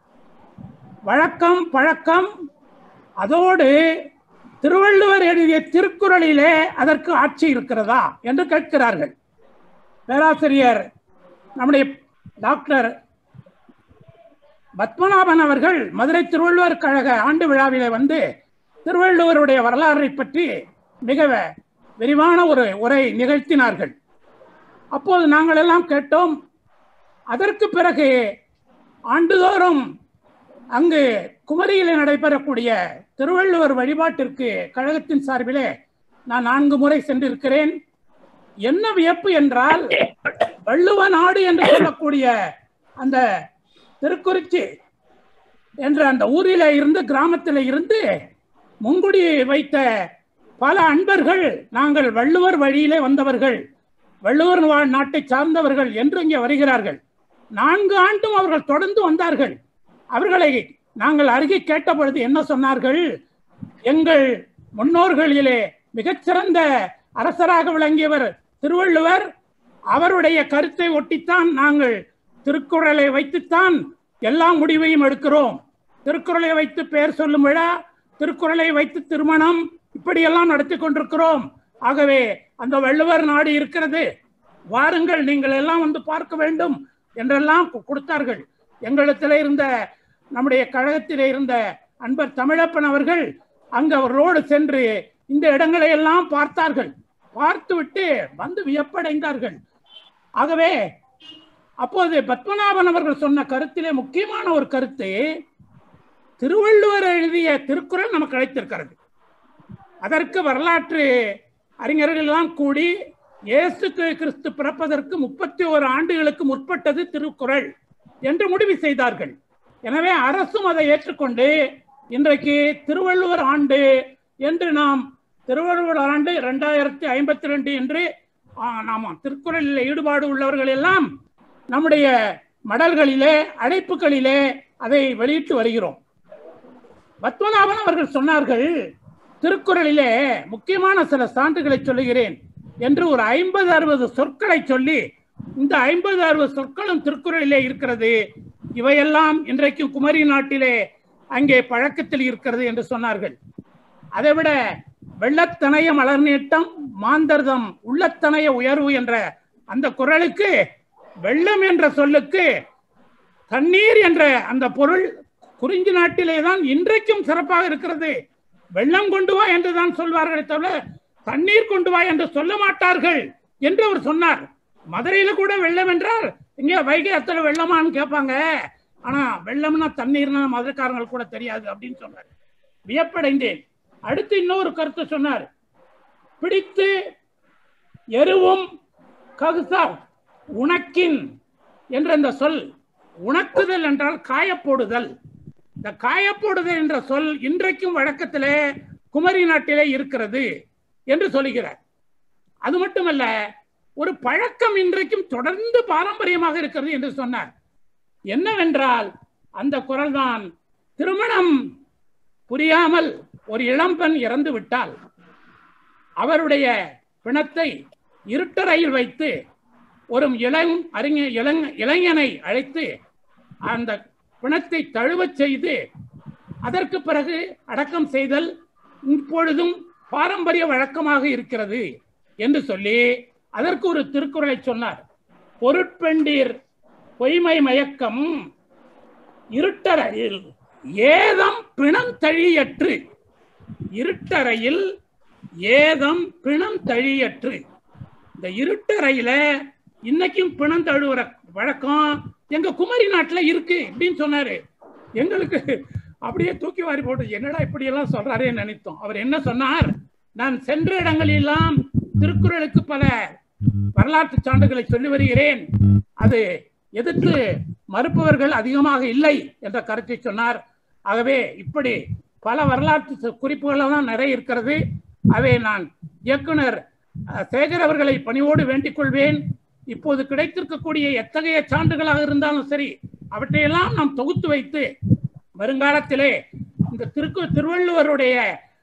[SPEAKER 6] வழக்கம் பழக்கம் அதோடு திருவள்ளுவர் எழுதிய திருக்குறளிலே அதற்கு ஆட்சி இருக்கிறதா என்று கேட்கிறார்கள் பேராசிரியர் நம்முடைய டாக்டர் பத்மநாபன் அவர்கள் மதுரை திருவள்ளுவர் கழக ஆண்டு விழாவிலே வந்து திருவள்ளுவருடைய வரலாறை பற்றி மிக விரிவான ஒரு உரை நிகழ்த்தினார்கள் அப்போது நாங்கள் எல்லாம் கேட்டோம் அதற்கு பிறகு ஆண்டுதோறும் அங்கு குமரியில் நடைபெறக்கூடிய திருவள்ளுவர் வழிபாட்டிற்கு கழகத்தின் சார்பிலே நான் நான்கு முறை சென்றிருக்கிறேன் என்ன வியப்பு என்றால் வள்ளுவ நாடு என்று சொல்லக்கூடிய அந்த திருக்குறிச்சி என்ற அந்த ஊரில இருந்து கிராமத்தில் இருந்து முன்குடி வைத்த பல அன்பர்கள் நாங்கள் வள்ளுவர் வழியிலே வந்தவர்கள் வள்ளுவர் வா- நாட்டை சார்ந்தவர்கள் என்று இங்கே வருகிறார்கள் நான்கு ஆண்டும் அவர்கள் தொடர்ந்து வந்தார்கள் அவர்களை நாங்கள் அருகே கேட்ட பொழுது என்ன சொன்னார்கள் எங்கள் முன்னோர்களிலே மிகச்சிறந்த அரசராக விளங்கியவர் திருவள்ளுவர் அவருடைய கருத்தை ஒட்டித்தான் நாங்கள் திருக்குறளை வைத்துத்தான் எல்லா முடிவையும் எடுக்கிறோம் திருக்குறளை வைத்து பெயர் சொல்லும் விழா திருக்குறளை வைத்து திருமணம் இப்படியெல்லாம் நடத்தி கொண்டிருக்கிறோம் ஆகவே அந்த வள்ளுவர் நாடு இருக்கிறது வாருங்கள் நீங்கள் எல்லாம் வந்து பார்க்க வேண்டும் என்றெல்லாம் கு- கொடுத்தார்கள் எங்களிடத்தில் இருந்த நம்முடைய கழகத்திலே இருந்த அன்பர் தமிழப்பன் அவர்கள் அங்கு அவரோடு சென்று இந்த இடங்களை எல்லாம் பார்த்தார்கள் பார்த்துவிட்டு வந்து வியப்படைந்தார்கள் ஆகவே அப்போது பத்மநாபன் அவர்கள் சொன்ன கருத்திலே முக்கியமான ஒரு கருத்து திருவள்ளுவர் எழுதிய திருக்குறள் நமக்கு கிடைத்திருக்கிறது அதற்கு வரலாற்று அறிஞர்கள் எல்லாம் கூடி இயேசு கிறிஸ்து பிறப்பதற்கு முப்பத்தி ஓரு ஆண்டுகளுக்கு முற்பட்டது திருக்குறள் என்று முடிவு செய்தார்கள் எனவே அரசும் அதை ஏற்றுக்கொண்டு இன்றைக்கு திருவள்ளுவர் ஆண்டு என்று நாம் திருவள்ளுவர் ஆண்டு இரண்டாயிரத்தி ஐம்பத்தி ரெண்டு என்று ஆ, நாம திருக்குறளில் ஈடுபாடு உள்ளவர்கள் எல்லாம் நம்முடைய மடல்களிலே அழைப்புகளிலே அதை வெளியிட்டு வருகிறோம் பத்மநாபன் அவர்கள் சொன்னார்கள் திருக்குறளிலே முக்கியமான சில சான்றுகளை சொல்லுகிறேன் என்று ஒரு ஐம்பது அறுபது சொற்களை சொல்லி இந்த ஐம்பது அறுபது சொற்களும் திருக்குறளிலே இருக்கிறது இவையெல்லாம் இன்றைக்கும் குமரி நாட்டிலே அங்கே பழக்கத்தில் இருக்கிறது என்று சொன்னார்கள் அதைவிட வெள்ளத்தனைய மலர் நீட்டம் மாந்தர்தம் உள்ளத்தனைய உயர்வு என்ற அந்த குறளுக்கு வெள்ளம் என்ற சொல்லுக்கு தண்ணீர் என்ற அந்த பொருள் குறிஞ்சி நாட்டிலே தான் இன்றைக்கும் சிறப்பாக இருக்கிறது வெள்ளம் கொண்டு வா என்று தான் சொல்வார்களே தவிர தண்ணீர் கொண்டு வா என்று சொல்ல மாட்டார்கள் என்று அவர் சொன்னார் மதுரையில கூட வெள்ளம் என்றால் இங்க வைகை அத்தனை வெள்ளமான்னு கேட்பாங்க ஆனா வெள்ளம்னா தண்ணீர்னா மதுரைக்காரங்க கூட தெரியாது அப்படின்னு சொன்னார் வியப்படைந்தேன் அடுத்து இன்னொரு கருத்து சொன்னார் பிடித்து எருவும் ககுசார் உனக்கின் என்ற இந்த சொல் உணக்குதல் என்றால் காயப்போடுதல் இந்த காயப்போடுதல் என்ற சொல் இன்றைக்கும் வழக்கத்திலே குமரி நாட்டிலே இருக்கிறது என்று சொல்லுகிறார் அது மட்டுமல்ல ஒரு பழக்கம் இன்றைக்கும் தொடர்ந்து பாரம்பரியமாக இருக்கிறது என்று சொன்னார் என்னவென்றால் அந்த குரல்தான் திருமணம் புரியாமல் ஒரு இளம்பெண் இறந்து விட்டால் அவருடைய பிணத்தை இருட்டறையில் வைத்து ஒரு இளம் அறிஞ இளங் இளைஞனை அழைத்து அந்த பிணத்தை தழுவச் செய்து அதற்கு பிறகு அடக்கம் செய்தல் இப்பொழுதும் பாரம்பரிய வழக்கமாக இருக்கிறது என்று சொல்லி அதற்கு ஒரு திருக்குறளை சொன்னார் பொருட்பெண்டீர் பொய்மை மயக்கம் இருட்டறையில் ஏதம் பிணம் தழியற்று இருட்டறையில் ஏதம் பிணம் தழியற்று இந்த இருட்டறையில இன்னைக்கும் பிணம் தழுவுற வழக்கம் எங்க குமரி நாட்டுல இருக்கு அப்படின்னு சொன்னாரு எங்களுக்கு அப்படியே தூக்கி வாரி போட்டு என்னடா இப்படி எல்லாம் சொல்றாரேன்னு நினைத்தோம் அவர் என்ன சொன்னார் நான் சென்ற இடங்களெல்லாம் திருக்குறளுக்கு பல வரலாற்று சான்றுகளை சொல்லி வருகிறேன் அது எதிர்த்து மறுப்பவர்கள் அதிகமாக இல்லை என்ற கருத்தை சொன்னார் ஆகவே இப்படி பல வரலாற்று சு- குறிப்புகள் எல்லாம் நிறைய இருக்கிறது அவை நான் இயக்குனர் அஹ், சேகர் அவர்களை பணிவோடு வேண்டிக் கொள்வேன் இப்போது கிடைத்திருக்கக்கூடிய எத்தகைய சான்றுகளாக இருந்தாலும் சரி அவற்றையெல்லாம் நாம் தொகுத்து வைத்து வருங்காலத்திலே இந்த திருக்கு திருவள்ளுவருடைய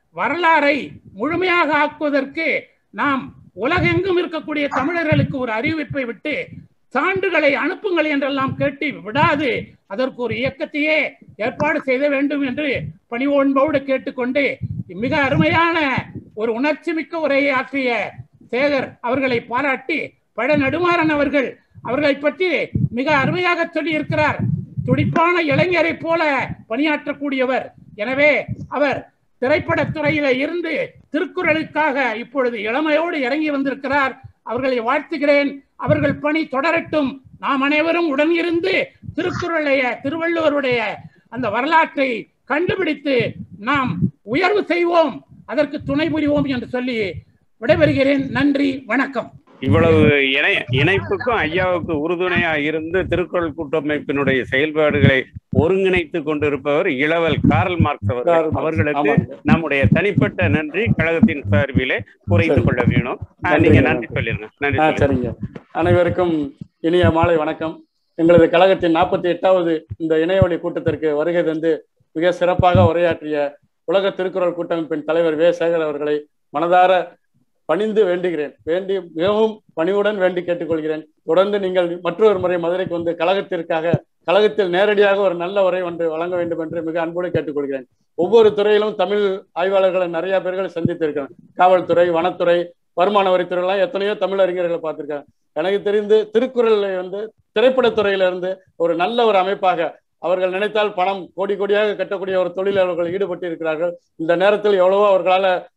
[SPEAKER 6] வரலாறை முழுமையாக ஆக்குவதற்கு நாம் உலகெங்கும் இருக்கக்கூடிய தமிழர்களுக்கு ஒரு அறிவிப்பை விட்டு சான்றுகளை அனுப்புங்கள் என்றெல்லாம் கேட்டு விடாது அதற்கு ஒரு இயக்கத்தையே ஏற்பாடு செய்த வேண்டும் என்று பணிவோன்போடு கேட்டுக்கொண்டு மிக அருமையான ஒரு உணர்ச்சி மிக்க உரையை ஆற்றிய சேகர் அவர்களை பாராட்டி பழ நடுமாறன் அவர்கள் அவர்களை பற்றி மிக அருமையாக சொல்லி இருக்கிறார் துடிப்பான இளைஞரை போல பணியாற்றக்கூடியவர் எனவே அவர் திரைப்படத் துறையில இருந்து திருக்குறளுக்காக இப்பொழுது இளமையோடு இறங்கி வந்திருக்கிறார் அவர்களை வாழ்த்துகிறேன் அவர்கள் பணி தொடரட்டும் நாம் அனைவரும் உடன் இருந்து திருக்குறளைய திருவள்ளுவருடைய அந்த வரலாற்றை கண்டுபிடித்து நாம் உயர்வு செய்வோம் அதற்கு துணை புரிவோம் என்று சொல்லி விடைபெறுகிறேன் நன்றி வணக்கம்
[SPEAKER 1] இவ்வளவு இணை இணைப்புக்கும் ஐயாவுக்கு உறுதுணையா இருந்து திருக்குறள் கூட்டமைப்பினுடைய செயல்பாடுகளை ஒருங்கிணைத்து கொண்டிருப்பவர் இளவல் கார்ல் மார்க்ஸ் அவர்கள்
[SPEAKER 3] கார்ல் மார்க்ஸ்.
[SPEAKER 1] அவர்களுக்கு
[SPEAKER 3] ஆமாங்க.
[SPEAKER 1] நம்முடைய தனிப்பட்ட நன்றி கழகத்தின் சார்பிலே குறைத்துக் கொள்ள வேணும் ஆ,
[SPEAKER 3] நன்றி.
[SPEAKER 1] நீங்க நன்றி சொல்லிருங்க நன்றி
[SPEAKER 3] ஆ
[SPEAKER 1] சொல்லிருங்க.
[SPEAKER 3] சரிங்க அனைவருக்கும் இனிய மாலை வணக்கம் எங்களது கழகத்தின் நாற்பத்தி எட்டாவது இந்த இணையவழி கூட்டத்திற்கு வருகை தந்து மிக சிறப்பாக உரையாற்றிய உலக திருக்குறள் கூட்டமைப்பின் தலைவர் வே சேகர் அவர்களை மனதார பணிந்து வேண்டுகிறேன் வேண்டி மிகவும் பணிவுடன் வேண்டி கேட்டுக்கொள்கிறேன் தொடர்ந்து நீங்கள் மற்றொரு முறை மதுரைக்கு வந்து கழகத்திற்காக கழகத்தில் நேரடியாக ஒரு நல்ல உரை ஒன்று வழங்க வேண்டும் என்று மிக அன்போடு கேட்டுக்கொள்கிறேன் ஒவ்வொரு துறையிலும் தமிழ் ஆய்வாளர்களை நிறைய பேர்கள் சந்தித்திருக்கிறேன் காவல்துறை வனத்துறை வருமான வரித்துறை எல்லாம் எத்தனையோ தமிழ் அறிஞர்களை பார்த்திருக்கேன் எனக்கு தெரிந்து திருக்குறளை வந்து திரைப்படத்துறையில இருந்து ஒரு நல்ல ஒரு அமைப்பாக அவர்கள் நினைத்தால் பணம் கோடி கோடியாக கட்டக்கூடிய ஒரு தொழில் அவர்கள் ஈடுபட்டு இருக்கிறார்கள் இந்த நேரத்தில் எவ்வளவோ அவர்களால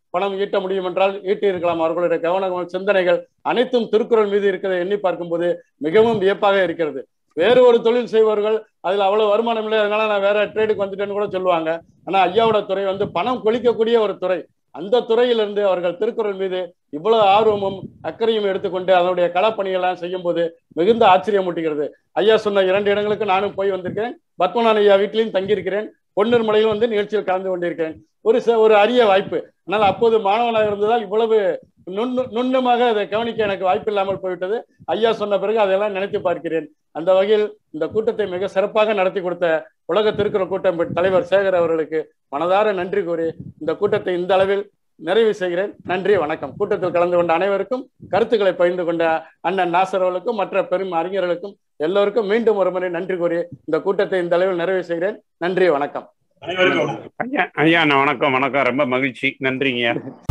[SPEAKER 3] பணம் ஈட்ட முடியும் என்றால் ஈட்டி இருக்கலாம் அவர்களுடைய கவன சிந்தனைகள் அனைத்தும் திருக்குறள் மீது இருக்கிறதை எண்ணி பார்க்கும்போது மிகவும் வியப்பாக இருக்கிறது வேறு ஒரு தொழில் செய்பவர்கள் அதுல அவ்வளவு வருமானம் இல்லை அதனால நான் வேற ட்ரேடுக்கு வந்துட்டேன்னு கூட சொல்லுவாங்க ஆனா ஐயாவோட துறை வந்து பணம் கொளிக்கக்கூடிய ஒரு துறை அந்த துறையிலிருந்து அவர்கள் திருக்குறள் மீது இவ்வளவு ஆர்வமும் அக்கறையும் எடுத்துக்கொண்டு அதனுடைய களப்பணியெல்லாம் செய்யும் போது மிகுந்த ஆச்சரியமூட்டுகிறது ஐயா சொன்ன இரண்டு இடங்களுக்கு நானும் போய் வந்திருக்கிறேன் பத்மநாத ஐயா வீட்டிலையும் தங்கியிருக்கிறேன் பொன்னூர் மலையில் வந்து நிகழ்ச்சியில் கலந்து கொண்டிருக்கிறேன் ஒரு ச- ஒரு அரிய வாய்ப்பு ஆனால் அப்போது மாணவனாக இருந்ததால் இவ்வளவு நுண்ணு நுண்ணுமாக அதை கவனிக்க எனக்கு வாய்ப்பு இல்லாமல் போய்விட்டது ஐயா சொன்ன பிறகு அதெல்லாம் நினைத்து பார்க்கிறேன் அந்த வகையில் இந்த கூட்டத்தை மிக சிறப்பாக நடத்தி கொடுத்த உலக திருக்குறள் கூட்டம் தலைவர் சேகர் அவர்களுக்கு மனதார நன்றி கூறி இந்த கூட்டத்தை இந்த அளவில் நிறைவு செய்கிறேன் நன்றி வணக்கம் கூட்டத்தில் கலந்து கொண்ட அனைவருக்கும் கருத்துக்களை பகிர்ந்து கொண்ட அண்ணன் நாசர் அவர்களுக்கும் மற்ற பெரும் அறிஞர்களுக்கும் எல்லோருக்கும் மீண்டும் ஒரு முறை நன்றி கூறி இந்த கூட்டத்தை இந்த அளவில் நிறைவு செய்கிறேன் நன்றி வணக்கம்
[SPEAKER 2] அனைவருக்கும் வணக்கம்.
[SPEAKER 1] ஐயா ஐயா நான் வணக்கம் வணக்கம் ரொம்ப மகிழ்ச்சி நன்றிங்க